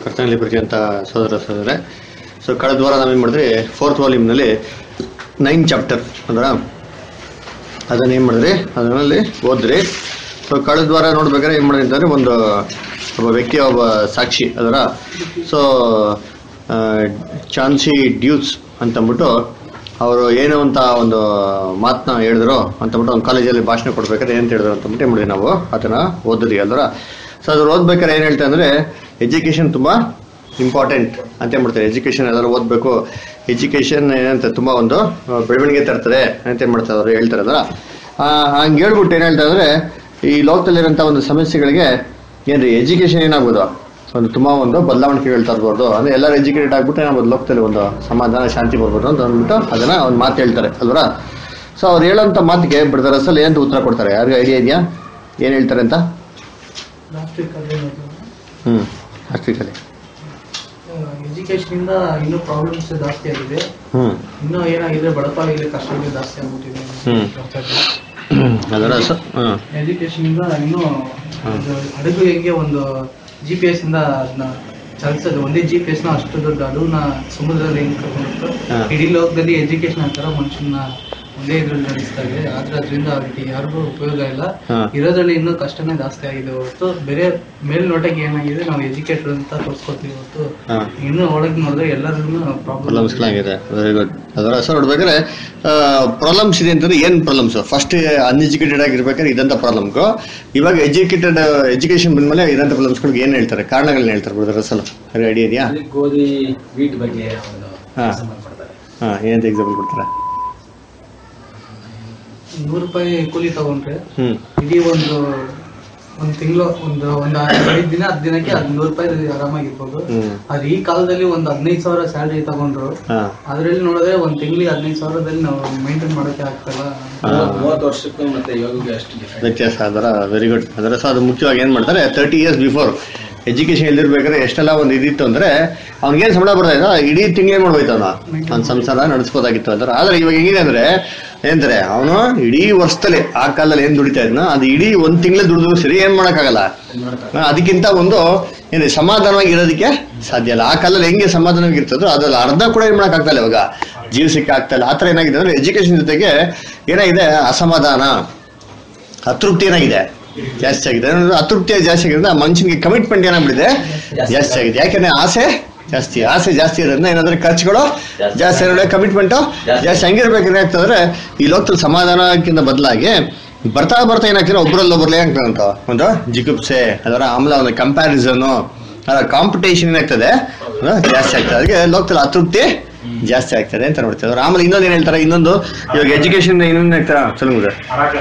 ಕರ್ತನಲ್ಲಿ ಪ್ರೀತಿಯಂತ ಸೋದರ ಸೋದರ ಸೊ ಕಳೆದ ವಾರ ನಾವೇನು ಮಾಡಿದ್ರಿ ಫೋರ್ತ್ ವಾಲ್ಯೂಮ್ನಲ್ಲಿ ನೈನ್ ಚಾಪ್ಟರ್ ಅಂದ್ರ ಅದನ್ನ ಏನು ಮಾಡಿದ್ರಿ ಅದರಲ್ಲಿ ಓದ್ರಿ ಸೊ ಕಳೆದ ವಾರ ನೋಡ್ಬೇಕಾದ್ರೆ ಏನು ಮಾಡಿದ್ರಿ ಅಂತಂದ್ರೆ ಒಂದು ಒಬ್ಬ ವ್ಯಕ್ತಿ ಒಬ್ಬ ಸಾಕ್ಷಿ ಅದರ ಸೊ ಚಾನ್ಸಿ ಡ್ಯೂಸ್ ಅಂತಂದ್ಬಿಟ್ಟು ಅವರು ಏನೋ ಅಂತ ಒಂದು ಮಾತನ್ನ ಹೇಳಿದ್ರು ಅಂತಂದ್ಬಿಟ್ಟು ಒಂದು ಕಾಲೇಜಲ್ಲಿ ಭಾಷಣ ಕೊಡ್ಬೇಕಾದ್ರೆ ಏನು ಹೇಳಿದ್ರು ಅಂತಂದ್ಬಿಟ್ಟು ಏನು ಮಾಡಿದ್ವಿ ನಾವು ಅದನ್ನ ಓದಿದ್ರಿ ಅಲ್ವರ ಸೊ ಅದ್ರ ಓದ್ಬೇಕಾದ್ರೆ ಏನು ಹೇಳ್ತಾ ಅಂದ್ರೆ ಎಜುಕೇಶನ್ ತುಂಬಾ ಇಂಪಾರ್ಟೆಂಟ್ ಅಂತ ಮಾಡ್ತಾರೆ ಎಜುಕೇಶನ್ ಎಲ್ಲರೂ ಓದಬೇಕು ಎಜುಕೇಶನ್ ಏನಂತ ತುಂಬಾ ಒಂದು ಆ, ಬೆಳವಣಿಗೆ ತರ್ತದೆ ಅಂತ ಏನ್ ಮಾಡ್ತಾರೆ ಅವರು ಹೇಳ್ತಾರೆ ಅದರ ಹಂಗೆ ಹೇಳ್ಬಿಟ್ಟು ಏನು ಹೇಳ್ತಾ ಅಂದ್ರೆ ಈ ಲೋಕದಲ್ಲಿರೋಂಥ ಒಂದು ಸಮಸ್ಯೆಗಳಿಗೆ ಏನ್ರಿ ಎಜುಕೇಶನ್ ಏನಾಗ್ಬೋದು ಒಂದು ತುಂಬಾ ಒಂದು ಬದಲಾವಣೆಗಳು ತರ್ಬೋದು ಅಂದ್ರೆ ಎಲ್ಲರೂ ಎಜುಕೇಟೆಡ್ ಆಗ್ಬಿಟ್ಟು ಏನಾಗ್ಬೋದು ಲೋಕದಲ್ಲಿ ಒಂದು ಸಮಾಧಾನ ಶಾಂತಿ ಬರ್ಬೋದು ಅಂತ ಅಂದ್ಬಿಟ್ಟು ಅದನ್ನ ಒಂದು ಮಾತು ಹೇಳ್ತಾರೆ ಅಲ್ವರ ಸೊ ಅವ್ರು ಹೇಳೋಂಥ ಮಾತಿಗೆ ಬ್ರದರ್ ಅಸಲ್ ಏನಂತ ಉತ್ತರ ಕೊಡ್ತಾರೆ ಯಾರಿಗೂ ಐಡಿಯಾ ಇದೆಯಾ ಏನು ಹೇಳ್ತಾರೆ ಅಂತ ಲಾಸ್ಟ್ ವೀಕ್ ಅದೇ ಹ್ಮ್ ಆಸ್ಟ್ರಿಕಲ್ಲಿ ಎಜುಕೇಶನ್ ಇಂದ ಇನ್ನೂ ಪ್ರಾಬ್ಲಮ್ಸ್ ಜಾಸ್ತಿ ಆಗಿದೆ ಹ್ಮ್ ಇನ್ನೂ ಏನಾಗಿದೆ ಬಡಪಾಲಿಗೆ ಕಷ್ಟಗಳು ಜಾಸ್ತಿ ಆಗ್ಬಿಟ್ಟಿದೆ ಹ್ಮ್. ಅದರ ಸ ಹ್ಮ್ ಎಜುಕೇಶನ್ ಇಂದ ಇನ್ನೂ ಇದು ಹಡಗು ಹೆಂಗೆ ಒಂದು ಜಿ ಪಿ ಎಸ್ ಇಂದ ಅದನ್ನ ಚಲಿಸೋದು ಒಂದೇ ಜಿ ಪಿ ಎಸ್ ನ ಅಷ್ಟು ದೊಡ್ಡ ಹಡಗುನ ಸಮುದ್ರದಲ್ಲಿ ಹೆಂಗ್ ಕರ್ಕೊಂಡು ಹಾ. ಇಡೀ ಲೋಕದಲ್ಲಿ ಎಜುಕೇಶನ್ ಅಂತಾರ ಮನುಷ್ಯನ ಒಂದೇ ಇದ್ರಲ್ಲಿ ನಡೆಸ್ತಾ ಇದೆ ಆದ್ರೆ ಅದರಿಂದ ಅವ್ರಿಗೆ ಯಾರಿಗೂ ಉಪಯೋಗ ಇಲ್ಲ ಹಾ. ಇರೋದ್ರಲ್ಲಿ ಇನ್ನೂ ಕಷ್ಟನೇ ಜಾಸ್ತಿ ಆಗಿದೆ ಹೊರತು ಬೇರೆ ಮೇಲ್ನೋಟಕ್ಕೆ ಏನಾಗಿದೆ ನಾವು ಎಜುಕೇಟೆಡ್ ಅಂತ ತೋರಿಸ್ಕೊತೀವಿ ಹೊರತು ಹಾ. ಇನ್ನು ಒಳಗೆ ನೋಡಿದ್ರೆ ಎಲ್ಲರಿಗೂ ಪ್ರಾಬ್ಲಮ್ ಪ್ರಾಬ್ಲಮ್ಸ್ಗಳಾಗಿದೆ ವೆರಿ ಗುಡ್ ಅದರ ಹೆಸರು ನೋಡ್ಬೇಕಾದ್ರೆ ಪ್ರಾಬ್ಲಮ್ಸ್ ಇದೆ ಅಂತಂದ್ರೆ ಏನ್ ಪ್ರಾಬ್ಲಮ್ಸ್ ಫಸ್ಟ್ ಅನ್ಎಜುಕೇಟೆಡ್ ಆಗಿರ್ಬೇಕಾದ್ರೆ ಇದಂತ ಪ್ರಾಬ್ಲಮ್ಗೂ ಇವಾಗ ಎಜುಕೇಟೆಡ್ ಎಜುಕೇಶನ್ ಬಂದ್ಮೇಲೆ ಇದಂತ ಪ್ರಾಬ್ಲಮ್ಸ್ಗಳಿಗೆ ಏನ್ ಹೇಳ್ತಾರೆ ಕಾರಣಗಳನ್ನ ಹೇಳ್ತಾರೆ ಬ್ರದರ್ ಅಸಲು ಐಡಿಯಾ ಇದೆಯಾ ಅಲ್ಲಿ ಗೋಧಿ ವೀಟ್ ಬಗ್ಗೆ ಒಂದು ಹಾ. ಕೆಲಸ ಮಾಡ್ಕೊಡ್ತಾರೆ ಹಾ ಏನಂತ ಎಕ್ಸಾಂಪಲ್ ಕೊಡ್ತಾರೆ ನೂರು ರೂಪಾಯಿ ಕೂಲಿ ತಗೊಂಡ್ರೆ ಹ್ಮ್ ಇಡೀ ಒಂದು ಒಂದ್ ತಿಂಗಳು ಒಂದು ಒಂದ್ ಐದು ದಿನ ಹತ್ತು ದಿನಕ್ಕೆ ಅದ್ ನೂರು ರೂಪಾಯಿ ಆರಾಮಾಗಿರ್ಬೋದು ಹ್ಮ್ ಆದ್ರೆ ಈ ಕಾಲದಲ್ಲಿ ಒಂದ್ ಹದಿನೈದು ಸಾವಿರ ಸ್ಯಾಲ್ರಿ ತಗೊಂಡ್ರು ಹಾ ಅದ್ರಲ್ಲಿ ನೋಡಿದ್ರೆ ಒಂದ್ ತಿಂಗಳಿಗೆ ಹದಿನೈದು ಸಾವಿರದಲ್ಲಿ ನಾವು ಮೇಂಟೈನ್ ಮಾಡೋಕೆ ಆಗ್ತಲ್ಲ ಹಾ. ಮೂವತ್ತು ವರ್ಷಕ್ಕೂ ಮತ್ತೆ ಯೋಗಕ್ಕೆ ಅಷ್ಟು ಡಿಫ್ರೆಂಟ್ ವ್ಯತ್ಯಾಸ ಅದರ ವೆರಿ ಗುಡ್ ಅದರ ಸೊ ಅದು ಮುಖ್ಯವಾಗಿ ಏನು ಮಾಡ್ತಾರೆ ತರ್ಟಿ ಇಯರ್ಸ್ ಬಿಫೋರ್ ಎಜುಕೇಶನ್ ಇಲ್ದಿರ್ಬೇಕಾದ್ರೆ ಎಷ್ಟೆಲ್ಲ ಒಂದು ಇದಿತ್ತು ಅಂದ್ರೆ ಅವ್ನಿಗೇನು ಸಂಬಳ ಬರ್ತಾ ಇದ್ದ ಇಡೀ ತಿಂಗಳೇ ಮಾಡ್ಬೋಯ್ತು ಅವನು ಅವ್ನ ಸಂಸಾರ ನಡೆಸ್ಬೋದಾಗಿತ್ತು ಅಂದ್ರೆ ಆದ್ರೆ ಇವಾಗ ಹೆಂಗಿದೆ ಅಂದ್ರೆ ಏನಂತಾರೆ ಅವನು ಇಡೀ ವರ್ಷದಲ್ಲಿ ಆ ಕಾಲದಲ್ಲಿ ಏನ್ ದುಡಿತಾ ಇದ್ನ ಅದು ಇಡೀ ಒಂದ್ ತಿಂಗಳೇ ದುಡಿದ್ರು ಸರಿ ಏನ್ ಮಾಡಕ್ಕಾಗಲ್ಲ ಮಾಡ್ತಾರೆ ಹಾ, ಅದಕ್ಕಿಂತ ಒಂದು ಏನು ಸಮಾಧಾನವಾಗಿ ಇರೋದಕ್ಕೆ ಸಾಧ್ಯ ಇಲ್ಲ ಆ ಕಾಲದಲ್ಲಿ ಹೆಂಗೆ ಸಮಾಧಾನವಾಗಿ ಇರ್ತದೋ ಅದ್ರಲ್ಲಿ ಅರ್ಧ ಕೂಡ ಏನ್ ಮಾಡಕ್ ಆಗ್ತಾ ಇಲ್ಲ ಇವಾಗ ಜೀವಿಸಕ್ಕೆ ಆಗ್ತಾ ಇಲ್ಲ ಆತರ ಏನಾಗಿದೆ ಅಂದ್ರೆ ಎಜುಕೇಶನ್ ಜೊತೆಗೆ ಏನಾಗಿದೆ ಅಸಮಾಧಾನ ಅತೃಪ್ತಿ ಏನಾಗಿದೆ ಜಾಸ್ತಿ ಆಗಿದೆ ಅಂದ್ರೆ ಅತೃಪ್ತಿ ಜಾಸ್ತಿ ಆಗಿದೆ ಆ ಮನುಷ್ಯನಿಗೆ ಕಮಿಟ್ಮೆಂಟ್ ಏನಾಗ್ಬಿಟ್ಟಿದೆ ಜಾಸ್ತಿ ಆಗಿದೆ ಯಾಕಂದ್ರೆ ಆಸೆ ಜಾಸ್ತಿ ಆಸೆ ಜಾಸ್ತಿ ಇರೋದ್ರಿಂದ ಏನಾದ್ರೆ ಖರ್ಚುಗಳು ಜಾಸ್ತಿ ಇರೋ ಕಮಿಟ್ಮೆಂಟ್ ಜಾಸ್ತಿ ಹಂಗಿರ್ಬೇಕು ಏನಾಗ್ತದ್ರೆ ಈ ಲೋಕದಲ್ಲಿ ಸಮಾಧಾನಕ್ಕಿಂತ ಬದಲಾಗಿ ಬರ್ತಾ ಬರ್ತಾ ಏನಾಗ್ತದೆ ಒಬ್ರಲ್ಲಿ ಒಬ್ರಲ್ಲಿ ಏನಾಗ್ತದೆ ಒಂದು ಜಿಗುಪ್ಸೆ ಅದರ ಆಮೇಲೆ ಒಂದು ಕಂಪ್ಯಾರಿಸನ್ ಅದರ ಕಾಂಪಿಟೇಷನ್ ಏನಾಗ್ತದೆ ಅದು ಜಾಸ್ತಿ ಆಗ್ತದೆ ಅದಕ್ಕೆ ಲೋಕದಲ್ಲಿ ಅತೃಪ್ತಿ ಜಾಸ್ತಿ ಆಗ್ತದೆ ಅಂತ ನೋಡ್ತೀವಿ ಅದ್ರ ಆಮೇಲೆ ಇನ್ನೊಂದು ಏನ್ ಹೇಳ್ತಾರೆ ಇನ್ನೊಂದು ಇವಾಗ ಎಜುಕೇಶನ್ ಇನ್ನೊಂದು ಹೇಳ್ತಾರ ಚಲೋ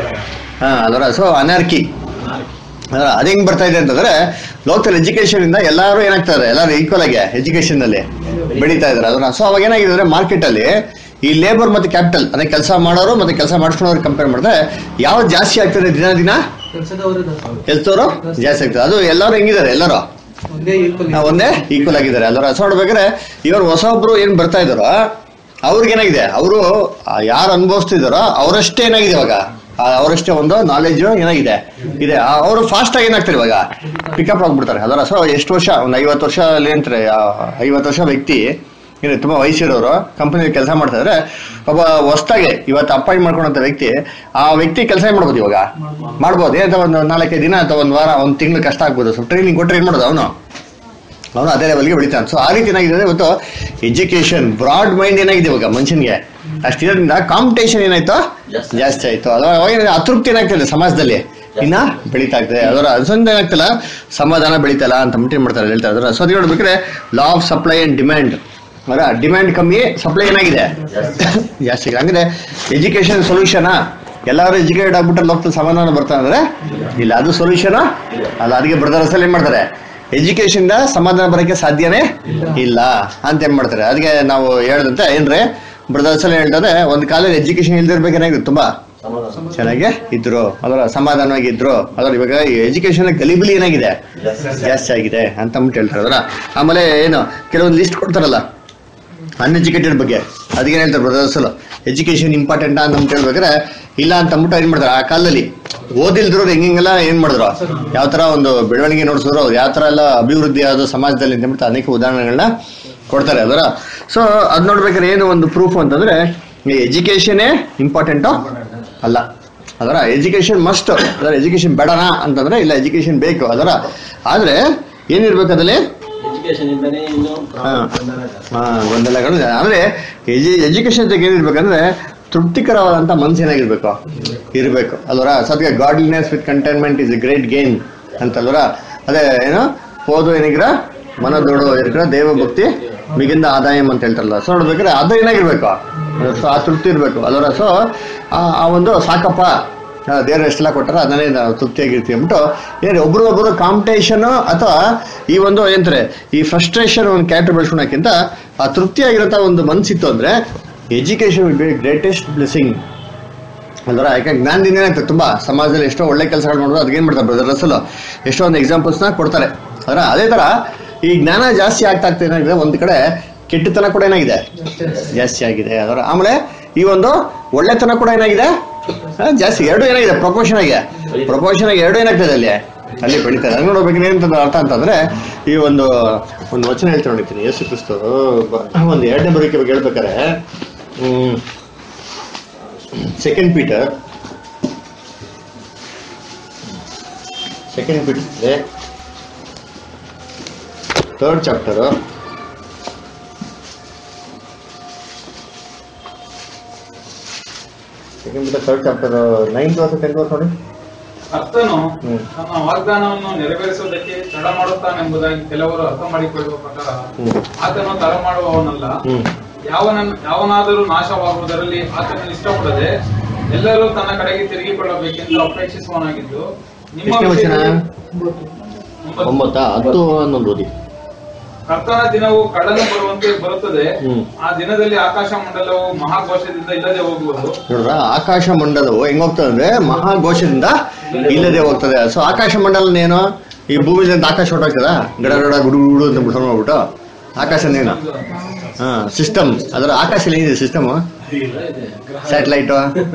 ಹಾ ಅದರ ಸೊ ಅನಾರ್ಕಿ ಅದರ ಅದು ಹೆಂಗ್ ಬರ್ತಾ ಇದೆ ಅಂತಂದ್ರೆ ಲೋಕಲ್ ಎಜುಕೇಶನ್ ಇಂದ ಎಲ್ಲರೂ ಏನಾಗ್ತಾರೆ ಎಲ್ಲರೂ ಈಕ್ವಲ್ ಆಗಿ ಎಜುಕೇಶನ್ ಅಲ್ಲಿ ಬೆಳೀತಾ ಇದಾರೆ ಅದನ್ನ ಸೊ ಅವಾಗ ಏನಾಗಿದೆ ಅಂದ್ರೆ ಮಾರ್ಕೆಟ್ ಅಲ್ಲಿ ಈ ಲೇಬರ್ ಮತ್ತೆ ಕ್ಯಾಪಿಟಲ್ ಅದೇ ಕೆಲಸ ಮಾಡೋರು ಮತ್ತೆ ಕೆಲಸ ಮಾಡಿಸ್ಕೊಳ್ಳೋರು ಕಂಪೇರ್ ಮಾಡಿದ್ರೆ ಯಾವ್ದು ಜಾಸ್ತಿ ಆಗ್ತದೆ ದಿನ ದಿನ ಕೆಲಸದವರು ಕೆಲಸದವರು ಜಾಸ್ತಿ ಆಗ್ತದೆ ಅದು ಎಲ್ಲರೂ ಹೆಂಗಿದ್ದಾರೆ ಎಲ್ಲರೂ ಒಂದೇ ಈಕ್ವಲ್ ಆ, ಒಂದೇ ಈಕ್ವಲ್ ಆಗಿದ್ದಾರೆ ಎಲ್ಲರೂ ಸೊ ನೋಡ್ಬೇಕಾದ್ರೆ ಇವರು ಹೊಸೊಬ್ರು ಏನ್ ಬರ್ತಾ ಇದಾರೋ ಅವ್ರಿಗೆ ಏನಾಗಿದೆ ಅವರು ಯಾರು ಅನುಭವಿಸ್ತಿದಾರೋ ಅವರಷ್ಟೇ ಏನಾಗಿದೆ ಇವಾಗ ಆ, ಅವರಷ್ಟೇ ಒಂದು ನಾಲೆಜ್ ಏನಾಗಿದೆ ಇದೆ ಅವರು ಫಾಸ್ಟ್ ಆಗಿ ಏನಾಗ್ತಾರೆ ಇವಾಗ ಪಿಕಪ್ ಆಗ್ಬಿಡ್ತಾರೆ ಅದರ ಸೊ ಎಷ್ಟು ವರ್ಷ ಒಂದು ಐವತ್ತು ವರ್ಷ ಅಲ್ಲಿ ಅಂತಾರೆ ಐವತ್ತು ವರ್ಷ ವ್ಯಕ್ತಿ ಏನು ತುಂಬಾ ವಯಸ್ಸಿರೋರು ಕಂಪನಿಯಲ್ಲಿ ಕೆಲಸ ಮಾಡ್ತಾ ಇದ್ರೆ ಒಬ್ಬ ಹೊಸ್ದಾಗೆ ಇವತ್ತು ಅಪಾಯಿಂಟ್ ಮಾಡ್ಕೊಂಡಂತ ವ್ಯಕ್ತಿ ಆ ವ್ಯಕ್ತಿ ಕೆಲಸ ಏನ್ ಮಾಡ್ಬೋದು ಇವಾಗ ಮಾಡ್ಬೋದು ಏನಂತ ಒಂದು ನಾಲ್ಕೈದು ದಿನ ಅಥವಾ ಒಂದು ವಾರ ಒಂದು ತಿಂಗಳು ಕಷ್ಟ ಆಗ್ಬೋದು ಸ್ವಲ್ಪ ಟ್ರೈನಿಂಗ್ ಕೊಟ್ಟರೆ ಏನ್ ಮಾಡೋದು ಅವನು ಅವನು ಅದೇ ಲೆವೆಲ್ಗೆ ಬೆಳಿತಾನೆ ಸೊ ಆ ರೀತಿ ಏನಾಗಿದೆ ಅಂದ್ರೆ ಇವತ್ತು ಎಜುಕೇಶನ್ ಬ್ರಾಡ್ ಮೈಂಡ್ ಏನಾಗಿದೆ ಇವಾಗ ಮನುಷ್ಯನಿಗೆ ಅಷ್ಟಿರೋದ್ರಿಂದ ಕಾಂಪಿಟೇಷನ್ ಏನಾಯ್ತು ಜಾಸ್ತಿ ಆಯ್ತು ಅದು ಅವಾಗ ಏನಾಗಿದೆ? ಅತೃಪ್ತಿ ಏನಾಗ್ತದೆ ಸಮಾಜದಲ್ಲಿ ಇನ್ನ ಬೆಳೀತಾ ಆಗ್ತದೆ ಅದರ ಅನ್ಸೊಂದು ಏನಾಗ್ತಲ್ಲ ಸಮಾಧಾನ ಬೆಳೀತಲ್ಲ ಅಂತ ಅಂದ್ಬಿಟ್ಟು ಮಾಡ್ತಾರೆ ಹೇಳ್ತಾರೆ ಅದರ ಸೊ ಅದು ನೋಡ್ಬೇಕಾದ್ರೆ law of supply and demand ಅವರ ಡಿಮ್ಯಾಂಡ್ ಕಮ್ಮಿ ಸಪ್ಲೈ ಏನಾಗಿದೆ ಜಾಸ್ತಿ ಆಗಿದೆ ಹಂಗಂದ್ರೆ ಎಜುಕೇಶನ್ ಸೊಲ್ಯೂಷನಾ ಎಲ್ಲರೂ ಎಜುಕೇಟೆಡ್ ಆಗ್ಬಿಟ್ಟು ಲೋಕದಲ್ಲಿ ಸಮಾಧಾನ ಬರ್ತಾ ಅಂದ್ರೆ ಇಲ್ಲ ಅದು ಸೊಲ್ಯೂಷನ್ ಅಲ್ಲ ಅದಕ್ಕೆ ಬ್ರದರ್ಸ್ ಏನ್ ಮಾಡ್ತಾರೆ ಎಜುಕೇಶನ್ ಸಮಾಧಾನ ಬರೋಕ್ಕೆ ಸಾಧ್ಯನೇ ಇಲ್ಲ ಅಂತ ಏನ್ ಮಾಡ್ತಾರೆ ಅದಕ್ಕೆ ನಾವು ಹೇಳ್ದಂತೆ ಏನ್ರಿ ಬ್ರದರ್ಸ್ ಎಲ್ಲ ಹೇಳ್ತಾರೆ ಒಂದ್ ಕಾಲದಲ್ಲಿ ಎಜುಕೇಶನ್ ಇಲ್ದಿರ್ಬೇಕಾಗಿತ್ತು ತುಂಬಾ ಚೆನ್ನಾಗಿ ಇದ್ರು ಅದರ ಸಮಾಧಾನವಾಗಿ ಇದ್ರು ಅದರ ಇವಾಗ ಎಜುಕೇಶನ್ ಗಲಿಬಿಲಿ ಏನಾಗಿದೆ ಜಾಸ್ತಿ ಆಗಿದೆ ಅಂತ ಅಂದ್ಬಿಟ್ಟು ಹೇಳ್ತಾರೆ ಅದರ ಆಮೇಲೆ ಏನು ಕೆಲವೊಂದು ಲಿಸ್ಟ್ ಕೊಡ್ತಾರಲ್ಲ ಅನ್ಎಜುಕೇಟೆಡ್ ಬಗ್ಗೆ ಅದಕ್ಕೆ ಹೇಳ್ತಾರೆ ಬ್ರದರ್ಸ್ ಎಜುಕೇಶನ್ ಇಂಪಾರ್ಟೆಂಟ್ ಅಂತ ಅಂದ್ಬಿಟ್ಟು ಹೇಳ್ಬೇಕಾದ್ರೆ ಇಲ್ಲ ಅಂತ ಅಂದ್ಬಿಟ್ಟು ಏನ್ ಮಾಡ್ತಾರೆ ಆ ಕಾಲದಲ್ಲಿ ಓದಿಲ್ದ್ರು ಹೆಂಗೆಲ್ಲ ಏನ್ ಮಾಡಿದ್ರು ಯಾವ ತರ ಒಂದು ಬೆಳವಣಿಗೆ ನೋಡ್ಸಿದ್ರು ಯಾವ ತರ ಎಲ್ಲ ಅಭಿವೃದ್ಧಿ ಆದ ಸಮಾಜದಲ್ಲಿ ಅಂತ ಅಂದ್ಬಿಟ್ಟು ಅನೇಕ ಉದಾಹರಣೆಗಳನ್ನ ಕೊಡ್ತಾರೆ ಅದರ ಸೊ ಅದ್ ನೋಡ್ಬೇಕಾದ್ರೆ ಏನು ಒಂದು ಪ್ರೂಫ್ ಅಂತಂದ್ರೆ ಎಜುಕೇಶನೇ ಇಂಪಾರ್ಟೆಂಟು ಅಲ್ಲ ಅದರ ಎಜುಕೇಶನ್ ಮಸ್ಟ್ ಅದರ ಎಜುಕೇಶನ್ ಬೇಡನಾ ಅಂತಂದ್ರೆ ಇಲ್ಲ ಎಜುಕೇಶನ್ ಬೇಕು ಅದರ ಆದ್ರೆ ಏನಿರ್ಬೇಕು ಅದ್ರಲ್ಲಿ ಎಜುಕೇಶನ್ ಇಂದನೇ ಇನ್ನು ಹಾ. ಗೊಂದಲ ಜಾಸ್ತಿ. ಹಾ, ಗೊಂದಲಗಳು ಇದೆ. ಅಂದ್ರೆ ಎಜುಕೇಶನ್ ಜೊತೆಗೆ ಏನಿರ್ಬೇಕಂದ್ರೆ ತೃಪ್ತಿಕರವಾದಂತ ಮನ್ಸು ಏನಾಗಿರ್ಬೇಕು ಇರಬೇಕು ಅಲ್ವರ ಸದ್ಯ godliness with containment is a great gain ಅಂತಲ್ವರ ಅದೇ ಏನು ಓದು ಏನಿಗ್ರ ಮನದೋಡು ಇರ್ಕ್ರ ದೇವ ಭಕ್ತಿ ಮಿಗಿಂದ ಆದಾಯಂ ಅಂತ ಹೇಳ್ತಾರಲ್ಲ ಸೊ ನೋಡ್ಬೇಕಾದ್ರೆ ಅದು ಏನಾಗಿರ್ಬೇಕು ಸೊ ಆ ತೃಪ್ತಿ ಇರಬೇಕು ಅಲ್ವರ ಸೊ ಆ ಒಂದು ಸಾಕಪ್ಪ ಆ, ದೇವ್ರು ಎಷ್ಟೆಲ್ಲ ಕೊಟ್ಟಾರ ಅದನ್ನೇ ನಾವು ತೃಪ್ತಿಯಾಗಿರ್ತೀವಿ ಅಂದ್ಬಿಟ್ಟು ಏನು ಒಬ್ರು ಒಬ್ಬರು ಕಾಂಪಿಟೇಷನ್ ಅಥವಾ ಈ ಒಂದು ಏನಂತಾರೆ ಈ ಫ್ರಸ್ಟ್ರೇಷನ್ ಒಂದು ಕ್ಯಾರೆಕ್ಟರ್ ಬೆಳೆಸ್ಕೊಳಕ್ಕಿಂತ ಆ ತೃಪ್ತಿಯಾಗಿರೋ ಒಂದು ಮನ್ಸಿತ್ತು ಅಂದ್ರೆ education will be greatest blessing ಅಲ್ವರ ಯಾಕೆ ಜ್ಞಾನದಿಂದ ಏನಾಗ್ತದೆ ತುಂಬಾ ಸಮಾಜದಲ್ಲಿ ಎಷ್ಟೋ ಒಳ್ಳೆ ಕೆಲಸಗಳು ಮಾಡೋದು ಅದಕ್ಕೇನ್ ಮಾಡ್ತಾರೆ ಬ್ರದರ್ ರಸಲ್ ಎಷ್ಟೋ ಒಂದು ಎಕ್ಸಾಂಪಲ್ಸ್ನ ಕೊಡ್ತಾರೆ ಅದರ ಅದೇ ತರ ಈ ಜ್ಞಾನ ಜಾಸ್ತಿ ಆಗ್ತಾ ಆಗ್ತಾ ಏನಾಗಿದೆ ಒಂದ್ ಕಡೆ ಕೆಟ್ಟತನ ಕೂಡ ಏನಾಗಿದೆ ಜಾಸ್ತಿ ಆಗಿದೆ ಅದರ ಆಮೇಲೆ ಈ ಒಂದು ಒಳ್ಳೆತನ ಕೂಡ ಏನಾಗಿದೆ ಆ, ಜಾಸ್ತಿ ಎರಡು ಏನಾಗಿದೆ ಪ್ರಪೋರ್ಷನ್ ಆಗಿ ಪ್ರಪೋರ್ಷನ್ ಆಗಿ ಎರಡು ಏನಾಗ್ತದೆ ಅಲ್ಲಿ ಅಲ್ಲಿ ಬೆಳೀತದೆ ಅದು ನೋಡ್ಬೇಕು ಏನಂತ ಅರ್ಥ ಅಂತಂದ್ರೆ ಈ ಒಂದು ಒಂದು ವಚನ ಹೇಳ್ತಾ ನೋಡಿದ್ದೀನಿ ಯೇಸು ಕ್ರಿಸ್ತು ಬ- ಒಂದು ಎರಡನೇ ಬರೋಕೆ ಬಗ್ಗೆ ಹೇಳ್ಬೇಕಾರೆ ಹ್ಮ್ ಸೆಕೆಂಡ್ ಪೀಟರ್ ಸೆಕೆಂಡ್ ಪೀಟರ್ ಇದೆ third chapter second Peter third chapter ninth ವರ್ಷ ಟೆಂತ್ ವರ್ಷ ನೋಡಿ ಕರ್ತನು ಹ್ಮ್. ತನ್ನ ವಾಗ್ದಾನವನ್ನು ನೆರವೇರಿಸುವುದಕ್ಕೆ ತಡ ಮಾಡುತ್ತಾನೆಂಬುದಾಗಿ ಕೆಲವರು ಅರ್ಥ ಮಾಡಿಕೊಳ್ಳುವ ಪ್ರಕಾರ ಹ್ಮ್. ಆತನು ತಡ ಮಾಡುವವನಲ್ಲ ಹ್ಮ್ ಯಾವನ ಯಾವನಾದರೂ ನಾಶವಾಗುವುದರಲ್ಲಿ ಆತನನ್ನು ಇಷ್ಟಪಡದೆ ಎಲ್ಲರೂ ತನ್ನ ಕಡೆಗೆ ತಿರುಗಿಕೊಳ್ಳಬೇಕೆಂದು ಅಪೇಕ್ಷಿಸುವನಾಗಿದ್ದು ನಿಮ್ಮ ಎಷ್ಟನೇ ವಚನ ವಿಷಯದಲ್ಲಿ- ಒಂಬತ್ತು. ಒಂಬತ್ತಾ ಹತ್ತು ಹನ್ನೊಂದು ಓದಿ ಕರ್ತನ ದಿನವು ಕಡಲು ಬರುವಂತೆ ಬರುತ್ತದೆ ಹ್ಮ್. ಆ ದಿನದಲ್ಲಿ ಆಕಾಶ ಮಂಡಲವು ಮಹಾಘೋಷದಿಂದ ಇಲ್ಲದೆ ಹೋಗುವುದು ನೋಡ್ರ ಆಕಾಶ ಮಂಡಲವು ಹೆಂಗ್ ಹೋಗ್ತದೆ ಅಂದ್ರೆ ಮಹಾಘೋಷದಿಂದ ಇಲ್ಲದೆ ಹೋಗ್ತದೆ ಸೊ ಆಕಾಶ ಮಂಡಲ ಏನು ಈ ಭೂಮಿಯಿಂದ ಆಕಾಶ ಹೊರಟೋಗ್ತದ ಗಡ ಗಡ ಗುಡು ಗುಡು ಅಂತ ಬಿಟ್ಟು ಹೋಗ್ಬಿಟ್ಟು ಆಕಾಶ ಏನು ಹಾ ಸಿಸ್ಟಮ್ ಅದರ ಆಕಾಶ ಏನಿದೆ ಸಿಸ್ಟಮ್ ಸ್ಯಾಟಲೈಟ್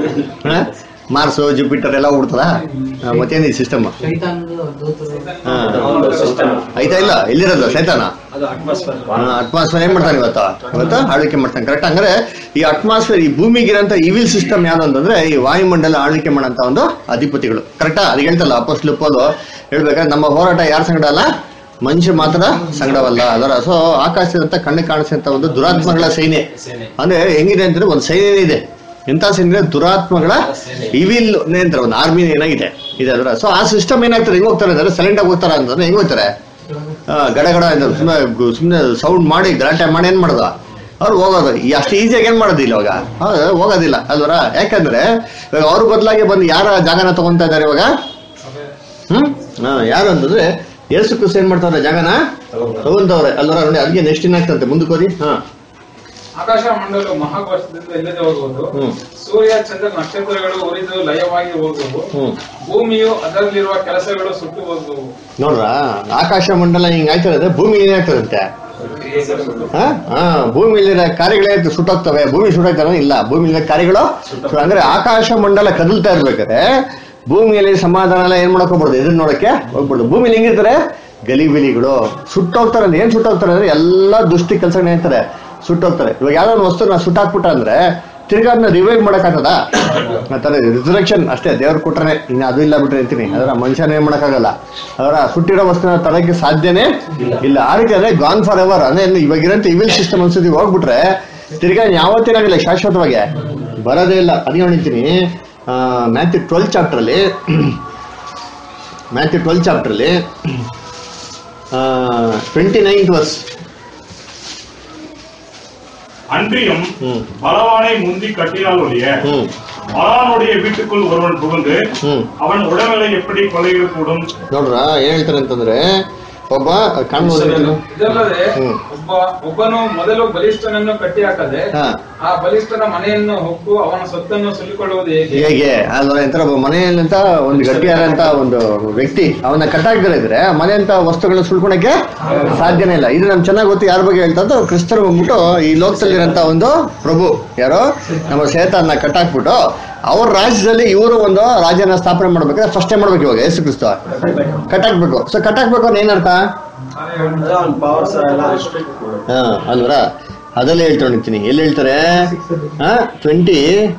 ಮಾರ್ಸು ಜುಪಿಟರ್ ಎಲ್ಲ ಹೋಗ್ಬಿಡ್ತದ ಮತ್ತೇನಿದೆ ಸಿಸ್ಟಮ್ ಶೈತಾನದ ದೂತರು ಹಾ ಒಂದು system. ಆಯ್ತಾ ಇಲ್ಲ ಎಲ್ಲಿರೋದು ಸೈತಾನ ಅದು ಅಟ್ಮಾಸ್ಫಿಯರ್ ಅಟ್ಮಾಸ್ಫಿಯರ್ ಏನ್ ಮಾಡ್ತಾನೆ ಇವತ್ತು ಇವತ್ತು ಆಳ್ವಿಕೆ ಮಾಡ್ತಾನೆ ಕರೆಕ್ಟ್ ಹಂಗಾರೆ ಈ ಅಟ್ಮಾಸ್ಫಿಯರ್ ಈ ಭೂಮಿಗಿರಂತ ಇವಿಲ್ ಸಿಸ್ಟಮ್ ಯಾವ್ದು ಅಂತಂದ್ರೆ ಈ ವಾಯುಮಂಡಲ ಆಳ್ವಿಕೆ ಮಾಡಂತ ಒಂದು ಅಧಿಪತಿಗಳು ಕರೆಕ್ಟಾ ಅದಕ್ಕೆ ಹೇಳ್ತಲ್ಲ ಅಪೋಸ್ ಲುಪ್ಪೋದು ಹೇಳ್ಬೇಕಾದ್ರೆ ನಮ್ಮ ಹೋರಾಟ ಯಾರ ಸಂಗಡ ಅಲ್ಲ ಮನುಷ್ಯ ಮಾತ್ರ ಸಂಗಡವಲ್ಲ ಅದರ ಸೊ ಆಕಾಶದಂತ ಕಣ್ಣು ಕಾಣಿಸಂತ ಒಂದು ದುರಾತ್ಮಗಳ ಸೈನ್ಯ ಸೇನೆ. ಅಂದ್ರೆ ಹೆಂಗಿದೆ ಅಂದ್ರೆ ಒಂದು ಸೈನ್ಯ ಇದೆ ಎಂತ ಸೈನ್ಯ ದುರಾತ್ಮಗಳ ಇವಿಲ್ ಅಂತಾರೆ ಒಂದು ಆರ್ಮಿ ಏನಾಗಿದೆ ಇದೆ ಅದರ ಸೊ ಆ ಸಿಸ್ಟಮ್ ಏನಾಗ್ತಾರೆ ಹೆಂಗ್ ಹೋಗ್ತಾರೆ ಅಂದ್ರೆ ಸೈಲೆಂಟ್ ಆಗಿ ಹೋಗ್ತಾರೆ ಅಂತಂದ್ರೆ ಹೆಂಗ್ ಹೋಗ್ತಾರೆ ಆ, ಗಡ ಗಡ ಅಂತ ಸುಮ್ಮನೆ ಸುಮ್ಮನೆ ಸೌಂಡ್ ಮಾಡಿ ಗಲಾಟೆ ಮಾಡಿ ಏನ್ ಮಾಡೋದು ಅವ್ರು ಹೋಗೋದು ಈ ಅಷ್ಟು ಈಸಿಯಾಗಿ ಏನ್ ಮಾಡೋದಿಲ್ಲ ಇವಾಗ ಹೌದು ಹೋಗೋದಿಲ್ಲ ಅಲ್ವರ ಯಾಕಂದ್ರೆ ಇವಾಗ ಅವ್ರ ಬದಲಾಗಿ ಬಂದು ಯಾರ ಜಾಗನ ತಗೊಂತಾ ಇದಾರೆ ಇವಾಗ ಹ್ಮ್ ಹಾ ಯಾರು ಅಂತಂದ್ರೆ ಯೇಸು ಕ್ರಿಸ್ತ ಏನ್ ಮಾಡ್ತಾವ್ರೆ ಜಾಗನ ತಗೊಂತವ್ರೆ ಅಲ್ವರ ನೋಡಿ ಅದಕ್ಕೆ ನೆಕ್ಸ್ಟ್ ಏನಾಗ್ತಂತೆ ಮುಂದಕ್ಕೆ ಹೋಗಿ ಹಾ ಆಕಾಶ ಮಂಡಲವು ಮಹಾಘೋಷದಿಂದ ಇಲ್ಲದೆ ಹೋಗುವುದು ಹ್ಮ್ ಸೂರ್ಯ ಚಂದ್ರ ನಕ್ಷತ್ರಗಳು ಉರಿದು ಲಯವಾಗಿ ಹೋಗುವು ಹ್ಮ್ ಭೂಮಿಯು ಅದರಲ್ಲಿರುವ ಕೆಲಸಗಳು ಸುಟ್ಟು ಹೋಗುವು ನೋಡ್ರ ಆಕಾಶ ಮಂಡಲ ಹಿಂಗ್ ಆಯ್ತದೆ ಭೂಮಿ ಏನಾಗ್ತದಂತೆ ಹಾ ಹಾ ಭೂಮಿಯಲ್ಲಿರೋ ಕಾರ್ಯಗಳೇ ಸುಟ್ಟೋಗ್ತವೆ ಭೂಮಿ ಸುಟ್ಟೋಗ್ತವೆ ಇಲ್ಲ ಭೂಮಿಯಲ್ಲಿರೋ ಕಾರ್ಯಗಳು ಸೊ ಅಂದ್ರೆ ಆಕಾಶ ಮಂಡಲ ಕದಲ್ತಾ ಇರ್ಬೇಕಾದ್ರೆ ಭೂಮಿಯಲ್ಲಿ ಸಮಾಧಾನ ಎಲ್ಲ ಏನ್ ಮಾಡಕ್ ಹೋಗ್ಬಾರ್ದು ಇದನ್ನ ನೋಡಕ್ಕೆ ಹೋಗ್ಬಾರ್ದು ಭೂಮಿಲಿ ಹೆಂಗಿರ್ತಾರೆ ಗಲಿಬಿಲಿಗಳು ಸುಟ್ಟೋಗ್ತಾರೆ ಅಂದ್ರೆ ಏನ್ ಸುಟ್ಟೋಗ್ತಾರೆ ಅಂದ್ರೆ ಎಲ್ಲಾ ದುಷ್ಟಿ ಕೆಲಸಗಳನ್ನ ಹೇಳ್ತಾರೆ ಸುಟ್ಟೋಗ್ತಾರೆ ಇವಾಗ ಯಾವ್ದೋ ಒಂದು ವಸ್ತುನ ಸುಟ್ಟಾಕ್ಬಿಟ್ಟ ಅಂದ್ರೆ ತಿರ್ಗಾ ಅದನ್ನ ರಿವೈವ್ ಮಾಡಕ್ಕಾಗದ ಆತರ ರಿಸರ್ವೆಕ್ಷನ್ ಅಷ್ಟೇ ದೇವ್ರ ಕೊಟ್ರೆ ಇನ್ನು ಅದು ಇಲ್ಲ ಬಿಟ್ರೆ ಅಂತೀನಿ ಅದರ ಮನುಷ್ಯನ ಏನ್ ಮಾಡಕ್ಕಾಗಲ್ಲ ಅದರ ಸುಟ್ಟಿರೋ ವಸ್ತುನ ತರಕ್ಕೆ ಸಾಧ್ಯನೇ ಇಲ್ಲ ಆ ರೀತಿ ಅಂದ್ರೆ ಗಾನ್ ಫಾರ್ ಎವರ್ ಅಂದ್ರೆ ಇನ್ನು ಇವಾಗಿರೋಂಥ ಇವಿಲ್ ಸಿಸ್ಟಮ್ ಅನ್ಸತಿ ಹೋಗ್ಬಿಟ್ರೆ ತಿರ್ಗಾ ಯಾವತ್ತೇನಾಗಿಲ್ಲ ಶಾಶ್ವತವಾಗಿ ಬರೋದೇ ಇಲ್ಲ ಅದೇ ಹೇಳ್ತೀನಿ ಮ್ಯಾಥ್ಯೂ ಟ್ವೆಲ್ ಚಾಪ್ಟ್ರಲ್ಲಿ ಮ್ಯಾಥ್ಯೂ ಟ್ವೆಲ್ ಚಾಪ್ಟ್ರಲ್ಲಿ ಟ್ವೆಂಟಿ ನೈನ್ತ್ ವರ್ಸ್ அன்றியும் ம். பலவானை முந்தி கட்டினால் ஒழிய ಹ್ಮ್ பலவானுடைய வீட்டுக்குள் ஒருவன் புகுந்து ಹ್ಮ್ அவன் உடல்நிலை எப்படி கொலையிடக்கூடும் ನೋಡ್ರ ಏನ್ ಹೇಳ್ತಾರೆ ಅಂತಂದ್ರೆ ಒಬ್ಬ ಕಾಣ್ಬೋದು ಇದಲ್ಲದೆ ಹ್ಮ್. ಒಬ್ಬ ಒಬ್ಬನು ಮೊದಲು ಬಲಿಷ್ಠನನ್ನು ಕಟ್ಟಿ ಹಾಕದೆ ಹಾ. ಆ ಬಲಿಷ್ಠನ ಮನೆಯನ್ನು ಹೊಕ್ಕು ಅವನ ಸೊತ್ತನ್ನು ಸುಲಿಕೊಳ್ಳುವುದು ಹೇಗೆ ಹೇಗೆ ಅಲ್ವಾ ಎಂತರ ಒಬ್ಬ ಮನೆಯಲ್ಲಂತ ಒಂದು ಗಟ್ಟಿಯಾದಂತ ಒಂದು ವ್ಯಕ್ತಿ ಅವನ ಕಟ್ಟಾಕ್ದರೆ ಇದ್ರೆ ಮನೆ ಅಂತ ವಸ್ತುಗಳನ್ನ ಸುಳ್ಕೊಳಕ್ಕೆ ಸಾಧ್ಯನೇ ಇಲ್ಲ ಇದು ನಮ್ಗೆ ಚೆನ್ನಾಗಿ ಗೊತ್ತು ಯಾರ ಬಗ್ಗೆ ಹೇಳ್ತಾ ಇದ್ದು ಕ್ರಿಸ್ತರು ಬಂದ್ಬಿಟ್ಟು ಈ ಲೋಕದಲ್ಲಿರೋಂಥ ಒಂದು ಪ್ರಭು ಯಾರೋ ನಮ್ಮ ಸೇತನ್ನ ಕಟ್ಟಾಕ್ಬಿಟ್ಟು ಅವ್ರ ರಾಜ್ಯದಲ್ಲಿ ಇವರು ಒಂದು ರಾಜ್ಯನ ಸ್ಥಾಪನೆ ಮಾಡ್ಬೇಕಾದ್ರೆ ಫಸ್ಟ್ ಟೈಮ್ ಮಾಡ್ಬೇಕು ಇವಾಗ ಯೇಸು ಕ್ರಿಸ್ತ ಕಟ್ಟಾಕ್ಬೇಕು ಸೊ ಕಟ್ಟಾಕ್ಬೇಕು ಅಂದ್ರೆ ಏನರ್ಥ ಅವನ ಪವರ್ಸ್ ಎಲ್ಲ ರಿಸ್ಟ್ರಿಕ್ಟ್ ಮಾಡೋದು ಹಾ ಅಲ್ವರ ಅದೆಲ್ಲ ಹೇಳ್ತಾ ನಿಂತೀನಿ ಎಲ್ಲಿ ಹೇಳ್ತಾರೆ ಹಾ ಟ್ವೆಂಟಿ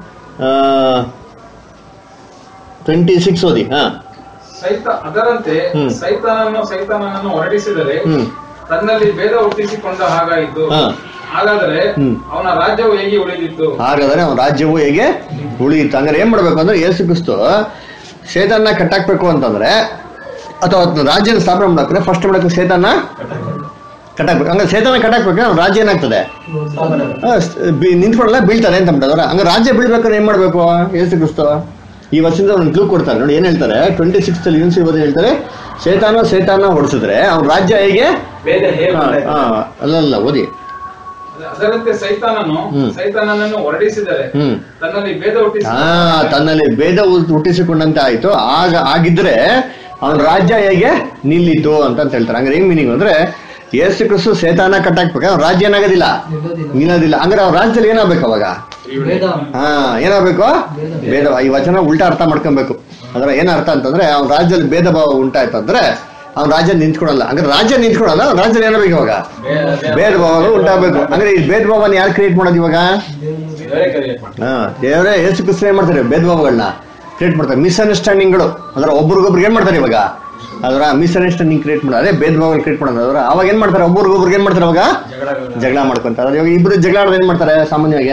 ಟ್ವೆಂಟಿ ಸಿಕ್ಸ್ ಓದಿ ಹಾ ಸೈತ ಅದರಂತೆ ಹ್ಮ್. ಸೈತಾನನ್ನು ಸೈತಾನನನ್ನು ಹೊರಡಿಸಿದರೆ ಹ್ಮ್. ತನ್ನಲ್ಲಿ ಭೇದ ಹುಟ್ಟಿಸಿಕೊಂಡ ಹಾಗಾಯಿತು ಹಾ. ಹಾಗಾದರೆ ಹ್ಮ್. ಅವನ ರಾಜ್ಯವು ಹೇಗೆ ಉಳಿದಿತ್ತು ಹಾಗಾದ್ರೆ ಅವನ ರಾಜ್ಯವು ಹೇಗೆ ಉಳಿಯಿತು ಹಂಗಾರೆ ಏನ್ ಮಾಡ್ಬೇಕು ಅಂದ್ರೆ ಯೇಸು ಕ್ರಿಸ್ತು ಸೇತನ್ನ ಕಟ್ಟಾಕ್ಬೇಕು ಅಂತಂದ್ರೆ ಅಥವಾ ಆತನ ರಾಜ್ಯನ ಸ್ಥಾಪನೆ ಮಾಡ್ಬೇಕ್ರೆ ಫಸ್ಟ್ ಮಾಡಕ್ಕೆ ಸೇತನ್ನ ಕಟ್ಟಾಕ್ಬೇಕು ಹಂಗಾರೆ ಸೇತನ ಕಟ್ಟಾಕ್ಬೇಕು ಅವ್ನ ರಾಜ್ಯ ಏನಾಗ್ತದೆ ಆ, ಸ್- ಬಿ- ನಿಂತ್ಕೊಳ್ಳಲ್ಲ ಬೀಳ್ತಾರೆ ಅಂತ ಬಿಟ್ಟದ್ರ ಹಂಗ ರಾಜ್ಯ ಬೀಳ್ಬೇಕಾದ್ರೆ ಏನ್ ಮಾಡ್ಬೇಕು ಯೇಸು ಕ್ರಿಸ್ತು ಈ ವರ್ಷದಿಂದ ಒಂದು ಕ್ಲೂ ಕೊಡ್ತಾರೆ ನೋಡಿ ಏನ್ ಹೇಳ್ತಾರೆ ಟ್ವೆಂಟಿ ಸಿಕ್ಸ್ ಅಲ್ಲಿ ಯೂನ್ಸಿ ಓದಿ ಹೇಳ್ತಾರೆ ಸೇತಾನ ಸೇತಾನ ಹೊಡಿಸಿದ್ರೆ ಅವ್ನ ರಾಜ್ಯ ಹೇಗೆ ಭೇದ ಹೇಗೆ ಹಾ, ಉಂಟಾಯ್ತು? ಹಾ, ಅಲ್ಲಲ್ಲ ಓದಿ ಅದರಂತೆ ಸೈತಾನನು ಹ್ಮ್. ಸೈತಾನನನ್ನು ಹೊರಡಿಸಿದರೆ ಹ್ಮ್ ತನ್ನಲ್ಲಿ ಭೇದ ಹುಟ್ಟಿಸಿ ಆ ತನ್ನಲ್ಲಿ ಭೇದ ಹುಟ್- ಹುಟ್ಟಿಸಿಕೊಂಡಂತೆ ಆಯ್ತು ಆಗ ಆಗಿದ್ರೆ ಅವನ ರಾಜ್ಯ ಹೇಗೆ ನಿಲ್ಲಿತು ಅಂತ ಅಂತ ಹೇಳ್ತಾರೆ ಹಂಗಾರೆ ಏನ್ ಮೀನಿಂಗ್ ಅಂದ್ರೆ ಯೇಸು ಕ್ರಿಸ್ತು ಸೇತಾನ ಕಟ್ಟಾಕ್ಬೇಕು ಅವ್ನ ರಾಜ್ಯ ಏನಾಗೋದಿಲ್ಲ ನಿಲ್ಲೋದಿಲ್ಲ. ನಿಲ್ಲೋದಿಲ್ಲ ಹಂಗಾರೆ ಅವ್ರ ರಾಜ್ಯದಲ್ಲಿ ಏನಾಗ್ಬೇಕು ಅವಾಗ ಭೇದ ಹಾ ಏನಾಗ್ಬೇಕು ಭೇದ ಈ ವಚನ ಉಲ್ಟಾ ಅರ್ಥ ಮಾಡ್ಕೊಬೇಕು ಅಂದ್ರೆ ಏನ್ ಅರ್ಥ ಅಂತಂದ್ರೆ ಅವ್ನ ರಾಜ್ಯದಲ್ಲಿ ಭೇದ ಭಾವ ಉಂಟಾಯ್ತು ಅಂದ್ರೆ ಅವ್ನ ರಾಜ್ಯ ನಿಂತ್ಕೊಳಲ್ಲ ಹಂಗಾರೆ ರಾಜ್ಯ ನಿಂತ್ಕೊಳಲ್ಲ ಅವ್ನ ರಾಜ್ಯದಲ್ಲಿ ಏನಾಗಬೇಕು ಇವಾಗ ಭೇದ ಭಾವಗಳು ಉಂಟಾಗಬೇಕು ಅಂದ್ರೆ ಈ ಭೇದ ಭಾವನ ಯಾರು ಕ್ರಿಯೇಟ್ ಮಾಡೋದು ಇವಾಗ ಇವರೇ create ಮಾಡ್ತಾರೆ. ಹಾ ದೇವರೇ ಯೇಸು ಕ್ರಿಸ್ತ ಏನ್ ಮಾಡ್ತಾರೆ ಭೇದ ಭಾವಗಳನ್ನ ಕ್ರಿಯೇಟ್ ಮಾಡ್ತಾರೆ ಮಿಸ್ಅಂಡರ್ಸ್ಟ್ಯಾಂಡಿಂಗ್ಗಳು ಅಂದ್ರೆ ಒಬ್ರಿಗೊಬ್ರಿಗೆ ಏನ್ ಮಾಡ್ತಾರೆ ಇವಾಗ ಅದರ ಮಿಸ್ಅಂಡರ್ಸ್ಟ್ಯಾಂಡಿಂಗ್ ಕ್ರಿಯೇಟ್ ಮಾಡೋದು ಅದೇ ಭೇದ ಭಾವಗಳು ಕ್ರಿಯೇಟ್ ಮಾಡೋದು ಅದರ ಅವಾಗ ಏನ್ ಮಾಡ್ತಾರೆ ಒಬ್ರಿಗೊಬ್ರಿಗೆ ಏನ್ ಮಾಡ್ತಾರೆ ಅವಾಗ ಜಗಳ ಜಗಳ ಮಾಡ್ಕೊಂತಾರೆ ಅದ್ರ ಇವಾಗ ಇಬ್ರು ಜಗಳ ಆಡೋದು ಏನ್ ಮಾಡ್ತಾರೆ ಸಾಮಾನ್ಯವಾಗಿ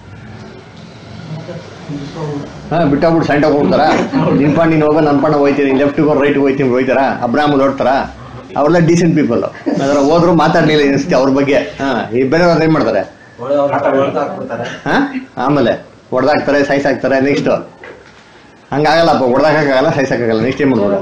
ಹಾ ಬಿಟ್ಟಾಗ್ಬಿಟ್ಟು ಸೈಡ್ ಹೋಗ್ತಾರ ನಿನ್ ಪಾಡ್ ನೀನ್ ಹೋಗೋ ನನ್ ಪಾಡ ಹೋಯ್ತೀನಿ ಲೆಫ್ಟ್ ಗೋ ರೈಟ್ ಹೋಯ್ತೀನಿ ಹೋಯ್ತಾರ ಅಬ್ರಾಹ್ಮ ನೋಡ್ತಾರ ಅವರೆಲ್ಲ ಡೀಸೆಂಟ್ ಪೀಪಲ್ ಅದರ ಹೋದ್ರು ಮಾತಾಡ್ಲಿಲ್ಲ ಅನಿಸ್ತಿ ಅವ್ರ ಬಗ್ಗೆ ಹಾ ಈ ಬೇರೆ ಏನ್ ಮಾಡ್ತಾರೆ ಹೊಡೆ- ಅವ್ರು ಹೊಡ್ದು ಹಾಕ್ಬಿಡ್ತಾರೆ. ಹಾ ಆಮೇಲೆ ಹೊಡೆದಾಕ್ತಾರೆ ಸೈಸಾಕ್ತಾರೆ ನೆಕ್ಸ್ಟ್ ಹಂಗಾಗಲ್ಲಪ್ಪ ಹೊಡೆದಾಕಲ್ಲ ಸೈಸಾಕಲ್ಲ ನೆಕ್ಸ್ಟ್ ಏನ್ ಮಾಡ್ಬೋದು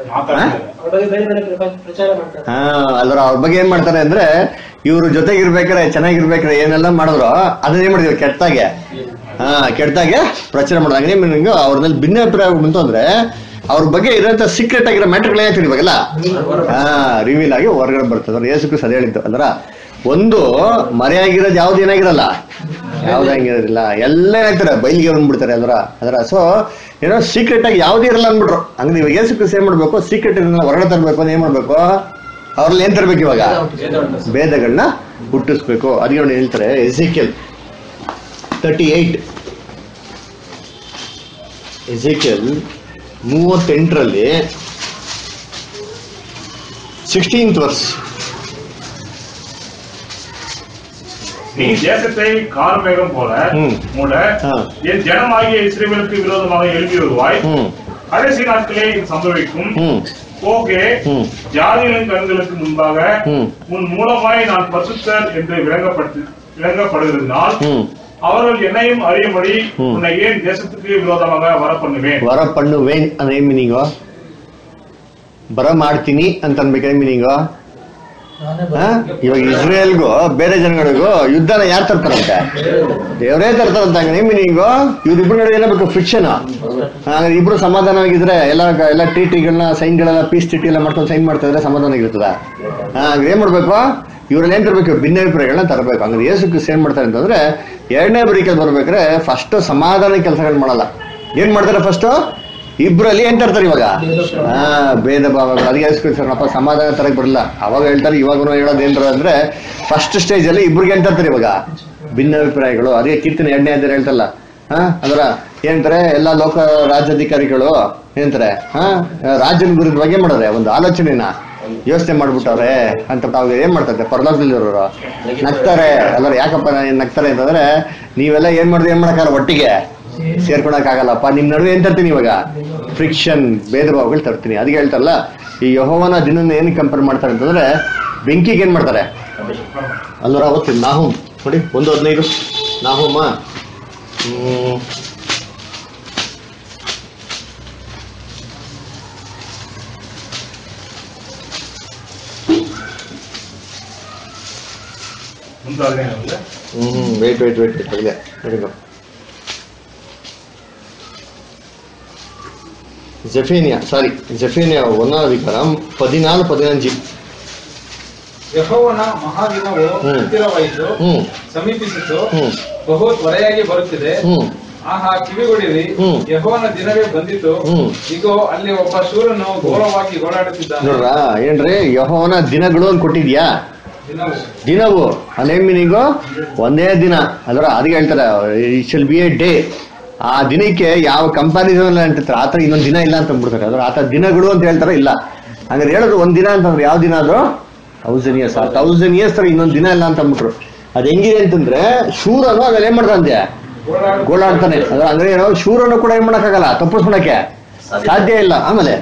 ಮಾತಾಡ್ತಾರೆ. ಹಾ ಅಲ್ರ ಅವ್ರ ಬಗ್ಗೆ ಏನ್ ಮಾಡ್ತಾರೆ ಅಂದ್ರೆ ಇವ್ರ ಜೊತೆಗಿರ್ಬೇಕಾರೆ ಚೆನ್ನಾಗಿರ್ಬೇಕಾರೆ ಏನೆಲ್ಲ ಮಾಡಿದ್ರು ಅದನ್ನ ಏನ್ ಮಾಡಿದ್ವಿ ಕೆಟ್ಟಾಗೆ ಹಾ ಕೆಟ್ಟಾಗೆ ಪ್ರಚಾರ ಮಾಡಿದಾಗ ನಿಮ್ಗೆ ಅವ್ರದಲ್ಲಿ ಭಿನ್ನಾಭಿಪ್ರಾಯ ಬಂತು ಅಂದ್ರೆ ಅವ್ರ ಬಗ್ಗೆ ಇರೋಂಥ ಸೀಕ್ರೆಟ್ ಆಗಿರೋ ಮ್ಯಾಟ್ರ್ಗಳು ಏನಾಗ್ತದೆ ಇವಾಗೆಲ್ಲ ಹಾ ರಿವೀಲ್ ಆಗಿ ಹೊರಗಡೆ ಬರ್ತದೆ ಅವ್ರು ಯೇಸು ಕ್ರಿಸ್ತ ಅದೇ ಹೇಳಿದ್ದು ಅಲ್ರ ಒಂದು ಮರೆಯಾಗಿರೋದು ಯಾವ್ದು ಏನಾಗಿರಲ್ಲ ಯಾವ್ದು ಹಂಗಿರೋದಿಲ್ಲ ಎಲ್ಲ ಏನಾಗ್ತಾರೆ ಬಯಲಿಗೆ ಬಂದ್ಬಿಡ್ತಾರೆ ಅಲ್ರ ಅದರ ಸೊ ಏನೋ ಸೀಕ್ರೆಟ್ ಆಗಿ ಯಾವ್ದು ಇರಲ್ಲ ಅಂದ್ಬಿಟ್ರು ಹಂಗ ಇವಾಗ ಯೇಸು ಕ್ರಿಸ್ತ ಏನ್ ಮಾಡ್ಬೇಕು ಸೀಕ್ರೆಟ್ ಇದನ್ನ ಹೊರಗಡೆ ತರಬೇಕು ಅಂದ್ರೆ ಏನ್ ಮಾಡ್ಬೇಕು ಅವ್ರಲ್ಲಿ ಏನ್ ತರ್ಬೇಕು ಇವಾಗ ಭೇದ ಉಂಟು. ಭೇದಗಳನ್ನ ಹುಟ್ಟಿಸ್ಬೇಕು ಅದಕ್ಕೆ ನೋಡಿ ಹೇಳ್ತಾರೆ ಎಸಿಕೆಲ್ ತರ್ಟಿ ಏಯ್ಟ್ ಎಸಿಕೆಲ್ ಮೂವತ್ತೆಂಟರಲ್ಲಿ ಸಿಕ್ಸ್ಟೀನ್ತ್ ವರ್ಸ್ நீ தேசத்தை கார்மேகம் போல ம். மூட ஆ. என் ஜனமாகிய இஸ்ரேலுக்கு விரோதமாக எழுப்பி வருவாய் ಹ್ಮ್ கடைசி நாட்களே இது சம்பவிக்கும் ಹ್ಮ್ போகே ம். ஜாதிகளின் கண்களுக்கு முன்பாக ம். உன் மூலமாய் நான் பசுத்தர் என்று விளங்கப்பட்டு விளங்கப்படுகிறதுனால் ಹ್ಮ್ அவர்கள் என்னையும் அறியும்படி ம். உன்னை ஏன் தேசத்துக்கு விரோதமாக வர பண்ணுவேன் ವರ ಪಣ್ಣುವೇನ್ ಅಂದ್ರೆ ಏನ್ ಮೀನಿಂಗು ಬರ ಮಾಡ್ತೀನಿ ಅಂತ ಅನ್ಬೇಕಾದ್ರೆ ಮೀನಿಂಗು ನಾನೇ ಹಾ? ಬರ್ತೀನಿ. ಇವಾಗ ಇಸ್ರೇಲ್ಗೂ ಬೇರೆ ಜನಗಳಿಗೂ ಯುದ್ಧನ ಯಾರು ತರ್ತಾರಂತೆ ದೇವರೇ ತರ್ತಾರಂತ ಹಂಗ ಮೀನಿಂಗು ಇವ್ರಿಬ್ರು ನಡುವೆ ಏನಾಗಬೇಕು ಫಿಕ್ಷನ್ ಹಾಗಾದ್ರೆ ಇಬ್ರು ಸಮಾಧಾನವಾಗಿದ್ರೆ ಎಲ್ಲ ಎಲ್ಲ ಟ್ರೀಟಿಗಳನ್ನ ಸೈನ್ಗಳೆಲ್ಲ ಪೀಸ್ ಟ್ರೀಟಿ ಎಲ್ಲ ಮಾಡ್ಕೊಂಡು ಸೈನ್ ಮಾಡ್ತಾ ಇದ್ರೆ ಸಮಾಧಾನ ಆಗಿರ್ತದ ಹಂಗ ಏನ್ ಮಾಡ್ಬೇಕು ಇವ್ರಲ್ಲಿ ಏನ್ ತರಬೇಕು ಭಿನ್ನಾಭಿಪ್ರಾಯಗಳನ್ನ ತರಬೇಕು ಹಂಗಾರೆ ಯೇಸು ಕ್ರಿಸ್ತ ಏನ್ ಮಾಡ್ತಾರೆ ಅಂತಂದ್ರೆ ಎರಡನೇ ಬರೀಕಲ್ ಬರ್ಬೇಕಾದ್ರೆ ಫಸ್ಟ್ ಸಮಾಧಾನ ಕೆಲಸಗಳು ಮಾಡಲ್ಲ ಏನ್ ಮಾಡ್ತಾರೆ ಫಸ್ಟ್ ಇಬ್ರಲ್ಲಿ ಏನ್ ತರ್ತಾರೆ ಇವಾಗ ಹಾ ಭೇದ ಭಾವಗಳು ಅದಕ್ಕೆ ಯೇಸು ಕ್ರಿಸ್ತ ಅಪ್ಪ ಸಮಾಧಾನ ತರಕ್ ಬರಲ್ಲ ಅವಾಗ ಹೇಳ್ತಾರೆ ಇವಾಗ ಹೇಳೋದು ಏನ್ರ ಅಂದ್ರೆ ಫಸ್ಟ್ ಸ್ಟೇಜ್ ಅಲ್ಲಿ ಇಬ್ರಿಗೆ ಏನ್ ತರ್ತಾರೆ ಇವಾಗ ಭಿನ್ನಾಭಿಪ್ರಾಯಗಳು ಅದೇ ಕೀರ್ತನೆ ಎರಡನೇ ಅಧ್ಯಾಯ ಹೇಳ್ತಲ್ಲ ಹಾ ಅದರ ಏನಂತಾರೆ ಎಲ್ಲಾ ಲೋಕ ರಾಜ್ಯಾಧಿಕಾರಿಗಳು ಏನಂತಾರೆ ಹಾ ರಾಜ್ಯದ ವಿರುದ್ಧವಾಗಿ ಏನ್ ಮಾಡೋರೆ ಒಂದು ಆಲೋಚನೆನ ಯೋಚನೆ ಮಾಡ್ಬಿಟ್ಟವ್ರೆ ಅಂತ ತಾವು ಏನ್ ಮಾಡ್ತಾರೆ ಪರಲೋಕದಲ್ಲಿರೋರು ನಗ್ತಾರೆ ಅಲ್ಲರ ಯಾಕಪ್ಪ ನಾನು ನಗ್ತಾರೆ ಅಂತಂದ್ರೆ ನೀವೆಲ್ಲ ಏನ್ ಮಾಡಿದ್ರೆ ಏನ್ ಮಾಡಕ್ಕಾಗಲ್ಲ ಒಟ್ಟಿಗೆ ಸೇರ್ಕೊಳಕ್ ಆಗಲ್ಲಪ್ಪ ನಿಮ್ ನಡುವೆ ಏನ್ ತರ್ತೀನಿ ಇವಾಗ ಫ್ರಿಕ್ಷನ್ ಭೇದ ಭಾವಗಳು ತರ್ತೀನಿ ಅದಕ್ಕೆ ಹೇಳ್ತಾರಲ್ಲ ಈ ಯಹೋವನ ದಿನ ಏನಕ್ಕೆ ಕಂಪೇರ್ ಮಾಡ್ತಾರೆ ಅಂತಂದ್ರೆ ಬೆಂಕಿಗೆ ಏನ್ ಮಾಡ್ತಾರೆ ಅಲ್ಲರ ಅವತ್ತು ನಾಹುಮ್ ನೋಡಿ ಒಂದು ಹದಿನೈದು ನಾಹುಮ ಹ್ಮ್. ಒಂದು ಹದಿನೈದು ಅಂದ್ರೆ ಹ್ಮ್ ವೆಯ್ಟ್ ವೆಯ್ಟ್ ವೆಯ್ಟ್ ತೆಗಿದೆ ಜೆಫೇನಿಯಾ ಸಾರಿ ಜೆಫೇನಿಯಾ ಒಂದನೇ ಅಧಿಕಾರ ಪದಿನಾಲು ಪದಿನಂಜು ಯೆಹೋವನ ಮಹಾದಿನವು ಹ್ಮ್. ಹತ್ತಿರವಾಯಿತು ಹ್ಮ್ ಸಮೀಪಿಸಿತು ಹ್ಮ್ ಬಹು ತ್ವರೆಯಾಗಿ ಬರುತ್ತಿದೆ ಹ್ಮ್ ಆಹಾ ಕಿವಿಗೊಡಿರಿ ಹ್ಮ್. ಯೆಹೋವನ ದಿನವೇ ಬಂದಿತು ಹ್ಮ್. ಇಗೋ ಅಲ್ಲಿ ಒಬ್ಬ ಶೂರನು ಘೋರವಾಗಿ ಗೋಳಾಡುತ್ತಿದ್ದಾನೆ ನೋಡ್ರ ಏನ್ರಿ ಯಹೋವನ ದಿನಗಳು ಅಂತ ಕೊಟ್ಟಿದ್ಯಾ ದಿನವು ದಿನವು ಅದೇ ಮೀನಿಂಗು ಒಂದೇ ದಿನ ಅದರ ಅದಕ್ಕೆ ಹೇಳ್ತಾರೆ it shall be a day ಆ ದಿನಕ್ಕೆ ಯಾವ ಕಂಪಾರಿಸನ್ ಅಂತಿರ್ತಾರೆ ಆ ಥರ ಇನ್ನೊಂದು ದಿನ ಇಲ್ಲ ಅಂತ ಅಂದ್ಬಿಡ್ತಾರೆ ಅದ್ರ ಆ ಥರ ದಿನಗಳು ಅಂತ ಹೇಳ್ತಾರೆ ಇಲ್ಲ ಹಂಗಾರೆ ಹೇಳೋದು ಒಂದ್ ದಿನ ಅಂತಂದ್ರೆ ಯಾವ ದಿನ ಅದು ತೌಸಂಡ್ ಇಯರ್ಸ್ ಆ ತೌಸಂಡ್ ಇಯರ್ಸ್ ತರ ಇನ್ನೊಂದು ದಿನ ಇಲ್ಲ ಅಂತ ಅಂದ್ಬಿಟ್ರು ಅದ್ ಹೆಂಗಿದೆ ಅಂತಂದ್ರೆ ಶೂರನು ಅದ್ರಲ್ಲಿ ಏನ್ ಮಾಡ್ತಾನೆ ಗೋಳಾಡು ಗೋಳಾಡ್ತಾನೆ ಅದ್ರ ಅಂದ್ರೆ ಏನು ಶೂರನು ಕೂಡ ಏನ್ ಮಾಡಕ್ಕಾಗಲ್ಲ ತಪ್ಪಿಸ್ಕೊಳಕ್ಕೆ ಸಾಧ್ಯ ಇಲ್ಲ ಆಮೇಲೆ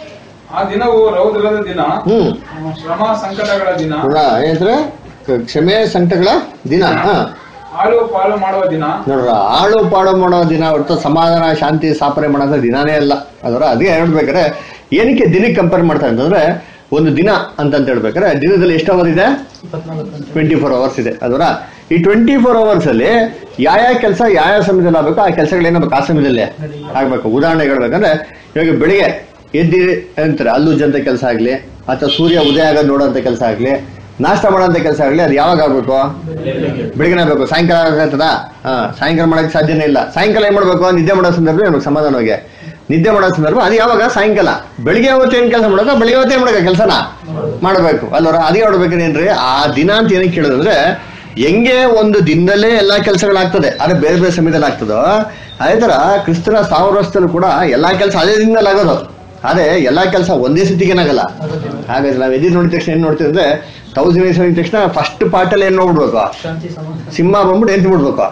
ಆ ದಿನವು ರೌದ್ರದ ದಿನ ಹ್ಮ್ ಶ್ರಮ ಸಂಕಟಗಳ ದಿನ ನೋಡ್ರ ಏನಂದ್ರೆ ಕ- ಕ್ಷಮೆ ಸಂಕಟಗಳ ದಿನ ಹಾ ಆಳು ಪಾಲು ಮಾಡುವ ದಿನ ನೋಡ್ರ ಆಳು ಪಾಡು ಮಾಡೋ ದಿನ ಹೊರತು ಸಮಾಧಾನ ಶಾಂತಿ ಸ್ಥಾಪನೆ ಮಾಡೋದು ದಿನಾನೇ ಅಲ್ಲ ಅದರ ಅದೇ ಹೇಳ್ಬೇಕಾದ್ರೆ ಏನಕ್ಕೆ ದಿನಕ್ಕೆ ಕಂಪೇರ್ ಮಾಡ್ತಾರೆ ಅಂತಂದ್ರೆ ಒಂದು ದಿನ ಅಂತಂತ ಹೇಳ್ಬೇಕಾದ್ರೆ ದಿನದಲ್ಲಿ ಎಷ್ಟು ಅವರ್ ಇದೆ ಇಪ್ಪತ್ನಾಲ್ಕು ಗಂಟೆ ಟ್ವೆಂಟಿ ಫೋರ್ ಅವರ್ಸ್ ಇದೆ ಅದರ ಈ ಟ್ವೆಂಟಿ ಫೋರ್ ಅವರ್ಸ್ ಅಲ್ಲಿ ಯಾವ ಯಾವ ಕೆಲಸ ಯಾವ ಯಾವ ಸಮಯದಲ್ಲಿ ಆಗ್ಬೇಕು ಆ ಕೆಲಸಗಳೇನಾಗಬೇಕು ಆ ಸಮಯದಲ್ಲೇ ಆಗ್ಬೇಕು ಉದಾಹರಣೆ ಹೇಳ್ಬೇಕಂದ್ರೆ ಇವಾಗ ಬೆಳಿಗ್ಗೆ ಎದ್ದಿ ಅಂತಾರೆ ಹಲ್ಲು ಜಂತ ಕೆಲಸ ಆಗ್ಲಿ ಅಥವಾ ಸೂರ್ಯ ಉದಯ ಆಗೋದು ನೋಡೋಂಥ ಕೆಲಸ ಆಗ್ಲಿ ನಾಷ್ಟ ಮಾಡೋಂಥ ಕೆಲಸ ಆಗ್ಲಿ ಅದು ಯಾವಾಗ ಆಗ್ಬೇಕು ಬೆಳಿಗ್ಗೆ ಆಗ್ಬೇಕು ಸಾಯಂಕಾಲ ಆಗತ್ತದ ಹಾ ಸಾಯಂಕಾಲ ಮಾಡಕ್ಕೆ ಸಾಧ್ಯನೇ ಇಲ್ಲ ಸಾಯಂಕಾಲ ಏನ್ ಮಾಡ್ಬೇಕು ನಿದ್ದೆ ಮಾಡೋ ಸಂದರ್ಭ ನಮ್ಗೆ ಸಮಾಧಾನವಾಗಿ ನಿದ್ದೆ ಮಾಡೋ ಸಂದರ್ಭ ಅದು ಯಾವಾಗ ಸಾಯಂಕಾಲ ಬೆಳಿಗ್ಗೆ ಹೊತ್ತು ಏನ್ ಕೆಲಸ ಮಾಡೋದು ಬೆಳಿಗ್ಗೆ ಹೊತ್ತು ಏನ್ ಮಾಡಬೇಕು ಕೆಲಸನ ಮಾಡಬೇಕು ಅಲ್ವರ ಅದೇ ನೋಡ್ಬೇಕೇನೇನ್ರಿ ಆ ದಿನ ಅಂತ ಏನಕ್ಕೆ ಕೇಳೋದಂದ್ರೆ ಹೆಂಗೆ ಒಂದು ದಿನದಲ್ಲೇ ಎಲ್ಲಾ ಕೆಲಸಗಳಾಗ್ತದೆ ಆದ್ರೆ ಬೇರೆ ಬೇರೆ ಸಮಯದಲ್ಲಿ ಆಗ್ತದೋ ಅದೇ ತರ ಕ್ರಿಸ್ತನ ಸಾವಿರ ವರ್ಷದಲ್ಲೂ ಕೂಡ ಎಲ್ಲಾ ಕೆಲಸ ಅದೇ ದಿನದಲ್ಲಿ ಆಗೋದು ಆದ್ರೆ ಎಲ್ಲಾ ಕೆಲಸ ಒಂದೇ ಸತಿಗೆ ಏನಾಗಲ್ಲ ಹಾಗಾದ್ರೆ ನಾವು ಎದ್ದು ನೋಡಿದ ತಕ್ಷಣ ಏನ್ ನೋಡ್ತೀವಿ ಅಂದ್ರೆ ತೌಸಂಡ್ ಇಯರ್ಸ್ ನೋಡಿದ ತಕ್ಷಣ ಫಸ್ಟ್ ಪಾರ್ಟಲ್ಲಿ ಏನ್ ನೋಡ್ಬೇಕು ಶಾಂತಿ ಸಮಾಧಾನ ಸಿಂಹ ಬಂದ್ಬಿಟ್ಟು ಏನ್ ತಿನ್ಬಿಡ್ಬೇಕು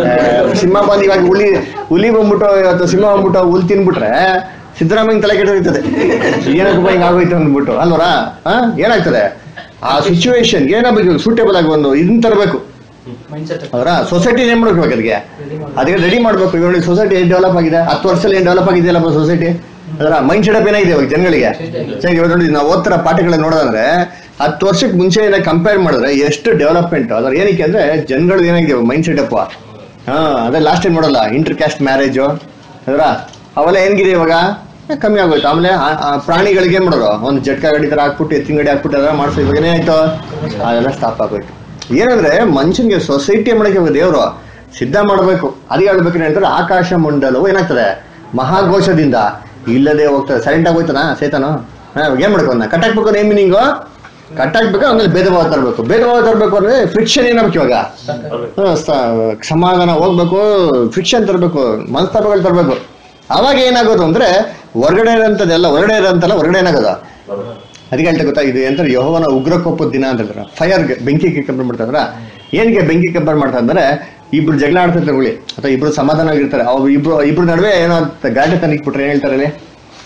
ಆ, ಸಿಂಹ ಬಂದು ಇವಾಗ ಹುಲಿ ಹುಲಿ ಬಂದ್ಬಿಟ್ಟು ಅಥವಾ ಸಿಂಹ ಬಂದ್ಬಿಟ್ಟು ಹುಲ್ ತಿನ್ಬಿಟ್ರೆ ಸಿದ್ದರಾಮಯ್ಯ ತಲೆ ಕೆಟ್ಟಿರ್ತದೆ ಏನಕ್ಕಪ್ಪ ಹಿಂಗ್ ಆಗೋಯ್ತು ಅಂದ್ಬಿಟ್ಟು ಅಲ್ವರ ಹಾ ಏನಾಗ್ತದೆ ಆ ಸಿಚುವೇಶನ್ ಏನಾಗಬೇಕು ಸೂಟೇಬಲ್ ಆಗಿ ಒಂದು ಇದನ್ನ ತರಬೇಕು ಮೈಂಡ್ ಅವರ ಸೊಸೈಟಿ ಏನ್ ಮಾಡ್ಬೇಕು ಅದಕ್ಕೆ ಅದಕ್ಕೆ ರೆಡಿ ಮಾಡ್ಬೇಕು ಇವಾಗ ಸೊಸೈಟಿ ಏನ್ ಡೆವಲಪ್ ಆಗಿದೆ ಹತ್ತು ವರ್ಷದಲ್ಲಿ ಏನ್ ಡೆವಲಪ್ ಆಗಿದೆಯಲ್ಲಪ್ಪ ಸೊಸೈಟಿ ಅದರ ಮೈಂಡ್ ಸೆಟಪ್ ಏನಾಗಿದೆ ಇವಾಗ ಜನಗಳಿಗೆ ಸರಿ ಇವಾಗ ನೋಡಿ ನಾವು ಓದ್ತಿರೋ ಪಾಠಗಳನ್ನ ನೋಡೋದಂದ್ರೆ ಹತ್ತು ವರ್ಷಕ್ಕೆ ಮುಂಚೆ ಕಂಪೇರ್ ಮಾಡಿದ್ರೆ ಎಷ್ಟು ಡೆವಲಪ್ಮೆಂಟ್ ಅದ್ರ ಏನಕ್ಕೆ ಅಂದ್ರೆ ಜನಗಳು ಏನಾಗಿದೆ ಮೈಂಡ್ ಸೆಟಪ್ ಹಾ ಅದೇ ಲಾಸ್ಟ್ ಟೈಮ್ ನೋಡಲ್ಲ ಇಂಟರ್ ಕ್ಯಾಸ್ಟ್ ಮ್ಯಾರೇಜು ಅದರ ಅವೆಲ್ಲ ಏನ್ಗಿದೆ ಇವಾಗ ಏ, ಕಮ್ಮಿ ಆಗೋಯ್ತು ಆಮೇಲೆ ಆ- ಆ ಪ್ರಾಣಿಗಳಿಗೆ ಏನ್ ಮಾಡೋದು ಒಂದು ಜಟ್ಕ ಗಾಡಿ ತರ ಹಾಕ್ಬಿಟ್ಟು ಎತ್ತಿನ ಗಾಡಿ ಹಾಕ್ಬಿಟ್ಟು ಅದೆಲ್ಲ ಮಾಡ್ಸೋ ಇವಾಗ ಏನಾಯ್ತು ಅದೆಲ್ಲ ಸ್ಟಾಪ್ ಆಗೋಯ್ತು ಏನಂದ್ರೆ ಮನುಷ್ಯನಿಗೆ ಸೊಸೈಟಿ ಮಾಡಕ್ಕೆ ದೇವರು ಸಿದ್ಧ ಮಾಡಬೇಕು ಅದೇ ಹೇಳ್ಬೇಕು ಹೇಳ್ತಾರೆ ಆಕಾಶ ಮಂಡಲವು ಏನಾಗ್ತದೆ ಮಹಾಘೋಷದಿಂದ ಇಲ್ಲದೆ ಹೋಗ್ತದೆ ಸೈಲೆಂಟ್ ಆಗೋಯ್ತಾನ ಸೇತನು ಹಾ ಇವಾಗ ಏನ್ ಮಾಡ್ಬೇಕು ಅದನ್ನ ಕಟ್ಟಾಕ್ಬೇಕು ನೇಮ್ ಮೀನಿಂಗು ಕಟ್ಟಾಕ್ಬೇಕು ಆಮೇಲೆ ಭೇದ ಭಾವ ತರಬೇಕು ಭೇದ ಭಾವ ತರಬೇಕು ಅಂದ್ರೆ ಫ್ರಿಕ್ಷನ್ ಏನಾಗ್ಬೇಕು ಇವಾಗ ಹಾ, ಸ- ಸಮಾಧಾನ ಹೋಗ್ಬೇಕು ಫ್ರಿಕ್ಷನ್ ತರಬೇಕು ಮನಸ್ತಾಪಗಳು ತರಬೇಕು ಅವಾಗ ಏನಾಗೋದು ಅಂದ್ರೆ ಹೊರಗಡೆ ಇರೋಂಥದ್ದೆಲ್ಲ ಹೊರಗಡೆ ಇರೋಂಥಲ್ಲ ಹೊರಗಡೆ ಏನಾಗೋದು ಅದಕ್ಕೆ ಹೇಳ್ತಾ ಗೊತ್ತಾ ಇದು ಎಂತಾರೆ ಯಹೋವನ ಉಗ್ರ ಕೋಪದ ದಿನ ಅಂತ ಹೇಳ್ತಾರೆ ಫೈರ್ ಬೆಂಕಿಗೆ ಕಂಪೇರ್ ಮಾಡ್ತಾರ ಏನಕ್ಕೆ ಬೆಂಕಿ ಕಂಪೇರ್ ಮಾಡ್ತಾ ಅಂದ್ರೆ ಇಬ್ರು ಜಗಳ ಆಡ್ತಿರ್ತಾರೆ ಹುಳಿ ಅಥವಾ ಇಬ್ರು ಸಮಾಧಾನವಾಗಿರ್ತಾರೆ ಅವ್ರು ಇಬ್ರು ಇಬ್ರು ನಡುವೆ ಏನೋ ಗಾಡಿ ತನಿಕ್ಬಿಟ್ರೆ ಏನ್ ಹೇಳ್ತಾರೆ ಅಲ್ಲಿ?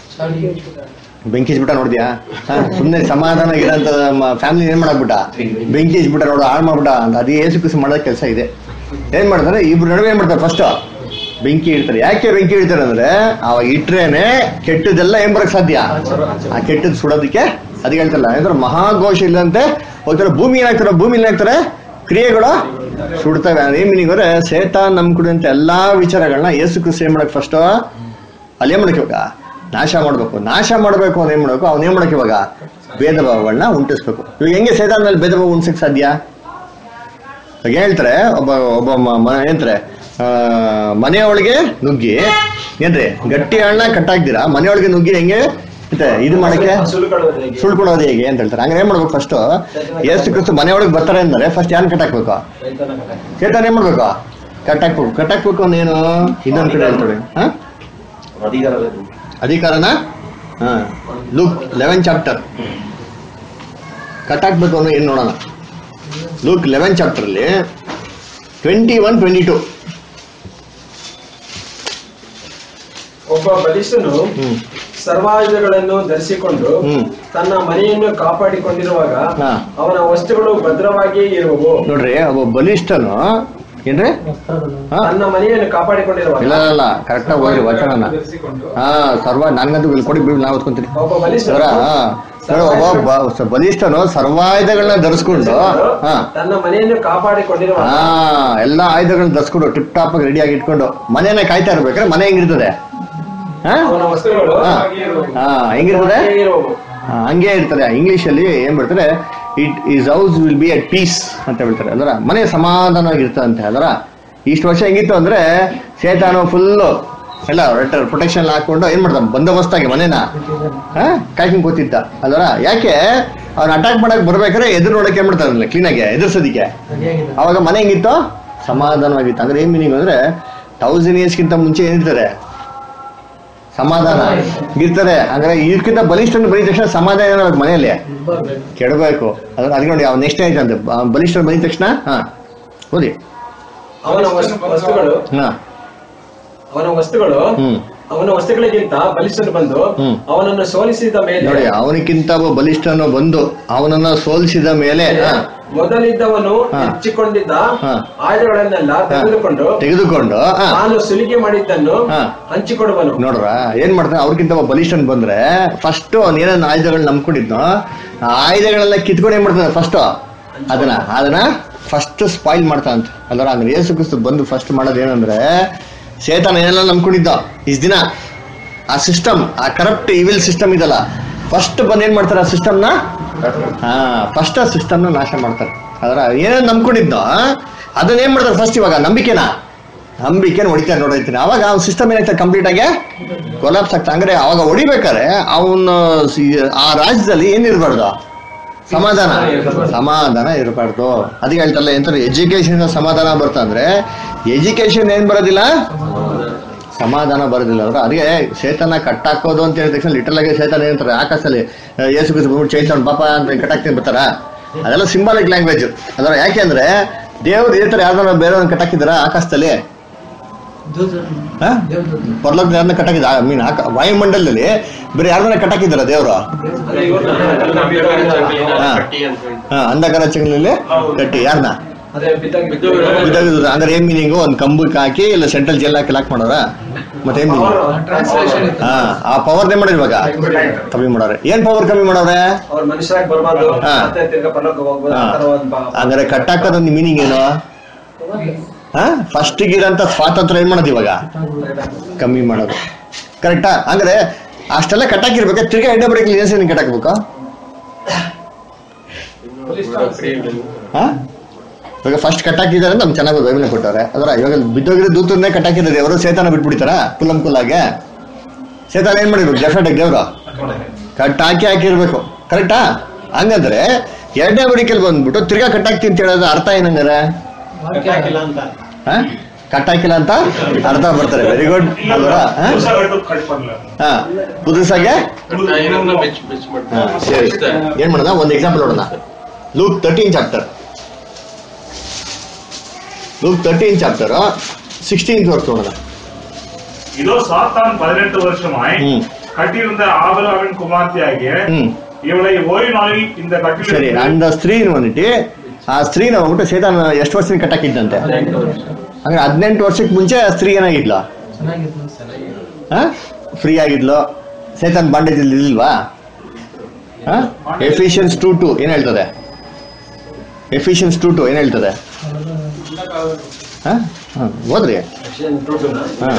ಬೆಂಕಿ ಹಚ್ಬಿಟ್ಟ ನೋಡಿದ್ಯಾ ಸುಮ್ಮನೆ ಸಮಾಧಾನ ಇರೋಂಥ ಫ್ಯಾಮಿಲಿ ಏನ್ ಮಾಡಾಕ್ಬಿಟ್ಟ ಬೆಂಕಿ ಹಚ್ಬಿಟ್ಟ ನೋಡು ಹಾಳು ಮಾಡ್ಬಿಟ್ಟ ಅಂತ ಅದೇ ಏಸು ಕುಸು ಮಾಡೋ ಕೆಲಸ ಇದೆ ಏನ್ ಮಾಡ್ತಾರೆ ಇಬ್ರು ನಡುವೆ ಏನ್ ಮಾಡ್ತಾರೆ ಫಸ್ಟ್ ಬೆಂಕಿ ಇಡ್ತಾರೆ ಯಾಕೆ ಬೆಂಕಿ ಇಡ್ತಾರೆ ಅಂದ್ರೆ ಅವಾಗ ಇಟ್ರೇನೆ ಕೆಟ್ಟದೆಲ್ಲ ಏನ್ ಬರಕ್ ಸಾಧ್ಯ ಆ ಕೆಟ್ಟದ್ ಸುಡೋದಕ್ಕೆ ಅದಕ್ಕೆ ಹೇಳ್ತಾರಲ್ಲ ಅಂದ್ರೆ ಮಹಾಘೋಷ ಇಲ್ಲಂತೆ ಹೋಗ್ತಾರೆ ಭೂಮಿ ಏನಾಗ್ತಾರೆ ಭೂಮಿ ಏನಾಗ್ತಾರೆ ಕ್ರಿಯೆಗಳು ಸುಡ್ತವೆ ಅದೇ ಮೀನಿಂಗ್ ಅಂದ್ರೆ ಸೇತ ನಮ್ ಕುಡಿದಂತ ಎಲ್ಲಾ ವಿಚಾರಗಳನ್ನ ಏಸು ಕ್ರಿಸ್ತ ಏನ್ ಮಾಡಕ್ ಫಸ್ಟ್ ಅಲ್ಲಿ ಏನ್ ಮಾಡಕ್ ಇವಾಗ ನಾಶ ಮಾಡ್ಬೇಕು ನಾಶ ಮಾಡ್ಬೇಕು ಅವ್ನು ಏನ್ ಮಾಡ್ಬೇಕು ಅವ್ನ ಏನ್ ಮಾಡಕ್ ಇವಾಗ ಭೇದ ಭಾವಗಳನ್ನ ಉಂಟಿಸ್ಬೇಕು ಇವಾಗ ಹೆಂಗೆ ಸೇತಾನ್ ಮೇಲೆ ಭೇದ ಭಾವ ಉಂಟಿಸಕ್ ಸಾಧ್ಯ ಇವಾಗ ಹೇಳ್ತಾರೆ ಒಬ್ಬ ಒಬ್ಬ ಮ- ಮ- ಏನಂತಾರೆ ಆ, ಮನೆಯೊಳಗೆ ನುಗ್ಗಿ ಏನ್ರಿ ಗಟ್ಟಿ ಹಣ್ಣ ಕಟ್ಟಾಕ್ದಿರಾ ಮನೆಯೊಳಗೆ ನುಗ್ಗಿ ಹೆಂಗೆ ಮತ್ತೆ ಇದು ಮಾಡಕ್ಕೆ ಸುಳ್ಕೊಳ್ಳೋದು ಹೇಗೆ? ಸುಳ್ಕೊಳ್ಳೋದು ಹೇಗೆ ಅಂತ ಹೇಳ್ತಾರೆ ಹಂಗಾರೆ ಏನ್ ಮಾಡ್ಬೇಕು ಫಸ್ಟ್ ಎಷ್ಟು ಕ್ರಿಸ್ತು ಮನೆಯೊಳಗೆ ಬರ್ತಾರೆ ಅಂದ್ರೆ ಫಸ್ಟ್ ಯಾರು ಕಟ್ಟಾಕ್ಬೇಕು ರೈತನ ಕಥೆ. ಸೇತಾನ್ ಏನ್ ಮಾಡ್ಬೇಕು ಕಟ್ಟಾಕ್ಬೇಕು ಕಟ್ಟಾಕ್ಬೇಕು ಅಂದೇನು ಇನ್ನೊಂದ್ ಕಡೆ ಹೇಳ್ತಾರೆ ಹಾ ಅಧಿಕಾರದಲ್ಲಿ. ಅಧಿಕಾರನ ಹಾ ಲೂಕ್ ಲೆವೆನ್ ಚಾಪ್ಟರ್ ಕಟ್ಟಾಕ್ಬೇಕು ಅನ್ನೋ ಏನು ನೋಡೋಣ ಲೂಕ್ ಲೆವೆನ್ ಚಾಪ್ಟರ್ಲಿ ಟ್ವೆಂಟಿ ಒನ್ ಟ್ವೆಂಟಿ ಟು ಒಬ್ಬ ಬಲಿಷ್ಠನು ಹ್ಮ್ ಸರ್ವಾಯುಧಗಳನ್ನು ಧರಿಸಿಕೊಂಡು ಹ್ಮ್. ತನ್ನ ಮನೆಯನ್ನು ಕಾಪಾಡಿಕೊಂಡಿರುವಾಗ ಹಾ. ಅವನ ವಸ್ತುಗಳು ಭದ್ರವಾಗಿ ಇರುವವು ನೋಡ್ರಿ ಒಬ್ಬ ಬಲಿಷ್ಠನು ಏನ್ರಿ ಹಾ ತನ್ನ ಮನೆಯನ್ನು ಕಾಪಾಡಿಕೊಂಡಿರುವಾಗ ಇಲ್ಲ ಇಲ್ಲ ಕರೆಕ್ಟಾಗಿ ಓದ್ರಿ ವಚನನ ಧರಿಸಿಕೊಂಡು ಹಾ ಸರ್ವ ನನ್ಗಂತೂ ಇಲ್ಲಿ ಕೊಡಿ ಬಿಡಿ ನಾವು ಓದ್ಕೊಂತೀನಿ ಒಬ್ಬ ಬಲಿಷ್ಠನು ಅವರ ನೋಡು, ಒಬ್ಬ ಬ- ಬಲಿಷ್ಠನು ಸರ್ವಾಯುಧಗಳನ್ನ ಧರಿಸ್ಕೊಂಡು ಹಾ ತನ್ನ ಮನೆಯನ್ನು ಕಾಪಾಡಿಕೊಂಡಿರುವಾಗ ಹಾ ಎಲ್ಲ ಆಯುಧಗಳನ್ನ ಧರಿಸ್ಕೊಂಡು ಟಿಪ್ ಟಾಪ್ ರೆಡಿ ಆಗಿ ಇಟ್ಕೊಂಡು ಮನೆಯನ್ನ ಕಾಯ್ತಾ ಇರ್ಬೇಕಾದ್ರೆ ಮನೆ ಹೆಂಗಿರ್ತದೆ ಹಾ ಅವನ ವಸ್ತುಗಳು ಹಾ ಹಾ ಹೆಂಗಿರ್ತದೆ ಹಾಗೆಯೇ ಇರುವವು. ಹಾ, ಹಂಗೆ ಇರ್ತಾರೆ ಇಂಗ್ಲಿಷ್ ಅಲ್ಲಿ ಏನ್ ಬರ್ತಾರೆ it is house will be at peace ಅಂತ ಹೇಳ್ತಾರೆ ಅದರ ಮನೆ ಸಮಾಧಾನವಾಗಿರ್ತಂತೆ ಅದರ ಇಷ್ಟು ವರ್ಷ ಹೆಂಗಿತ್ತು ಅಂದ್ರೆ ಸೇತಾನು ಫುಲ್ಲು ಎಲ್ಲ ಪ್ರೊಟೆಕ್ಷನ್ ಹಾಕೊಂಡು ಏನ್ ಮಾಡ್ತಾನೆ ಬಂದೋಬಸ್ತಾಗಿ ಮನೇನ ಹಾ ಕಾಯ್ಕೊಂಡು ಕೂತಿದ್ದ ಅದರ ಯಾಕೆ ಅವ್ನ ಅಟ್ಯಾಕ್ ಮಾಡಕ್ ಬರ್ಬೇಕಾದ್ರೆ ಎದುರು ನೋಡಕ್ಕೆ ಏನ್ ಮಾಡ್ತಾನಲ್ಲ ಕ್ಲೀನಾಗೆ ಎದುರ್ಸೋದಿಕ್ಕೆ ರೆಡಿಯಾಗಿದೆ ಅವಾಗ ಮನೆ ಹೆಂಗಿತ್ತು ಸಮಾಧಾನವಾಗಿತ್ತು ಅಂದ್ರೆ ಏನ್ ಮೀನಿಂಗ್ ಅಂದ್ರೆ ತೌಸಂಡ್ ಇಯರ್ಸ್ಗಿಂತ ಮುಂಚೆ ಏನಿರ್ತಾರೆ ಸಮಾಧಾನ ಇರ್ತಾರೆ ಅಂದ್ರೆ ಇದಕ್ಕಿಂತ ಬಲಿಷ್ಠನ ಬಲಿದ ತಕ್ಷಣ ಸಮಾಧಾನ ಏನಾಗಬೇಕು ಮನೆಯಲ್ಲಿ ಬರ್ಬೇಕು ಕೆಡಬೇಕು ಅದ್ರ ಅದಕ್ಕೆ ನೋಡಿ ಅವ್ನು ನೆಕ್ಸ್ಟ್ ಆಯ್ತಂತೆ ಬಲಿಷ್ಠನ ಬಲಿದ ತಕ್ಷಣ ಹಾ ಓದಿ ಅವನ ವಸ್ತು- ವಸ್ತುಗಳು ಹಾ ಅವನ ವಸ್ತುಗಳು ಹ್ಮ್ ಅವನ ವಸ್ತುಗಳಿಗಿಂತ ಬಲಿಷ್ಠನು ಬಂದು ಹ್ಮ್. ಅವನನ್ನು ಸೋಲಿಸಿದ ಮೇಲೆ ನೋಡಿ ಅವನಿಗಿಂತ ಒಬ್ಬ ಬಲಿಷ್ಠನು ಬಂದು ಅವನನ್ನ ಸೋಲಿಸಿದ ಮೇಲೆ ಹಾ, ಮೊದಲಿದ್ದವನು ಹಾ. ಹೆಚ್ಚಿಕೊಂಡಿದ್ದ ಹಾ. ಆಯುಧಗಳನ್ನೆಲ್ಲ ತೆಗೆದುಕೊಂಡು ತೆಗೆದುಕೊಂಡು ಹಾ ತಾನು ಸುಲಿಗೆ ಮಾಡಿದ್ದನ್ನು ಹಾ. ಹಂಚಿಕೊಡುವನು ನೋಡ್ರ ಏನ್ ಮಾಡ್ತಾನೆ ಅವ್ರಿಗಿಂತ ಒಬ್ಬ ಬಲಿಷ್ಠನ್ ಬಂದ್ರೆ ಫಸ್ಟ್ ಅವ್ನ ಏನೇನು ಆಯುಧಗಳನ್ನ ನಂಬ್ಕೊಂಡಿದ್ನೋ ಆ ಆಯುಧಗಳೆಲ್ಲ ಕಿತ್ಕೊಂಡು ಏನ್ ಮಾಡ್ತಾನೆ ಫಸ್ಟ್ ಅದನ್ನ ಅದನ್ನ ಫಸ್ಟ್ ಸ್ಪಾಯಿಲ್ ಮಾಡ್ತಾನಂತ ಅಲ್ಲರ ಹಂಗ ಯೇಸು ಕ್ರಿಸ್ತು ಬಂದು ಫಸ್ಟ್ ಮಾಡೋದು ಏನಂದ್ರೆ ಸೇತಾನ ಏನೆಲ್ಲ ನಂಬ್ಕೊಂಡಿದ್ದ ಇಸ್ ದಿನ ಆ ಸಿಸ್ಟಮ್ ಆ ಕರಪ್ಟ್ ಇವಿಲ್ ಸಿಸ್ಟಮ್ ಇದಲ್ಲ ಫಸ್ಟ್ ಬಂದು ಏನ್ ಮಾಡ್ತಾರೆ ಆ ಸಿಸ್ಟಮ್ನ ಹಾ ಫಸ್ಟ್ ಆ ಸಿಸ್ಟಮ್ನ ನಾಶ ಮಾಡ್ತಾರೆ ಅದರ ಏನೇನು ನಂಬ್ಕೊಂಡಿದ್ನೋ ಅದನ್ನ ಏನ್ ಮಾಡ್ತಾರೆ ಫಸ್ಟ್ ಇವಾಗ ನಂಬಿಕೆನಾ ನಂಬಿಕೆ ಹೊಡಿತಾರೆ ನೋಡೈತೀನಿ ಅವಾಗ ಅವ್ನ ಸಿಸ್ಟಮ್ ಏನಾಯ್ತು ಕಂಪ್ಲೀಟ್ ಆಗಿ ಕೊಲಾಪ್ಸ್ ಆಗ್ತಾ ಅಂದ್ರೆ ಅವಾಗ ಹೊಡಿಬೇಕಾರೆ ಅವನ ಆ ರಾಜ್ಯದಲ್ಲಿ ಏನಿರ್ಬಾರ್ದು ಸಮಾಧಾನ ಸಮಾಧಾನ ಇರಬಾರ್ದು ಅದಕ್ಕೆ ಹೇಳ್ತಾರಲ್ಲ ಎಂತ ಎಜುಕೇಶನ್ ಸಮಾಧಾನ ಬರ್ತಂದ್ರೆ ಎಜುಕೇಶನ್ ಏನ್ ಬರೋದಿಲ್ಲ ಸಮಾಧಾನ ಬರೋದಿಲ್ಲ ಅಂದ್ರೆ ಅದಕ್ಕೆ ಸೇತನ ಕಟ್ಟಾಕೋದು ಅಂತ ಹೇಳಿದ ತಕ್ಷಣ ಲಿಟಲ್ ಆಗಿ ಸೇತನ ಏನಂತಾರೆ ಆಕಾಶದಲ್ಲಿ ಆ, ಯೇಸು ಕ್ರಿಸ್ತು ಬಂದ್ಬಿಟ್ಟು ಚೈತನ್ ಪಾಪ ಅಂತ ಕಟ್ಟಾಕ್ತೀನಿ ಬರ್ತಾರ ಅದೆಲ್ಲ ಸಿಂಬಾಲಿಕ್ ಲ್ಯಾಂಗ್ವೇಜ್ ಅದರ ಯಾಕೆಂದ್ರೆ ದೇವ್ರು ಇದೇ ತರ ಯಾವ್ದಾರ ಬೇರೆ ಕಟ್ಟಾಕಿದಾರ ಆಕಾಶದಲ್ಲಿ ದೂತ ಹಾ? ದೇವ್ರದ್ದು ಪರ್ಲೋಕ ಯಾರನ್ನ ಕಟ್ಟಾಕಿದ ಐ ಮೀನ್ ವಾಯುಮಂಡಲದಲ್ಲಿ ಬೇರೆ ಯಾರನ್ನ ಕಟ್ಟಾಕಿದಾರ ದೇವ್ರು ಹಾ. ಹಾ ಅಂಧಕಾರ ಚಂಗ್ಲಲ್ಲಿ ಕಟ್ಟಿ ಯಾರನ್ನ ಅದೇ ಬಿದ್ದಾಗ ಅಂದ್ರೆ ಏನ್ ಮೀನಿಂಗು ಒಂದ್ ಕಂಬಕ್ಕೆ ಹಾಕಿ ಇಲ್ಲ ಸೆಂಟ್ರಲ್ ಜೈಲ್ ಹಾಕಿ ಲಾಕ್ ಮಾಡೋರ ಮತ್ತೆ ಏನ್ ಮೀನಿಂಗ್ ಟ್ರಾನ್ಸ್ಲೇಷನ್ ಇತ್ತು ಹಾ ಆ ಪವರ್ ನೇ ಮಾಡಿರ್ ಇವಾಗ ಕಮ್ಮಿ ಮಾಡೋರೆ ಏನ್ ಪವರ್ ಕಮ್ಮಿ ಮಾಡೋರೆ ಅವ್ರ ಮನುಷ್ಯರಾಗಿ ಬರಬಾರ್ದು ಹಾ. ಮತ್ತೆ ತಿರ್ಗಾ ಪರಲೋಕ ಹೋಗ್ಬೋದು ಆ ಹಾ. ಥರ ಒಂದ್ ಬಾ- ಹಂಗಾರೆ ಕಟ್ಟಾಕೋದೊಂದು ಮೀನಿಂಗ್ ಏನು ಹಾ ಫಸ್ಟ್ ಇರಂತ ಸ್ವಾತಂತ್ರ್ಯ ಏನ್ ಮಾಡೋದು ಇವಾಗ ಕಮ್ಮಿ ಮಾಡೋದು ಕರೆಕ್ಟಾ ಅಂದ್ರೆ ಅಷ್ಟೆಲ್ಲ ಕಟ್ಟಾಕಿರ್ಬೇಕು ತಿರ್ಗಾ ಎಡ್ಡೆ ಬರೀಕ್ ಏನ್ ಕಟ್ಟಾಕ್ಬೇಕು ಹಾ ಇವಾಗ ಫಸ್ಟ್ ಕಟ್ಟಾಕಿದ್ದಾರೆ ನಮ್ಗೆ ಚೆನ್ನಾಗಿ ಬೈಬಲ್ ಕೊಟ್ಟವ್ರೆ ಅದರ ಇವಾಗ ಬಿದ್ದೋಗಿರೋ ದೂತರನ್ನೇ ಕಟ್ಟಾಕಿದ್ದಾರೆ ಅವರು ಸೇತಾನ ಬಿಟ್ಬಿಡ್ತಾರ ಕುಲಂ ಕುಲ್ಲಾಗೆ ಸೇತಾನ ಏನ್ ಮಾಡಿರ್ಬೇಕು ಡೆಫಿನೆಟ್ ದೇವ್ರು ಕಟ್ಟಾಕಿ ಹಾಕಿರ್ಬೇಕು ಕರೆಕ್ಟಾ ಹಂಗಂದ್ರೆ ಎರಡನೇ ಬಡಿಕೆಲ್ ಬಂದ್ಬಿಟ್ಟು ತಿರ್ಗಾ ಕಟ್ಟಾಕ್ತಿ ಅಂತ ಹೇಳೋದು ಅರ್ಥ ಏನಂಗಾರೆ ಹಾ ಕಟ್ಟಾಕಿಲ್ಲ ಅಂತ ಅರ್ಥ ಬರ್ತಾರೆ ವೆರಿ ಗುಡ್ ಅಲ್ವರ ಪುಸ್ತಕಗಳು ಕಟ್ ಮಾಡಲ್ಲ ಹಾ ಪುದುಸಾಗೆ ಹಾ, ಸರಿ ಏನ್ ಮಾಡೋಣ ಒಂದು ಎಕ್ಸಾಂಪಲ್ ನೋಡೋಣ Luke thirteen chapter Luke thirteen chapter sixteenth വർഷം നോടണം இதோ சாத்தான் பதினெட்டு வருஷமாய் ம். கட்டியிருந்த ஆபராவின் குமார்த்தியாகிய ம். இவளை ஓய்வு நாளில் இந்த கட்டில் ಸರಿ ಅಂಡ್ ಸ್ತ್ರೀನ್ ಬಂದಿಟ್ಟು ಆ ಸ್ತ್ರೀನ ಹೋಗ್ಬಿಟ್ಟು ಸೇತಾನ್ ಎಷ್ಟು ವರ್ಷದಿಂದ ಕಟ್ಟಾಕಿದ್ದಂತೆ ಅಂದ್ರೆ ಹದಿನೆಂಟು ವರ್ಷಕ್ಕೆ ಮುಂಚೆ ಆ ಸ್ತ್ರೀ ಏನಾಗಿದ್ಲು ಚೆನ್ನಾಗಿತ್ತು ಹಾ ಫ್ರೀ ಆಗಿದ್ಲು ಸೇತಾನ್ ಬಾಂಡೇಜ್ ಇಲ್ವಾ ಹಾ ಎಫಿಷಿಯನ್ಸ್ ಟು ಟು ಏನ್ ಹೇಳ್ತದೆ ಎಫಿಷಿಯನ್ಸ್ ಟು ಟು ಏನ್ ಹೇಳ್ತದೆ ಹಾ ಹಾ ಓದ್ರಿ ಹಾ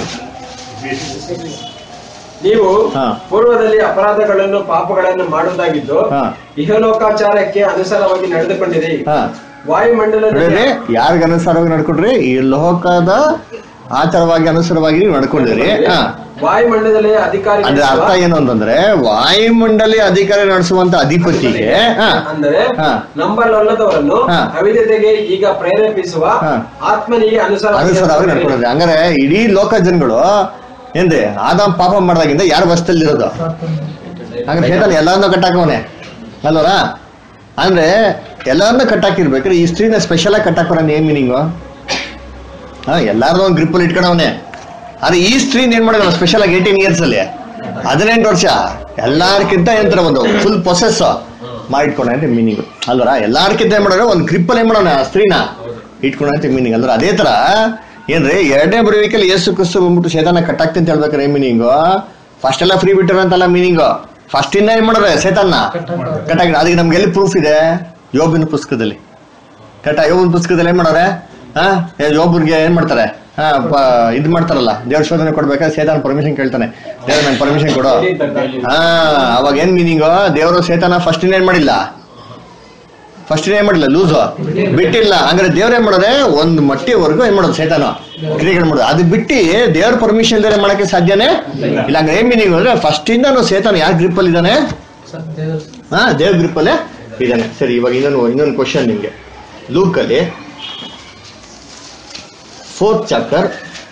ನೀವು ಹಾ. ಪೂರ್ವದಲ್ಲಿ ಅಪರಾಧಗಳನ್ನು ಪಾಪಗಳನ್ನು ಮಾಡುವುದಾಗಿದ್ದು ಹಾ. ಇಹಲೋಕಾಚಾರಕ್ಕೆ ಅನುಸಾರವಾಗಿ ನಡೆದುಕೊಂಡಿರಿ ಹಾ ವಾಯುಮಂಡಲದಲ್ಲಿ ನೋಡ್ರಿ ಯಾರಿಗ ಅನುಸಾರವಾಗಿ ನಡ್ಕೊಂಡ್ರಿ ಈ ಲೋಕದ ಆಚಾರವಾಗಿ ಅನುಸಾರವಾಗಿ ನೀವು ನಡ್ಕೊಂಡಿರಿ ಹಾ ವಾಯುಮಂಡಲದಲ್ಲಿ ಅಧಿಕಾರಿ ಅಂದ್ರೆ ಅರ್ಥ ಏನು ಅಂತಂದ್ರೆ ವಾಯುಮಂಡಲಿ ಅಧಿಕಾರಿ ನಡೆಸುವಂತ ಅಧಿಪತಿಗೆ ಹಾ ಅಂದರೆ ಹಾ. ನಂಬಲಲ್ಲದವರನ್ನು ಹಾ. ಅವಿದ್ಯತೆಗೆ ಈಗ ಪ್ರೇರೇಪಿಸುವ ಹಾ. ಆತ್ಮನಿಗೆ ಅನುಸಾರ ಅನುಸಾರವಾಗಿ ನಡ್ಕೊಂಡಿರಿ ಹಂಗಾರೆ ಇಡೀ ಲೋಕ ಜನಗಳು ಏನ್ರಿ ಆದಾಮ್ ಪಾಪ ಮಾಡ್ದಾಗಿಂದ ಯಾರ ಬಸ್ತಲ್ಲಿ ಇರೋದು ಹಂಗಾರೆ ಹೇತಲ್ಲಿ ಎಲ್ಲಾರನ್ನೂ ಕಟ್ಟಾಕವನೆ ಅಲ್ವರ ಅಂದ್ರೆ ಎಲ್ಲಾರನ್ನೂ ಕಟ್ಟಾಕಿರ್ಬೇಕ್ರಿ ಈ ಸ್ತ್ರೀನ ಸ್ಪೆಷಲ್ ಆಗಿ ಕಟ್ಟಾಕೋರ ಏನ್ ಮೀನಿಂಗು ಹಾ ಎಲ್ಲಾರನ್ನೂ ಒಂದು ಗ್ರಿಪ್ಪಲ್ಲಿ ಇಟ್ಕೊಂಡವನೆ ಆದ್ರೆ ಈ ಸ್ತ್ರೀನ್ ಏನ್ ಮಾಡಿದ ಸ್ಪೆಷಲ್ ಆಗಿ ಏಯ್ಟೀನ್ ಇಯರ್ಸ್ ಅಲ್ಲಿ ಹದಿನೆಂಟು ವರ್ಷ ಎಲ್ಲಾರ್ಕಿಂತ ಏನಂತಾರ ಒಂದು ಫುಲ್ ಪ್ರೊಸೆಸ್ ಮಾಡಿಟ್ಕೊಂಡ ಅಂತ ಮೀನಿಂಗ್ ಅಲ್ವರ ಎಲ್ಲಾರ್ಕಿಂತ ಏನ್ ಮಾಡೋಣ ಒಂದು ಗ್ರಿಪ್ಪಲ್ಲಿ ಏನ್ ಮಾಡೋಣ ಆ ಸ್ತ್ರೀನ ಇಟ್ಕೊಂಡ ಅಂತ ಮೀನಿಂಗ್ ಅಲ್ವರ ಅದೇ ತರ ಏನ್ರಿ ಎರಡನೇ ಬರುವಿಕೆಲ್ಲಿ ಏಸು ಕ್ರಿಸ್ತು ಬಂದ್ಬಿಟ್ಟು ಶೇತಾನ ಕಟ್ಟಾಕ್ತಿ ಅಂತ ಹೇಳ್ಬೇಕಾರೆ ಏನ್ ಮೀನಿಂಗು ಫಸ್ಟ್ ಎಲ್ಲ ಫ್ರೀ ಬಿಟ್ಟಾರ ಅಂತಲ್ಲ ಮೀನಿಂಗು ಫಸ್ಟ್ ಇಂದ ಏನ್ ಮಾಡೋರೆ ಸೇತನ್ನ ಕಟ್ಟಾಗಿ ಅದಕ್ಕೆ ನಮ್ಗೆ ಎಲ್ಲಿ ಪ್ರೂಫ್ ಇದೆ ಯೋಬಿನ ಪುಸ್ತಕದಲ್ಲಿ ಕರೆಕ್ಟ ಯೋಬನ ಪುಸ್ತಕದಲ್ಲಿ ಏನ್ ಮಾಡೋರೆ ಹಾ ಯೋಬನ್ಗೆ ಏನ್ ಮಾಡ್ತಾರೆ ಹಾ ಪ- ಇದ್ ಮಾಡ್ತಾರಲ್ಲ ದೇವ್ರ ಶೋಧನೆ ಕೊಡ್ಬೇಕಾದ್ರೆ ಸೇತಾನ ಪರ್ಮಿಷನ್ ಕೇಳ್ತಾನೆ ದೇವ್ರ ನನ್ ಪರ್ಮಿಷನ್ ಕೊಡು ಹಾ ಅವಾಗ ಏನ್ ಮೀನಿಂಗು ದೇವರು ಸೇತಾನ ಫಸ್ಟ್ ಏನ್ ಮಾಡಿಲ್ಲ ಫಸ್ಟ್ ಏನ್ ಮಾಡಿಲ್ಲ ಲೂಸು ಬಿಟ್ಟಿಲ್ಲ ಹಂಗಾರೆ ದೇವ್ರ ಏನ್ ಮಾಡೋರೆ ಒಂದ್ ಮಟ್ಟಿವರೆಗೂ ಏನ್ ಮಾಡೋದು ಸೇತಾನ ಕ್ರಿಯೆಗಳು ಮಾಡೋದು ಅದು ಬಿಟ್ಟು ದೇವ್ರ ಪರ್ಮಿಷನ್ ಇಲ್ಲದೆ ಮಾಡಕ್ಕೆ ಸಾಧ್ಯನೇ ಇಲ್ಲ ಹಂಗಾರೆ ಏನ್ ಮೀನಿಂಗ್ ಅಂದ್ರೆ ಫಸ್ಟ್ ಇಂದ ಸೇತಾನ ಯಾರ ಗ್ರಿಪ್ ಅಲ್ಲಿ ಇದ್ದಾನೆ ಸರ್ ದೇವ್ರ ಹಾ ದೇವ್ ಗ್ರಿಪ್ ಅಲ್ಲೇ ಇದ್ದಾನೆ ಸರಿ ಇವಾಗ ಇನ್ನೊಂದು ಇನ್ನೊಂದು ಕ್ವಶನ್ ನಿಮ್ಗೆ ಲೂಕಲ್ಲಿ fourth chapter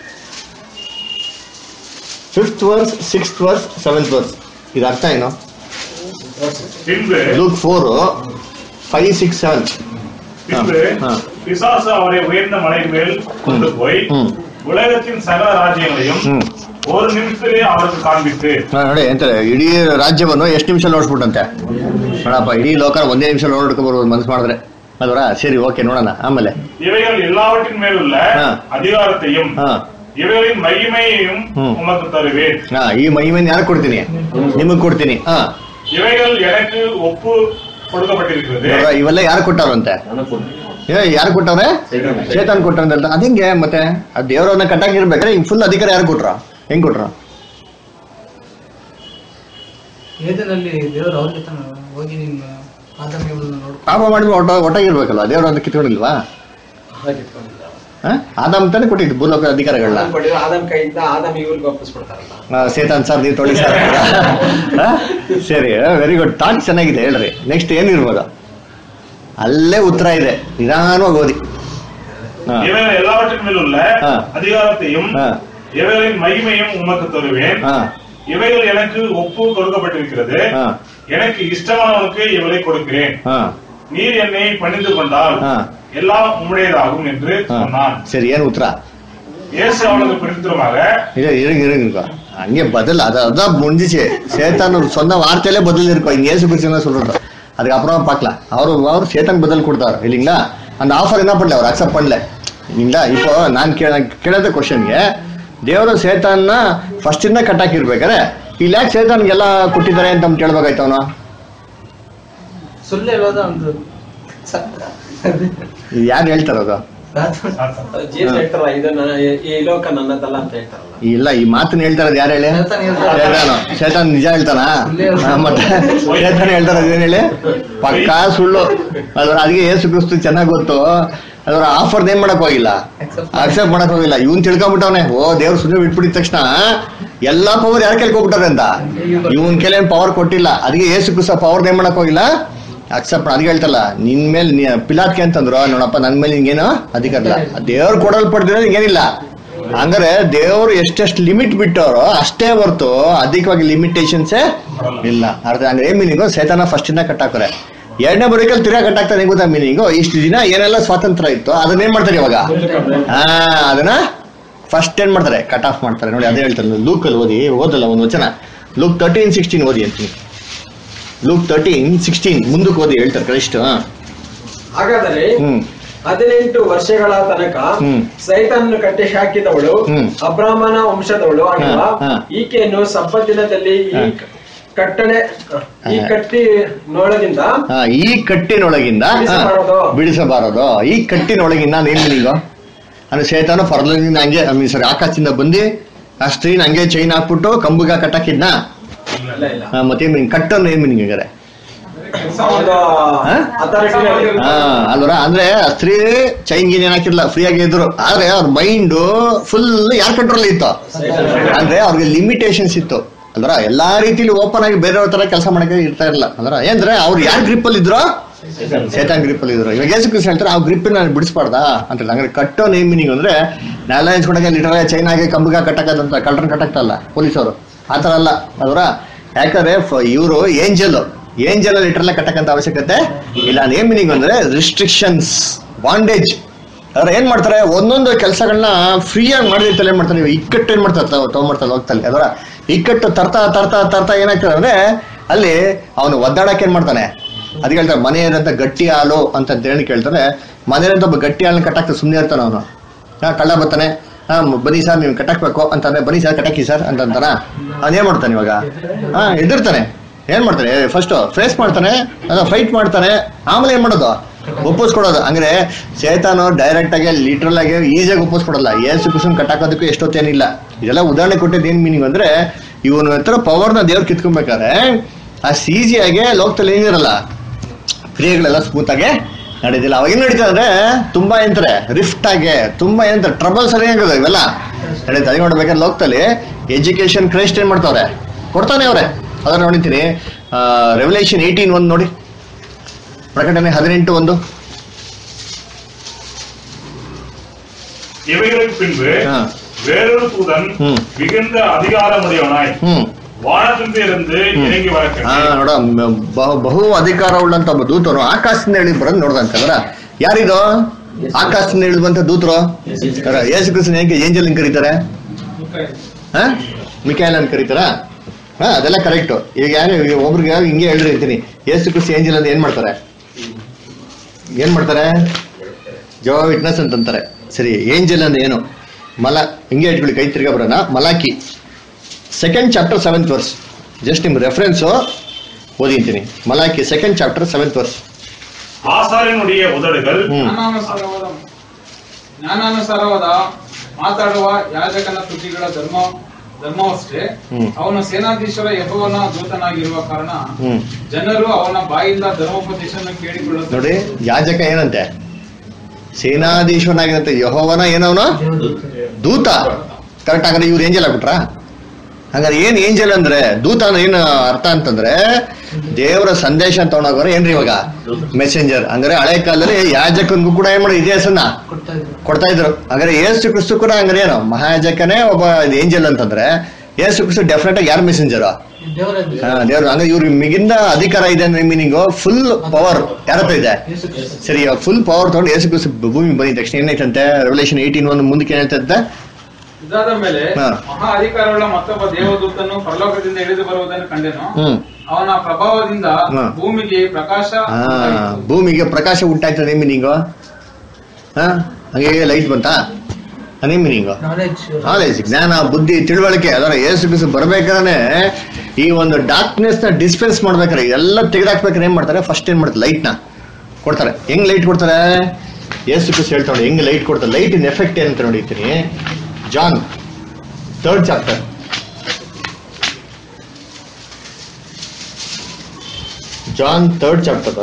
fifth verse sixth verse seventh verse ಇದು ಅರ್ಥ ಏನು பின்பு Luke four five six seven பின்பு ஆ. பிசாசு அவரை உயர்ந்த மலை மேல் கொண்டு போய் ம். உலகத்தின் சகல ராஜ்யங்களையும் ಹ್ಮ್ ஒரு நிமிஷத்திலே அவருக்கு காண்பித்து ಹಾ, ನೋಡಿ ಎಂತ ಇಡೀ ರಾಜ್ಯವನ್ನು ಎಷ್ಟು ನಿಮಿಷ ನೋಡ್ಸ್ಬಿಟ್ಟಂತೆ ನೋಡಪ್ಪ ಇಡೀ ಲೋಕ ಒಂದೇ ನಿಮಿಷ ನೋಡ್ಕೊಂಡ್ ಬರ್ಬೋದು ಮನ್ಸು ಮಾಡಿದ್ರೆ ಅಲ್ವರಾ ಸರಿ ಓಕೆ ನೋಡೋಣ ಆಮೇಲೆ இவைகள் எல்லாவற்றின் மேலுள்ள ஆ. அதிகாரத்தையும் ಹಾ இவைகளின் மகிமையையும் ம். உமக்கு தருவேன் ಹಾ ಈ ಮಹಿಮೆನ ಯಾರು ಕೊಡ್ತೀನಿ ನಿಮಗ್ ಕೊಡ್ತೀನಿ ಹಾ இவைகள் எனக்கு ஒப்பு கொடுக்கப்பட்டிருக்கிறது ಇವಾಗ ಇವೆಲ್ಲ ಯಾರು ಕೊಟ್ಟವ್ರಂತೆ ಏ ಯಾರು ಕೊಟ್ಟವ್ರೆ ಚೇತನ್ ಕೊಟ್ಟಂತ ಅದಿಂಗೆ ಮತ್ತೆ ಆ ದೇವರನ್ನ ಕಟ್ಟಾಕಿರ್ಬೇಕಾದ್ರೆ ಈಗ ಫುಲ್ ಅಧಿಕಾರ ಯಾರು ಕೊಟ್ರ ಹೆಂಗ್ ಕೊಟ್ರ ಏದಿನಲ್ಲಿ ದೇವರು ಅವ್ರಿಗೆ ತಾನೆ ಹೋಗಿ ನಿಮ್ಮ ಆದಮ್ಯಗಳನ್ನ ನೋಡ್ಕೊಂಡು ಪಾಪ ಮಾಡಿ ಒಟ್ಟ ಒಟ್ಟಾಗಿರ್ಬೇಕಲ್ಲ ದೇವ್ರ ಅಂತ ಕಿತ್ಕೊಂಡಿಲ್ವಾ ಆದಾಮ್ ತಾನೇ ಕೊಟ್ಟಿದ್ದು ಭೂಲೋಕ ಅಧಿಕಾರಗಳನ್ನ ಆದಮ್ ಕೊಟ್ಟಿರೋ ಆದಮ್ ಕೈಯಿಂದ ಆದಮ್ ಇವ್ರಿಗೆ ವಾಪಸ್ಕೊಡ್ತಾರಲ್ಲ ಆ, ಸೇತಾನ್ ಸರ್ ನೀವು ತೊಳಿ ಸರ್ ಆ? ಸರಿ ವೆರಿ ಗುಡ್ ಥಾಟ್ ಚೆನ್ನಾಗಿದೆ ಹೇಳ್ರಿ ನೆಕ್ಸ್ಟ್ ಏನಿರ್ಬೋದು ಅಲ್ಲೇ ಉತ್ತರ ಇದೆ ನಿಧಾನವಾಗಿ ಓದಿ ಹಾ. இவைகள் எல்லாவற்றின் மேலுள்ள ஆ. அதிகாரத்தையும் ஆ. இவைகளின் மகிமையும் உமக்கு தருவேன் ಹಾ இவைகள் எனக்கு ஒப்பு கொடுக்கப்பட்டிருக்கிறது ಹಾ எனக்கு இஷ்டமானவனுக்கு இவளை கொடுக்கிறேன் ಹಾ நீர் என்னை பணிந்து கொண்டால் ஆ. எல்லாம் உம்முடையதாகும் என்று ಹಾ சொன்னான் ಸರಿ ಏನು ಉತ್ತರ இயேசு அவனுக்கு பிரதித்திரமாக இல்ல இருங்க இருங்க அங்கே பதில் அது அதான் முடிஞ்சிச்சு சேத்தான் சொன்ன வார்த்தையிலே பதில் இருக்கும் இங்க ஏசு கிறிஸ்து என்ன சொல்றது அதுக்கப்புறம் பார்க்கலாம் அவரு அவர் சேத்தான் பதில் கொடுத்தாரு இல்லைங்களா அந்த ஆஃபர் என்ன பண்ணல அவர் அக்செப்ட் பண்ணல இல்லைங்களா இப்போ ನಾನು ಕೇಳ ಕೇಳದ ಕ್ವಶನ್ಗೆ ದೇವರು ಸೇತಾನ್ನ ಫಸ್ಟ್ ಇಂದ ಕಟ್ಟಾಕಿರ್ಬೇಕಾರೆ ಇಲ್ಲಿ ಯಾಕೆ ಸೇತಾನ್ಗೆಲ್ಲ ಕೊಟ್ಟಿದ್ದಾರೆ ಅಂತ ನಮ್ಗೆ ಕೇಳ್ಬೇಕಾಯ್ತು ಅವನು ಸುಳ್ಳು ಹೇಳೋದ ಒಂದು ಯಾರು ಹೇಳ್ತಾರದು ಜೀಸಸ್ ಹೇಳ್ತಾರಲ್ಲ ಇದು ನನ್ನ ಈ ಲೋಕ ನನ್ನದಲ್ಲ ಅಂತ ಹೇಳ್ತಾರಲ್ಲ ಇಲ್ಲ ಈ ಮಾತನ್ನ ಹೇಳ್ತಾರದು ಯಾರು ಹೇಳಿ ಸೇತಾನ್ ಹೇಳ್ತಾನೆ. ಸೇತಾನು ಸೇತಾನ್ ನಿಜ ಹೇಳ್ತಾನ ಸುಳ್ಳೇ ಹೇಳ್ತಾನೆ. ಮತ್ತೆ ಸೇತಾನ್ ಹೇಳ್ತಾರ ಅದೇನ್ ಹೇಳಿ ಪಕ್ಕಾ ಸುಳ್ಳು ಅದ್ರ ಅದಕ್ಕೆ ಏಸು ಕ್ರಿಸ್ತು ಚೆನ್ನಾಗ್ ಗೊತ್ತು ಅದ್ರ ಆಫರ್ ಏನ್ ಮಾಡಕ್ ಹೋಗಿಲ್ಲ Accept ಅಕ್ಸೆಪ್ಟ್ ಮಾಡಕ್ ಹೋಗಿಲ್ಲ ಇವ್ನ್ ತಿಳ್ಕೊಂಬಿಟ್ಟವನೆ ಓ ದೇವ್ರು ಸುಮ್ಮನೆ ಬಿಟ್ಬಿಟ್ಟಿದ ತಕ್ಷಣ ಎಲ್ಲಾ ಪವರ್ ಯಾರು ಕೇಳ್ಕೊಬಿಟ್ಟಾರೆ ಅಂತ ಇವನ್ ಕೆಲ ಪವರ್ ಕೊಟ್ಟಿಲ್ಲ ಅದಕ್ಕೆ ಏಸು ಕ್ರಿಸ್ತ ಪವರ್ ಏನ್ ಮಾಡಕ್ ಹೋಗಿಲ್ಲ ಅಕ್ಸೆಪ್ಟ್ ಅದಕ್ಕೆ ಹೇಳ್ತಲ್ಲ ನಿನ್ ಮೇಲೆ ನೀ- ಪಿಲಾತ್ಕೆ ಅಂತಂದ್ರು ನೋಡಪ್ಪ ನನ್ ಮೇಲೆ ನಿಂಗೇನು ಅಧಿಕಾರ ಇಲ್ಲ ದೇವ್ರು ಕೊಡಲ್ಪಡ್ದಿರೋ ನಿಂಗೇನಿಲ್ಲ ಹಂಗಾರೆ ದೇವ್ರು ಎಷ್ಟೆಷ್ಟು ಲಿಮಿಟ್ ಬಿಟ್ಟವರು ಅಷ್ಟೇ ಹೊರ್ತು ಅಧಿಕವಾಗಿ ಲಿಮಿಟೇಷನ್ಸೇ ಇಲ್ಲ ಅರ್ಧ ಹಂಗಾರೆ ಏನ್ ಮೀನಿಂಗು ಸೇತನ ಫಸ್ಟ್ ಇಂದ ಕಟ್ಟಾಕ್ರೆ ಎರಡನೇ ಬರೋಕಲ್ಲಿ ತಿರ್ಗಾ ಕಟ್ಟಾಕ್ತಾರೆ ಹೆಂಗ್ ಗೊತ್ತಾ ಮೀನಿಂಗು ಇಷ್ಟು ದಿನ ಏನೆಲ್ಲ ಸ್ವಾತಂತ್ರ್ಯ ಇತ್ತು ಅದನ್ನ ಏನ್ ಮಾಡ್ತಾರೆ ಇವಾಗ ಹಾ ಅದನ್ನ ಫಸ್ಟ್ ಏನ್ ಮಾಡ್ತಾರೆ ಕಟ್ ಆಫ್ ಮಾಡ್ತಾರೆ ನೋಡಿ ಅದೇ ಹೇಳ್ತಾರೆ ಲೂಕಲ್ಲಿ ಓದಿ ಓದಲ್ಲ ಒಂದು ವಚನ ಲೂಕ್ ತರ್ಟೀನ್ ಸಿಕ್ಸ್ಟೀನ್ ಓದಿ ಅಂತೀನಿ ಲೂಕ್ ತರ್ಟೀನ್ ಸಿಕ್ಸ್ಟೀನ್ ಮುಂದಕ್ಕೆ ಓದಿ ಹೇಳ್ತಾರೆ ಕನಿಷ್ಠ ಹಾಗಾದರೆ ಹ್ಮ್ ಹದಿನೆಂಟು ವರ್ಷಗಳ ತನಕ ಹ್ಮ್. ಸೈತನ್ನು ಕಟ್ಟಿ ಹಾಕಿದವಳು ಹ್ಮ್. ಅಬ್ರಾಹ್ಮನ ವಂಶದವಳು ಆಗಿರುವ ಹಾ, ಹಾ. ಈಕೆಯನ್ನು ಸಬ್ಬತ್ತಿನದಲ್ಲಿ ಈ ಹಾ. ಕಟ್ಟಣೆ ಈ ಹಾ. ಕಟ್ಟಿನೊಳಗಿಂದ ಹಾ, ಈ ಕಟ್ಟಿನೊಳಗಿಂದ ಹಾ, ಬಿಡಿಸಬಾರದು. ಬಿಡಿಸಬಾರದು ಈ ಕಟ್ಟಿನೊಳಗಿಂದ ಏನ್ ಮೀನಿಂಗು ಅಂದ್ರೆ ಶೇತಾನು ಪರಲದಿಂದ ಹಂಗೆ ಐ ಮೀನ್ ಸಾರಿ ಆಕಾಶದಿಂದ ಬಂದು ಆ ಸ್ತ್ರೀನ ಹಂಗೆ ಚೈನ್ ಹಾಕ್ಬಿಟ್ಟು ಕಂಬಗ ಕಟ್ಟಾಕಿದ್ನ ಇಲ್ಲ ಇಲ್ಲ ಹಾ, ಮತ್ತೆ ಏನ್ ಮೀನಿಂಗ್ ಕಟ್ಟನ್ನು ಏನ್ ಮೀನಿಂಗ್ ಹಂಗಾರೆ ಒಂದು ಹಾ? ಅಥಾರಿಟಿ ಹಾ ಅಲ್ವರ ಅಂದ್ರೆ ಆ ಸ್ತ್ರೀ ಚೈನ್ ಗೀನ್ ಏನ್ ಹಾಕಿರ್ಲಿಲ್ಲ ಫ್ರೀ ಆಗಿ ಇದ್ರು ಆದ್ರೆ ಅವ್ರ ಮೈಂಡ್ ಫುಲ್ ಯಾರ್ ಕಂಟ್ರೋಲ್ ಇತ್ತು ಅಂದ್ರೆ ಅವ್ರಿಗೆ ಲಿಮಿಟೇಷನ್ಸ್ ಇತ್ತು ಅಲ್ರ ಎಲ್ಲಾ ರೀತಿಲಿ ಓಪನ್ ಆಗಿ ಬೇರೆಯವ್ರ ತರ ಕೆಲಸ ಮಾಡಕ್ಕೆ ಇರ್ತಾ ಇರಲಿಲ್ಲ ಅಲ್ರ ಏನಂದ್ರೆ ಅವ್ರು ಯಾರ್ ಗ್ರಿಪ್ ಅಲ್ಲಿ ಇದ್ರು ಸೇತಾನ್ ಗ್ರಿಪ್ ಅಲ್ಲಿ ಇದ್ರು ಇವಾಗ ಯೇಸು ಕ್ರಿಸ್ತ ಹೇಳ್ತಾರೆ ಆ ಗ್ರಿಪ್ ನಾನು ಬಿಡಿಸ್ಬಾರ್ದ ಅಂತ ಹೇಳಿ ಹಂಗಾರೆ ಕಟ್ಟೋ ನೇಮ್ ಮೀನಿಂಗ್ ಅಂದ್ರೆ ನೆಲ ಹೆಂಚ್ಕೊಂಡಾಗ ಲಿಟರ್ ಚೈನ್ ಆಗಿ ಕಂಬಗ ಕಟ್ಟಕ್ಕಂತ ಕಳ್ರನ್ ಕಟ್ಟಕ್ತಲ್ಲ ಪೊಲೀಸರು ಆತರ ಅಲ್ಲ ಅಲ್ರ ಯಾಕಂದ್ರೆ ಇವರು ಏಂಜಲ್ ಏಂಜಲ್ ಲಿಟರ್ಲ್ಲ ಕಟ್ಟಕ್ಕಂತ ಅವಶ್ಯಕತೆ ಇಲ್ಲ ನೇಮ್ ಮೀನಿಂಗ್ ಅಂದ್ರೆ ರಿಸ್ಟ್ರಿಕ್ಷನ್ಸ್ ಬಾಂಡೇಜ್ ಅವ್ರು ಏನ್ ಮಾಡ್ತಾರೆ ಒಂದೊಂದು ಕೆಲಸಗಳನ್ನ ಫ್ರೀಯಾಗಿ ಮಾಡಿದ್ರೆ ಏನ್ ಮಾಡ್ತಾರೆ ನೀವು ಇಕ್ಕಟ್ಟು ಏನ್ ಮಾಡ್ತಾರೆ ತಾವ್- ತಗೊಂಡ್ಬರ್ತಾರೆ ಹೋಗ್ತಲ್ಲಿ ಅದರ ಇಕ್ಕಟ್ಟು ತರ್ತಾ ತರ್ತಾ ತರ್ತಾ ಏನಾಗ್ತದೆ ಅಂದ್ರೆ ಅಲ್ಲಿ ಅವನು ಒದ್ದಾಡಕ್ಕೆ ಏನ್ ಮಾಡ್ತಾನೆ ಅದಕ್ಕೆ ಹೇಳ್ತಾರೆ ಮನೆಯದಂತ ಗಟ್ಟಿ ಹಾಲು ಅಂತ ಹೇಳಿ ಕೇಳ್ತಾರೆ ಮನೆಯದಂತ ಒಬ್ಬ ಗಟ್ಟಿ ಹಾಲನ್ನ ಕಟ್ಟಾಕ್ತ ಸುಮ್ಮನೆ ಇರ್ತಾನೆ ಅವನು ಹಾ ಕಳ್ಳ ಬರ್ತಾನೆ ಹಾ ಬನ್ನಿ ಸರ್ ನೀವು ಕಟ್ಟಾಕ್ಬೇಕು ಅಂತಂದ್ರೆ ಬನ್ನಿ ಸರ್ ಕಟ್ಟಾಕಿ ಸರ್ ಅಂತ ಅಂತಾನ ಅವನ್ ಏನ್ ಮಾಡ್ತಾನೆ ಇವಾಗ ಹಾ ಎದುರ್ತಾನೆ ಏನ್ ಮಾಡ್ತಾನೆ ಫಸ್ಟ್ ಫೇಸ್ ಮಾಡ್ತಾನೆ ಅಲ್ಲ ಫೈಟ್ ಮಾಡ್ತಾನೆ ಆಮೇಲೆ ಏನ್ ಮಾಡೋದು ಒಪ್ಪಿಸ್ಕೊಡೋದು ಅಂದ್ರೆ ಚೇತನು ಡೈರೆಕ್ಟ್ ಆಗಿ ಲಿಟ್ರಲ್ ಆಗಿ ಈಸಿಯಾಗಿ ಒಪ್ಪಿಸ್ಕೊಡಲ್ಲ ಏಸು ಕುಸುಮ್ ಕಟ್ಟಾಕೋದಕ್ಕೂ ಎಷ್ಟೊತ್ತೇನಿಲ್ಲ ಇದೆಲ್ಲ ಉದಾಹರಣೆ ಕೊಟ್ಟಿದ್ದು ಏನ್ ಮೀನಿಂಗ್ ಅಂದ್ರೆ ಇವನ ಹತ್ರ ಪವರ್ನ ದೇವ್ರು ಕಿತ್ಕೊಬೇಕಾದ್ರೆ ಅಷ್ಟು ಈಸಿಯಾಗಿ ಲೋಕದಲ್ಲಿ ಏನಿರಲ್ಲ ಕ್ರಿಯೆಗಳೆಲ್ಲ ಸ್ಮೂತ್ ಆಗಿ ನಡೆದಿಲ್ಲ ಅವಾಗ ಏನ್ ನಡೀತದೆ ಅಂದ್ರೆ ತುಂಬಾ ಏನಂತಾರೆ ರಿಫ್ಟ್ ಆಗಿ ತುಂಬಾ ಏನಂತಾರೆ ಟ್ರಬಲ್ಸ್ ಏನಾಗೋದು ಇವೆಲ್ಲ ನಡೀತದೆ ಅದೇ ನೋಡ್ಬೇಕಾದ್ರೆ ಲೋಕದಲ್ಲಿ ಎಜುಕೇಶನ್ ಕ್ರೈಸ್ಟ್ ಏನ್ ಮಾಡ್ತಾವ್ರೆ ಕೊಡ್ತಾನೆ ಅವ್ರೆ ಅದನ್ನ ನೋಡಿತೀನಿ ರೆವಲ್ಯೂಷನ್ ಏಯ್ಟೀನ್ ಒಂದು ನೋಡಿ ಪ್ರಕಟಣೆ ಹದಿನೆಂಟು ಒಂದು இவைகளுக்கு பின்பு ஆ. வேறொரு தூதன் ம். மிகுந்த அதிகாரமுடையவனாய் ಹ್ಮ್ வானத்திலிருந்து இறங்கி ಹಾ வரக்கண்டு ನೋಡ ಮ- ಬಹು ಬಹು ಅಧಿಕಾರ ಉಳ್ಳಂತ ಒಬ್ಬ ದೂತರು ಆಕಾಶದಿಂದ ಇಳಿದು ಬರೋದು ನೋಡ್ದಂತಂದ್ರ ಯಾರಿದು ಆಕಾಶದಿಂದ ಇಳಿದು ಬಂತ ದೂತರು ಯೇಸು ಕ್ರಿಸ್ತನ ಹೇಗೆ ಏಂಜಲ್ ಅಂತ ಕರೀತಾರೆ ಹಾ ಮಿಕಾಯಲ್ ಅಂತ ಕರೀತಾರ ಹಾ ಅದೆಲ್ಲ ಕರೆಕ್ಟ್ ಈಗ ಯಾರು ಈಗ ಒಬ್ರಿಗೆ ಹಿಂಗೆ ಹೇಳ್ರಿ ಅಂತೀನಿ ಯೇಸು ಕ್ರಿಸ್ತ ಏಂಜಲ್ ಅಂತ ಏನ್ ಮಾಡ್ತಾರೆ ಏನ್ ಮಾಡ್ತಾರೆ ಜೋ ವಿಟ್ನೆಸ್ ಅಂತಂತಾರೆ ಸರಿ ಏಂಜಲ್ ಅಂದ್ರೆ ಏನು ಮಲ ಹಿಂಗೆ ಇಟ್ಕೊಳ್ಳಿ ಕೈ ತಿರ್ಗಾ ಬರೋಣ Malachi second chapter seventh verse just ನಿಮ್ ರೆಫರೆನ್ಸು ಓದಿಂತೀನಿ Malachi second chapter seventh verse ಆಸಾರಿನುடைய ಉದಡುಗಳು ಹ್ಮ್ ಜ್ಞಾನಾನುಸಾರವಾದ ಜ್ಞಾನಾನುಸಾರವಾದ ಮಾತಾಡುವ ಯಾಜಕನ ತುಟಿಗಳ ಧರ್ಮ ಧರ್ಮವಷ್ಟೇ ಹ್ಮ್. ಅವನು ಸೇನಾಧೀಶರ ಯಹೋವನ ದೂತನಾಗಿರುವ ಕಾರಣ ಹ್ಮ್ ಜನರು ಅವನ ಬಾಯಿಂದ ಧರ್ಮೋಪದೇಶವನ್ನು ಕೇಳಿಕೊಳ್ಳುತ್ತಾರೆ ನೋಡಿ ಯಾಜಕ ಏನಂತೆ ಸೇನಾಧೀಶ್ವರನಾಗಿರಂತೆ ಯಹೋವನ ಏನವನು ದೂತ ಕರೆಕ್ಟ್ ಹಂಗಾರೆ ಇವ್ರು ಏಂಜಲ್ ಆಗ್ಬಿಟ್ರಾ ಹಂಗಾರೆ ಏನ್ ಏಂಜಲ್ ಅಂದ್ರೆ ದೂತ ಅಂದ್ರೆ ಏನು ಅರ್ಥ ಅಂತಂದ್ರೆ ದೇವರ ಸಂದೇಶ ಅಂತ ತಗೊಂಡೋಗೋರು ಏನ್ರಿ ಇವಾಗ ಮೆಸೆಂಜರ್ ಹಂಗಾರೆ ಹಳೆ ಕಾಲದಲ್ಲಿ ಯಾಜಕನ್ಗೂ ಕೂಡ ಏನ್ ಮಾಡಿ ಇದೇ ಹೆಸರನ್ನ ಕೊಡ್ತಾ ಇದ್ರು ಕೊಡ್ತಾ ಇದ್ರು ಹಾಗಾದ್ರೆ ಏಸು ಕ್ರಿಸ್ತು ಕೂಡ ಹಂಗಾರೆ ಏನು ಮಹಾಯಾಜಕನೇ ಒಬ್ಬ ಏಂಜಲ್ ಅಂತಂದ್ರೆ ಏಸು ಕ್ರಿಸ್ತು ಡೆಫಿನೆಟ್ ಆಗಿ ಯಾರು ಮೆಸೆಂಜರ್ ದೇವರ ದೇವ್ರು ಹಂಗ ಇವ್ರಿಗೆ ಮಿಗಿಂದ ಅಧಿಕಾರ ಇದೆ ಅಂದ್ರೆ ಮೀನಿಂಗ್ ಫುಲ್ ಪವರ್ ಯಾರ ಹತ್ರ ಇದೆ ಯೇಸು ಕ್ರಿಸ್ತ. ಸರಿ ಫುಲ್ ಪವರ್ ತಗೊಂಡು ಏಸು ಕ್ರಿಸ್ತು ಭೂಮಿ ಬಂದಿದ ತಕ್ಷಣ ಏನಾಯ್ತಂತೆ ರೆವಲ್ಯೂಷನ್ ಏಯ್ಟೀನ್ ಒಂದು ಮುಂದಕ್ಕೆ ಏನಾಯ್ತಂತೆ ಇದಾದ ಮೇಲೆ ಹಾ. ಮಹಾ ಅಧಿಕಾರವುಳ್ಳ ಮತ್ತೊಬ್ಬ ದೇವದೂತನು ಪರಲೋಕದಿಂದ ಇಳಿದು ಬರುವುದನ್ನು ಕಂಡೆನು ಹ್ಮ್ ಅವನ ಪ್ರಭಾವದಿಂದ ಹಾ. ಭೂಮಿಗೆ ಪ್ರಕಾಶ ಹಾ ಉಂಟಾಯಿತು. ಭೂಮಿಗೆ ಪ್ರಕಾಶ ಉಂಟಾಯ್ತದೆ ಮೀನಿಂಗು ಹಾ ಹಂಗೆ ಲೈಟ್ ಬಂತಾ ಅದೇ ಮೀನಿಂಗು ನಾಲೆಡ್ಜ್ ನಾಲೆಜ್ ಜ್ಞಾನ ಬುದ್ಧಿ ತಿಳುವಳಿಕೆ ಅದರ ಏಸು ಬಿಸು ಬರ್ಬೇಕಾದ್ರೆ ಈ ಒಂದು ಡಾರ್ಕ್ನೆಸ್ ನ ಡಿಸ್ಪೆನ್ಸ್ ಮಾಡ್ಬೇಕಾರೆ ಎಲ್ಲ ತೆಗೆದಾಕ್ಬೇಕಾದ್ರೆ ಏನ್ ಮಾಡ್ತಾರೆ ಫಸ್ಟ್ ಏನ್ ಮಾಡ್ತಾರೆ ಲೈಟ್ ನ ಕೊಡ್ತಾರೆ ಹೆಂಗ್ ಲೈಟ್ ಕೊಡ್ತಾರೆ ಏಸು ಬಿಸು ಹೇಳ್ತಾ ನೋಡಿ ಹೆಂಗ್ ಲೈಟ್ ಕೊಡ್ತಾರೆ ಲೈಟ್ ಇನ್ ಎಫೆಕ್ಟ್ ಏನಂತ ನೋಡಿರ್ತೀನಿ John third chapter John third chapter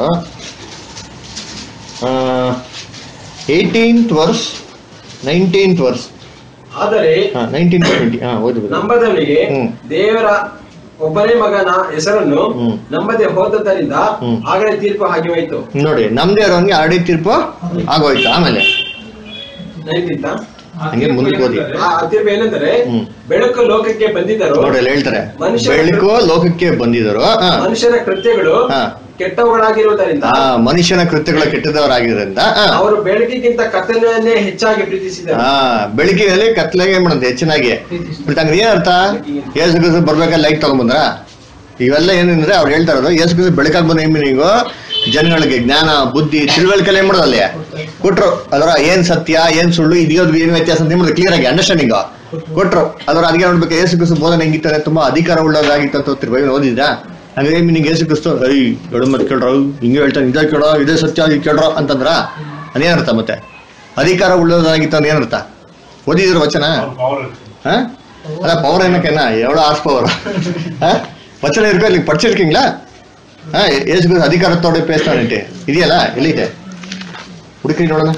eighteenth verse nineteenth verse ಆದರೆ ನೈನ್ಟೀನ್ ಟ್ವೆಂಟಿ ಹಾ ಓದಿ ನಂಬದವನಿಗೆ ಹ್ಮ್. ದೇವರ ಒಬ್ಬನೇ ಮಗನ ಹೆಸರನ್ನು ಹ್ಮ್. ನಂಬದೆ ಹೋದದ್ದರಿಂದ ಹ್ಮ್. ಆಗಲೇ ತೀರ್ಪು ಹಾಗೆ ಹೋಯ್ತು ನೋಡಿ ನಮ್ದೇ ಇರೋನ್ಗೆ ಆಡಿ ತೀರ್ಪು ಆಗೋಯ್ತು ಆಮೇಲೆ ನೈತಿತ್ತ ಆ ಹಂಗೆ ತೀರ್ಪು ಮುಂದಕ್ಕೆ ಓದಿ. ಏನೆಂದರೆ, ಆ ತೀರ್ಪು ಏನಂದ್ರೆ ಹ್ಮ್. ಬೆಳಕು ಲೋಕಕ್ಕೆ ಬಂದಿದ್ದರು ನೋಡಿ ಅಲ್ಲಿ ಹೇಳ್ತಾರೆ ಮನುಷ್ಯರ ಬೆಳಕು ಲೋಕಕ್ಕೆ ಬಂದಿದರು ಹಾ. ಮನುಷ್ಯರ ಕೃತ್ಯಗಳು ಹಾ. ಕೆಟ್ಟವುಗಳಾಗಿರುವುದರಿಂದ ಆ ಮನುಷ್ಯನ ಕೃತ್ಯಗಳ ಕೆಟ್ಟದವರಾಗಿರೋದ್ರಿಂದ ಹಾ. ಅವರು ಬೆಳಕಿಗಿಂತ ಕತ್ತಲನ್ನೇ ಹೆಚ್ಚಾಗಿ ಪ್ರೀತಿಸಿದರು ಹಾ ಬೆಳಕಿನಲ್ಲಿ ಕತ್ಲಾಗೆ ಏನ್ ಮಾಡೋದು ಹೆಚ್ಚಿನಾಗಿ ಪ್ರೀತಿಸಿ. ಮತ್ತೆ ಹಂಗ್ರೆ ಏನ್ ಅರ್ಥ ಯೇಸು ಕ್ರಿಸ್ತು ಬರ್ಬೇಕಾದ್ರೆ ಲೈಟ್ ತಗೊಂಬಂದ್ರ ಇವೆಲ್ಲ ಏನಂದ್ರೆ ಅವ್ರು ಹೇಳ್ತಾ ಇರೋದು ಯೇಸು ಕ್ರಿಸ್ತು ಬೆಳಕಾಗಿ ಬಂದ ಮೀನಿಂಗು ಜನಗಳಿಗೆ ಜ್ಞಾನ ಬುದ್ಧಿ ತಿಳುವಳಿಕೆ ಏನ್ ಮಾಡೋದು ಅಲ್ಲಿ ಕೊಟ್ರು ಅದರ ಏನ್ ಸತ್ಯ ಏನ್ ಸುಳ್ಳು ಇದೆಯೋದು ಏನ್ ವ್ಯತ್ಯಾಸ ಅಂತ ಮಾಡೋದು ಕ್ಲಿಯರ್ ಆಗಿ ಅಂಡರ್ಸ್ಟ್ಯಾಂಡಿಂಗ್ ಕೊಟ್ರು ಅದರ ಅದಕ್ಕೆ ನೋಡ್ಬೇಕು ಯೇಸು ಕ್ರಿಸ್ತು ಬೋಧನೆ ಹೆಂಗಿತ್ತಾರೆ ತುಂಬಾ ಅಧಿಕಾರ ಉಳ್ಳದಾಗಿತ್ತು ಅಂತ ಓದ್ತಿರ್ ಬೈಬಲ್ ಓದಿದ್ರಾ ಹಂಗಾಗಿ ಮೀನಿಂಗ್ ಯೇಸು ಕ್ರಿಸ್ತು ಐ ಹೇಳು ಮತ್ತೆ ಕೇಳ್ರೋ ಹಿಂಗೆ ಹೇಳ್ತಾನೆ ಇದೇ ಕೇಳೋ ಇದೇ ಸತ್ಯ ಇದು ಕೇಳ್ರೋ ಅಂತಂದ್ರ ಅದೇನರ್ಥ ಮತ್ತೆ ಅಧಿಕಾರ ಉಳ್ಳದಾಗಿತ್ತು ಅಂದ್ರೆ ಏನರ್ಥ ಓದಿದ್ರು ವಚನ ಪವರ್ ஆ? அதான் பவர் எனக்கு என்ன எவ்வளோ ஆர்ஸ் பவர் வச்சல இருக்கோ இல்லை படிச்சிருக்கீங்களா ஆ ஏசுக்கு அதிகாரத்தோட பேசினான்ட்டு ಇದೆಯಲ್ಲ ಎಲ್ಲಿದೆ ಹುಡುಕ್ರಿ ನೋಡೋಣ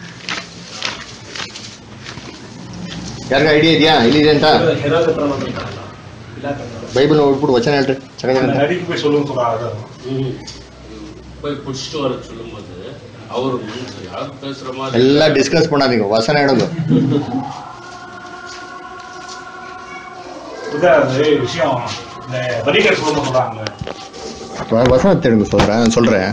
ಯಾರಿಗ ಐಡಿಯಾ ಇದೆಯಾ ಎಲ್ಲಿದೆ ಅಂತ ಹೆರೋದ ಪ್ರಮಾಣ ಅಂತಾರಲ್ಲ. ಪಿಲಾತನ. ಬೈಬಲ್ ನೋಡ್ಬಿಟ್ಟು ವಚನ ಹೇಳ್ರಿ ಚೆನ್ನಾಗಿದೆ நடிப்பு போய் சொல்லுங்க சொல்றாங்க போய் பிடிச்சிட்டு வர சொல்லும்போது அவர் யார் பேசுற மாதிரி ಎಲ್ಲ ಡಿಸ್ಕಸ್ ಮಾಡಾದೀಗ ವಚನ ಹೇಳೋದು இதான் அது விஷயம் இந்த வரிகை சொல்லுங்க சொல்றாங்க வசன தெரியுங்க சொல்றேன் சொல்றேன்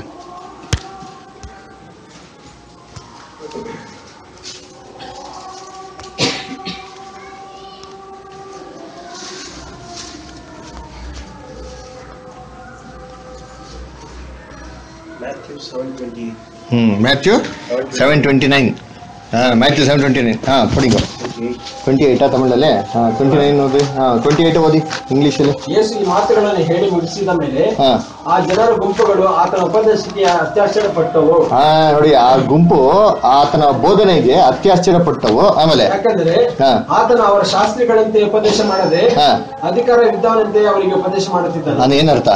ம் மேத்யூ செவன் டுவெண்ட்டி நைன் ஆ மேத்யூ செவன் டுவெண்ட்டி நைன் ஆ படிங்க ಟ್ವೆಂಟಿ ಏಯ್ಟಾ ತಮಿಳಲ್ಲಿ ಹಾಂ ಟ್ವೆಂಟಿ ನೈನ್ ಓದಿ ಹಾಂ ಟ್ವೆಂಟಿ ಏಯ್ಟ್ ಓದಿ ಇಂಗ್ಲೀಷಲ್ಲಿ ಯೇಸು ಈ ಮಾತುಗಳನ್ನು ಹೇಳಿ ಮುಗಿಸಿದ ಮೇಲೆ ಹಾಂ ಆ ಜನರ ಗುಂಪುಗಳು ಆತನ ಉಪದೇಶಕ್ಕೆ ಅತ್ಯಾಶ್ಚರ್ಯ ಪಟ್ಟವು ಹಾ ನೋಡಿ ಆ ಗುಂಪು ಆತನ ಬೋಧನೆಗೆ ಅತ್ಯಾಶ್ಚರ್ಯ ಪಟ್ಟವು ಆಮೇಲೆ ಯಾಕಂದರೆ ಹಾ. ಆತನ ಅವರ ಶಾಸ್ತ್ರಿಗಳಂತೆ ಉಪದೇಶ ಮಾಡದೆ ಹಾ. ಅಧಿಕಾರ ವಿಧಾನಂತೆ ಅವರಿಗೆ ಉಪದೇಶ ಮಾಡುತ್ತಿದ್ದಾನೆ ನಾನು ಏನರ್ಥ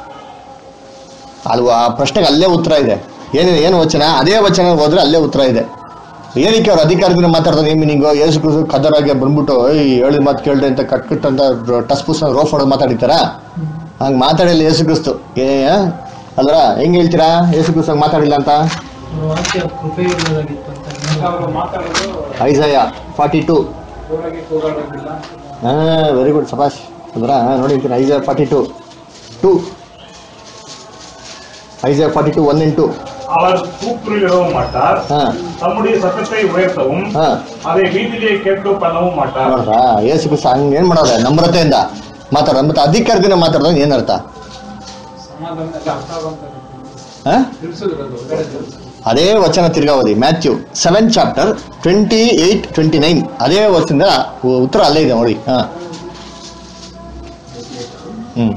ಅದು ಆ ಪ್ರಶ್ನೆಗೆ ಅಲ್ಲೇ ಉತ್ತರ ಇದೆ ಏನಿದೆ ಏನು ವಚನ ಅದೇ ವಚನ ಹೋದ್ರೆ ಅಲ್ಲೇ ಉತ್ತರ ಇದೆ ಏನಕ್ಕೆ ಅವ್ರು ಅಧಿಕಾರದಿಂದ ಮಾತಾಡ್ತಾರೆ ಏನ್ ಮೀನಿಂಗು ಏಸು ಕ್ರಿಸ್ತು ಖದರಾಗಿ ಬಂದ್ಬಿಟ್ಟು ಏಯ್ ಹೇಳಿದ ಮಾತು ಕೇಳ್ರಿ ಅಂತ ಕಟ್ ಕಟ್ ಅಂತ ಟಸ್ ಪುಸ್ ರೋಫ್ ಹೊಡೆದು ಮಾತಾಡಿತಾರ ಹಂಗೆ ಮಾತಾಡಿಲ್ಲ ಏಸು ಕ್ರಿಸ್ತು ಏ ಅಲ್ರ ಹೆಂಗ್ ಹೇಳ್ತೀರಾ ಏಸು ಕ್ರಿಸ್ತು ಹಂಗ್ ಮಾತಾಡಿಲ್ಲ ಅಂತ ಅವ್ರ ವಾಕ್ಯ ಕೃಪೆಯುಳ್ಳದಾಗಿತ್ತು ಅಂತ ಅವರು ಮಾತಾಡೋದು ಐಸಯ ಫಾರ್ಟಿ ಟು ಜೋರಾಗಿ ಕೂಗಾಡೋದಿಲ್ಲ ಹಾ வெரி குட் சபாஷ் அப்புறம் ನೋಡಿ ಅಂತೀನಿ Isaiah forty two two Isaiah forty two one in two அவர் கூக்குரலிடவும் மாட்டார் ஆ தம்முடைய சத்தத்தை உயர்த்தவும் ಹಾ அதை வீதியிலே கேட்க பண்ணவும் ಮಾಟಾರ್ ನೋಡ್ರಾ ಏಸು ಕ್ರಿಸ್ತ ಹಂಗೆ ಏನು ಮಾಡೋರೆ ನಮ್ರತೆಯಿಂದ ಮಾತಾಡೋದು ಮತ್ತೆ ಅಧಿಕಾರದಿಂದ ಮಾತಾಡೋದು ಏನರ್ಥ ಸಮಾಧಾನ ಎಲ್ಲ ಅರ್ಥ ಆಗುವಂತ ಹಾ ತಿಳಿಸಿದ್ರದು ಬೇರೆ ತಿಳಿಸಿ ಅದೇ ವಚನ ತಿರ್ಗಾವಧಿ Matthew seven chapter twenty eight twenty nine ಅದೇ ವಚನದ ಉತ್ತರ ಅಲ್ಲೇ ಇದೆ ನೋಡಿ ಹಾ ಹ್ಮ್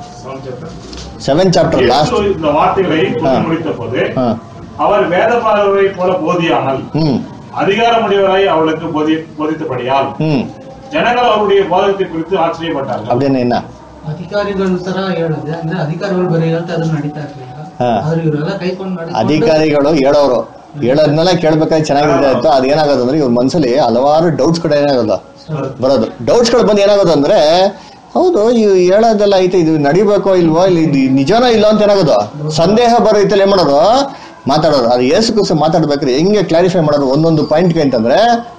செவன் சாப்டர் லாஸ்ட் இயேசு இந்த வார்த்தைகளை சொல்லி முடித்த போது ஆ அவர் வேதபாரரை போல போதியாமல் ம் அதிகாரமுடையவராய் அவளுக்கு போதி போதித்தபடியால் ம் ಜನಗಳು அவருடைய போதகத்தை குறித்து ஆச்சரியப்பட்டார்கள் அப்படின்னு என்ன ಅಧಿಕಾರಿಗಳ ತರ ಹೇಳಿದೆ ಅಂದ್ರೆ ಅಧಿಕಾರಿಗಳು ಬರೀ ಹೇಳ್ತಾ ಅದನ್ನ ನಡೀತಾ ಇರ್ಲಿಲ್ಲ ಹಾ. ಆದ್ರೆ ಇವರೆಲ್ಲ ಕೈಕೊಂಡು ನಡ್ಕೊಂಡು ಅಧಿಕಾರಿಗಳು ಹೇಳೋರು ಹೇಳೋದ್ನೆಲ್ಲ ಕೇಳ್ಬೇಕಾದ್ರೆ ಚೆನ್ನಾಗಿದೆ ಆಯ್ತು ಅದೇನಾಗೋದು ಅಂದ್ರೆ ಇವ್ರ ಮನ್ಸಲ್ಲಿ ಹಲವಾರು ಡೌಟ್ಸ್ ಕಡೆ ಏನಾಗೋದು ಬರೋದು ಡೌಟ್ಸ್ಗಳು ಬಂದು ಏನಾಗೋದು ಅಂದ್ರೆ ಹೌದು ಇವ್ ಹೇಳೋದೆಲ್ಲ ಐತೆ ಇದು ನಡಿಬೇಕೋ ಇಲ್ವೋ ಇಲ್ಲಿ ಇದು ನಿಜನೋ ಇಲ್ಲೋ ಅಂತ ಏನಾಗೋದು ಸಂದೇಹ ಬರೋಯ್ತಲ್ಲ ಏನ್ ಮಾಡೋದು ಮಾತಾಡೋರು ಅದು ಏಸು ಕುಸ ಮಾತಾಡ್ಬೇಕಾದ್ರೆ ಹೆಂಗೆ ಕ್ಲಾರಿಫೈ ಮಾಡೋದು ಒಂದೊಂದು ಪಾಯಿಂಟ್ಗೆ ಅಂತಂದ್ರೆ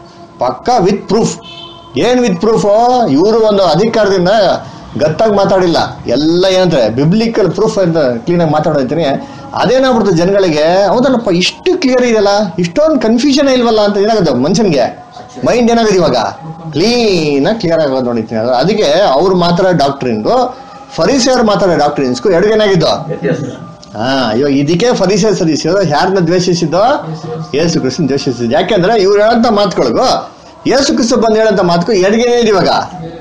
ಪಕ್ಕಾ ವಿತ್ ಪ್ರೂಫ್ ಏನ್ ವಿತ್ ಪ್ರೂಫ್ ಇವರು ಒಂದು ಅಧಿಕಾರದಿಂದ ಗತ್ತಾಗಿ ಮಾತಾಡಿಲ್ಲ ಎಲ್ಲ ಏನಂತಾರೆ ಬಿಬ್ಲಿಕಲ್ ಪ್ರೂಫ್ ಅಂತ ಕ್ಲೀನಾಗಿ ಮಾತಾಡೋಯ್ತೀನಿ ಅದೇನಾಗ್ಬಿಡ್ತು ಜನಗಳಿಗೆ ಹೌದಲ್ಲಪ್ಪ ಇಷ್ಟು ಕ್ಲಿಯರ್ ಇದೆಯಲ್ಲ ಇಷ್ಟೊಂದು ಕನ್ಫ್ಯೂಷನ್ ಇಲ್ವಲ್ಲ ಅಂತ ಏನಾಗುತ್ತೆ ಮನುಷ್ಯನಿಗೆ ಮೈಂಡ್ ಏನಾಗುತ್ತೆ ಇವಾಗ ಕ್ಲೀನಾಗಿ ಕ್ಲಿಯರ್ ಆಗೋದು ನೋಡಿತೀನಿ ಅದು ಅದಕ್ಕೆ ಅವ್ರು ಮಾತಾಡೋ ಡಾಕ್ಟ್ರಿನ್ಗೂ ಫರೀಸಿಯವ್ರು ಮಾತಾಡೋ ಡಾಕ್ಟ್ರಿನ್ಸ್ಗೂ ಎರಡು ಏನಾಗಿದ್ದು ಹಾ ಇವಾಗ ಇದಕ್ಕೆ ಫರೀಸಿಯರ್ ಸದಸ್ಯರು ಯಾರನ್ನ ದ್ವೇಷಿಸಿದ್ದೋ ಯೇಸು ಕ್ರಿಸ್ತನ್ ದ್ವೇಷಿಸಿದ್ದು ಯಾಕೆಂದ್ರೆ ಇವ್ರು ಹೇಳಂತ ಮಾತುಗಳಿಗೂ ಯೇಸು ಕ್ರಿಸ್ತ ಬಂದು ಹೇಳಂತ ಮಾತುಗೂ ಎಡಗೇನೆ ಇದೆ ಇವಾಗ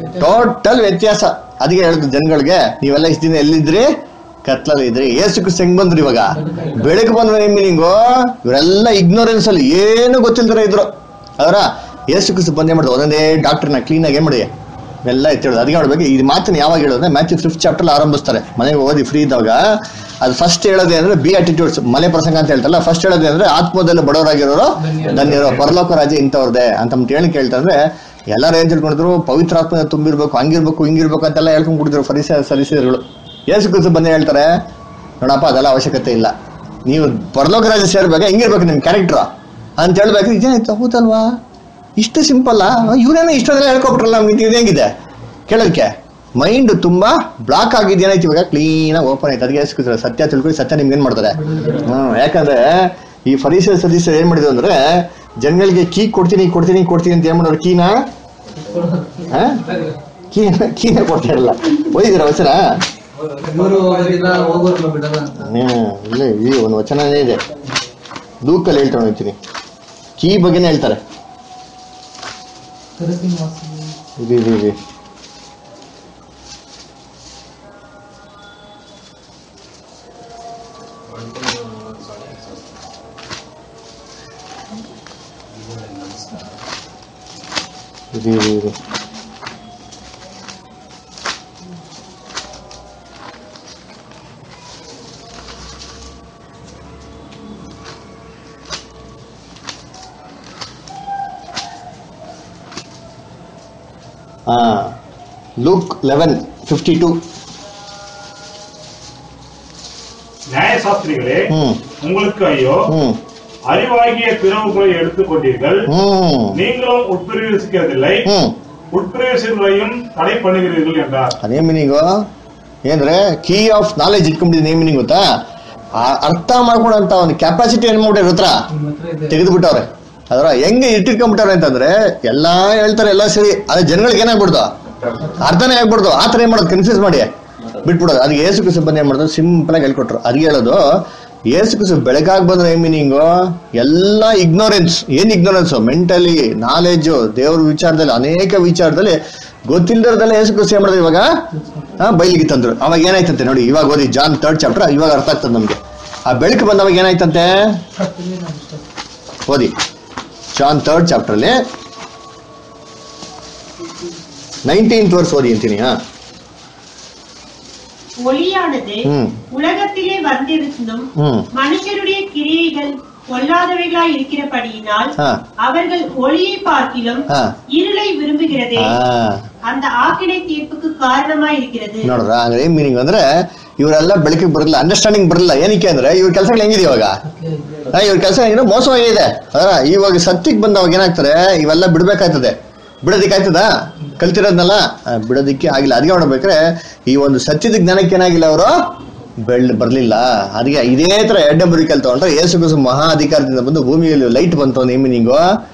ಟೋಟಲ್ ವ್ಯತ್ಯಾಸ ಅದಕ್ಕೆ ಹೇಳಿದ್ರು ಜನಗಳಿಗೆ ನೀವೆಲ್ಲ ಇಷ್ಟು ದಿನ ಎಲ್ಲಿದ್ರಿ ಕತ್ಲಲ್ಲಿ ಇದ್ರಿ ಏಸು ಕ್ರಿಸ್ತ ಹೆಂಗ್ ಬಂದ್ರಿ ಇವಾಗ ಬೆಳಗ್ಗೆ ಬಂದ್ರ ಏನ್ ಮೀನಿಂಗು ಇವರೆಲ್ಲ ಇಗ್ನೋರೆನ್ಸ್ ಅಲ್ಲಿ ಏನು ಗೊತ್ತಿಲ್ದಿರ ಇದ್ರು ಅದರ ಏಸು ಕ್ರಿಸ್ತ ಬಂದ್ ಏನ್ ಮಾಡಿದ್ರು ಒಂದೊಂದೇ ಡಾಕ್ಟರ್ನ ಕ್ಲೀನ್ ಆಗಿ ಏನ್ ಮಾಡಿ ಎಲ್ಲ ಎತ್ತಿಡೋದು ಅದಕ್ಕೆ ಹೇಳ್ಬೇಕು ಈ ಮಾತನ್ನ ಯಾವಾಗ ಹೇಳೋದ್ರೆ ಮ್ಯಾಥ್ಯೂ ಫಿಫ್ತ್ ಚಾಪ್ಟರ್ ಆರಂಭಿಸ್ತಾರೆ ಮನೆಗೆ ಓದಿ ಫ್ರೀ ಇದ್ದಾಗ ಅದು ಫಸ್ಟ್ ಹೇಳೋದೇ ಅಂದ್ರೆ ಬಿ ಅಟಿಟ್ಯೂಡ್ಸ್ ಮಲೆ ಪ್ರಸಂಗ ಅಂತ ಹೇಳ್ತಾರಲ್ಲ ಫಸ್ಟ್ ಹೇಳೋದೇ ಅಂದ್ರೆ ಆತ್ಮದಲ್ಲಿ ಬಡವರಾಗಿರೋರು ಧನ್ಯರು ಪರಲೋಕ ರಾಜ್ಯ ಇಂಥವ್ರದೇ ಅಂತ ಅಂದ್ಬಿಟ್ಟು ಹೇಳಿ ಕೇಳ್ತಂದ್ರೆ ಎಲ್ಲರೂ ಏನ್ ತಿಳ್ಕೊಂಡಿದ್ರು ಪವಿತ್ರಾತ್ಮ ತುಂಬಿರ್ಬೇಕು ಹಂಗಿರ್ಬೇಕು ಹಿಂಗಿರ್ಬೇಕು ಅಂತೆಲ್ಲ ಹೇಳ್ಕೊಂಡ್ ಕುಡಿದ್ರು ಫರಿಸ ಸಲ್ಲಿಸಿದ್ರು ಏಸು ಕ್ರಿಸ್ತು ಬಂದು ಹೇಳ್ತಾರೆ ನೋಡಪ್ಪ ಅದೆಲ್ಲ ಅವಶ್ಯಕತೆ ಇಲ್ಲ ನೀವು ಪರಲೋಕ ರಾಜ್ಯ ಸೇರ್ಬೇಕು ಹೆಂಗಿರ್ಬೇಕು ನಿಮ್ ಕ್ಯಾರೆಕ್ಟರ್ ಅಂತ ಹೇಳ್ಬೇಕು ಇದೇನಾಯ್ತು ಹೌದಲ್ವಾ ಇಷ್ಟು ಸಿಂಪಲ್ ಇವ್ರೇನೋ ಇಷ್ಟೊಂದೆಲ್ಲ ಹೇಳ್ಕೊಬಿಟ್ರಲ್ಲ ನಮ್ಗೆ ಇದು ಹೆಂಗಿದೆ ಕೇಳೋದಕ್ಕೆ ಮೈಂಡ್ ತುಂಬಾ ಬ್ಲಾಕ್ ಆಗಿದ್ದು ಏನಾಯ್ತು ಇವಾಗ ಕ್ಲೀನಾಗಿ ಓಪನ್ ಆಯ್ತು ಅದಕ್ಕೆ ಸಿಕ್ಕಿದ್ರೆ ಸತ್ಯ ತಿಳ್ಕೊಂಡು ಸತ್ಯ ನಿಮ್ಗೆ ಏನ್ ಮಾಡ್ತಾರೆ ಹ್ಮ್ ಯಾಕಂದ್ರೆ ಈ ಫರೀಸರ್ ಸದಸ್ಯರು ಏನ್ ಮಾಡಿದ್ರು ಅಂದ್ರೆ ಜನಗಳಿಗೆ ಕೀ ಕೊಡ್ತೀನಿ ಕೊಡ್ತೀನಿ ಕೊಡ್ತೀನಿ ಅಂತ ಏನ್ ಮಾಡೋರು ಕೀನ ಕೀನ ಕೀನ ಕೊಡ್ತಾ ಇರಲ್ಲ ಓದಿದಿರ ವಚನ ಇವರು ಹೋಗೋದಿಲ್ಲ ಹೋಗೋರ್ನ ಬಿಡಲ್ಲ ಅಂತ ಹ್ಮ್ ಇಲ್ಲ ಈ ಒಂದು ವಚನನೇ ಇದೆ ದೂಕಲ್ಲಿ ಹೇಳ್ತಾ ಹೋಗ್ತೀನಿ ಕೀ ಬಗ್ಗೆನೇ ಹೇಳ್ತಾರೆ ಕರಿತೀನಿ ವಾಸಿ. ಇದು ಇದು ಇದು ಇದು ಇದು ಇದು ಹಾ ಲೂಕ್ ಲೆವೆನ್ ಫಿಫ್ಟಿ ಟೂ நியாயசாஸ்திரிகளே ಹ್ಮ್ உங்களுக்கு ஐயோ ಹ್ಮ್ அறிவாகிய பிறவுகளை எடுத்துக்கொண்டீர்கள் ಹ್ಮ್ நீங்களும் உட்பிரவேசிக்கிறதில்லை ಹ್ಮ್ உட்பிரவேசங்களையும் தடை பண்ணுகிறீர்கள் என்றார் ಅದೇ ಮೀನಿಂಗು ಏನಂದ್ರೆ ಕೀ ಆಫ್ ನಾಲೆಜ್ ಇಟ್ಕೊಂಡಿದ್ದೀನಿ ಏನ್ ಮೀನಿಂಗ್ ಗೊತ್ತಾ ಆ ಅರ್ಥ ಮಾಡ್ಕೊಳಂತ ಒಂದು ಕೆಪಾಸಿಟಿ ಏನ್ ಮಾಡ್ಬಿಟ್ಟಾರೆ ಹತ್ರ ನಿಮ್ಮ ಹತ್ರ ಇದೆ ತೆಗೆದು ಬಿಟ್ಟವ್ರೆ ಅದರ ಹೆಂಗೆ ಇಟ್ಟಿಟ್ಕೊಂಡ್ಬಿಟ್ಟಾರೆ ಅಂತಂದ್ರೆ ಎಲ್ಲಾ ಹೇಳ್ತಾರೆ ಎಲ್ಲ ಸರಿ ಅದೇ ಜನಗಳಿಗೆ ಏನಾಗ್ಬಿಡ್ದು ಅರ್ಥನೇ ಆಗ್ಬಿಡ್ದು ಆ ಥರ ಏನ್ ಮಾಡೋದು ಕನ್ಫ್ಯೂಸ್ ಮಾಡಿ ಬಿಟ್ಬಿಡೋದು ಅದಕ್ಕೆ ಏಸು ಕಿಸು ಬಂದು ಏನ್ ಮಾಡೋದು ಸಿಂಪಲ್ ಆಗಿ ಹೇಳ್ಕೊಟ್ರು ಅದಕ್ಕೆ ಹೇಳೋದು ಏಸು ಕ್ರಿಸ್ತು ಬೆಳಕಾಗಿ ಬಂದ್ರೆ ಏನ್ ಮೀನಿಂಗು ಎಲ್ಲ ಇಗ್ನೋರೆನ್ಸ್ ಏನ್ ಇಗ್ನೋರೆನ್ಸ್ ಮೆಂಟಲಿ ನಾಲೆಜ್ ದೇವ್ರ ವಿಚಾರದಲ್ಲಿ ಅನೇಕ ವಿಚಾರದಲ್ಲಿ ಗೊತ್ತಿಲ್ಲದರದಲ್ಲ ಏಸು ಕ್ರಿಸ್ತು ಏನ್ ಮಾಡಿದ್ರು ಇವಾಗ ಹಾ ಬೈಲಿಗೆ ತಂದ್ರು ಅವಾಗ ಏನಾಯ್ತಂತೆ ನೋಡಿ ಇವಾಗ ಓದಿ ಜಾನ್ ಥರ್ಡ್ ಚಾಪ್ಟರ್ ಇವಾಗ ಅರ್ಥ ಆಗ್ತದೆ ನಮ್ಗೆ ಆ ಬೆಳಕು ಬಂದವಾಗ ಏನಾಯ್ತಂತೆ ಓದಿ ಜಾನ್ ಥರ್ಡ್ ಚಾಪ್ಟರ್ ಅಲ್ಲಿ ನೈನ್ಟೀನ್ತ್ ವರ್ಸ್ ಓದಿ ಅಂತೀನಿ ಹಾ ஒளியானது ம். உலகத்திலே வந்திருந்தும் ಹ್ಮ್ மனுஷருடைய கிரியைகள் பொல்லாதவைகளாய் இருக்கிறபடியினால் ಹಾ அவர்கள் ஒளியை பார்க்கிலும் ಹಾ இருளை விரும்புகிறதே ಹಾ அந்த ஆக்கினை தீர்ப்புக்கு காரணமாய் இருக்கிறது ನೋಡ್ರ ಅಂದ್ರೆ ಏನ್ ಮೀನಿಂಗ್ ಅಂದ್ರೆ ಇವರೆಲ್ಲ ಬೆಳಕಿಗೆ ಬರಲ್ಲ ಅಂಡರ್ಸ್ಟ್ಯಾಂಡಿಂಗ್ ಬರಲ್ಲ ಏನಕ್ಕೆ ಅಂದ್ರೆ ಇವ್ರ ಕೆಲಸಗಳು ಹೆಂಗಿದೆ ಇವಾಗ ಆ, ಇವ್ರ ಕೆಲಸ ಹೆಂಗಿದೆ ಮೋಸವಾಗಿದೆ ಅದರ ಇವಾಗ ಸತ್ಯಕ್ಕೆ ಬಂದವಾಗ ಏನಾಗ್ತದೆ ಇವೆಲ್ಲ ಬಿಡ್ಬೇಕಾಗ್ತದೆ ಬಿಡೋದಿಕ್ಕಾಯ್ತದ ಕಲ್ತಿರೋದ್ನಲ್ಲ ಆ, ಬಿಡೋದಿಕ್ಕೆ ಆಗಿಲ್ಲ ಅದಕ್ಕೆ ನೋಡ್ಬೇಕಾರೆ ಈ ಒಂದು ಸತ್ಯದ ಜ್ಞಾನಕ್ಕೆ ಏನಾಗಿಲ್ಲ ಅವರು ಬೆಳ್ ಬರ್ಲಿಲ್ಲ ಅದಕ್ಕೆ ಇದೇ ತರ ಎಡ್ಡೆ ಬರಿ ಕಲ್ ತಗೊಂಡ್ರೆ ಏಸು ಕುಸು ಮಹಾ ಅಧಿಕಾರದಿಂದ ಬಂದು ಭೂಮಿಯಲ್ಲಿ ಲೈಟ್ ಬಂತು ಒಂದು ಮೀನಿಂಗು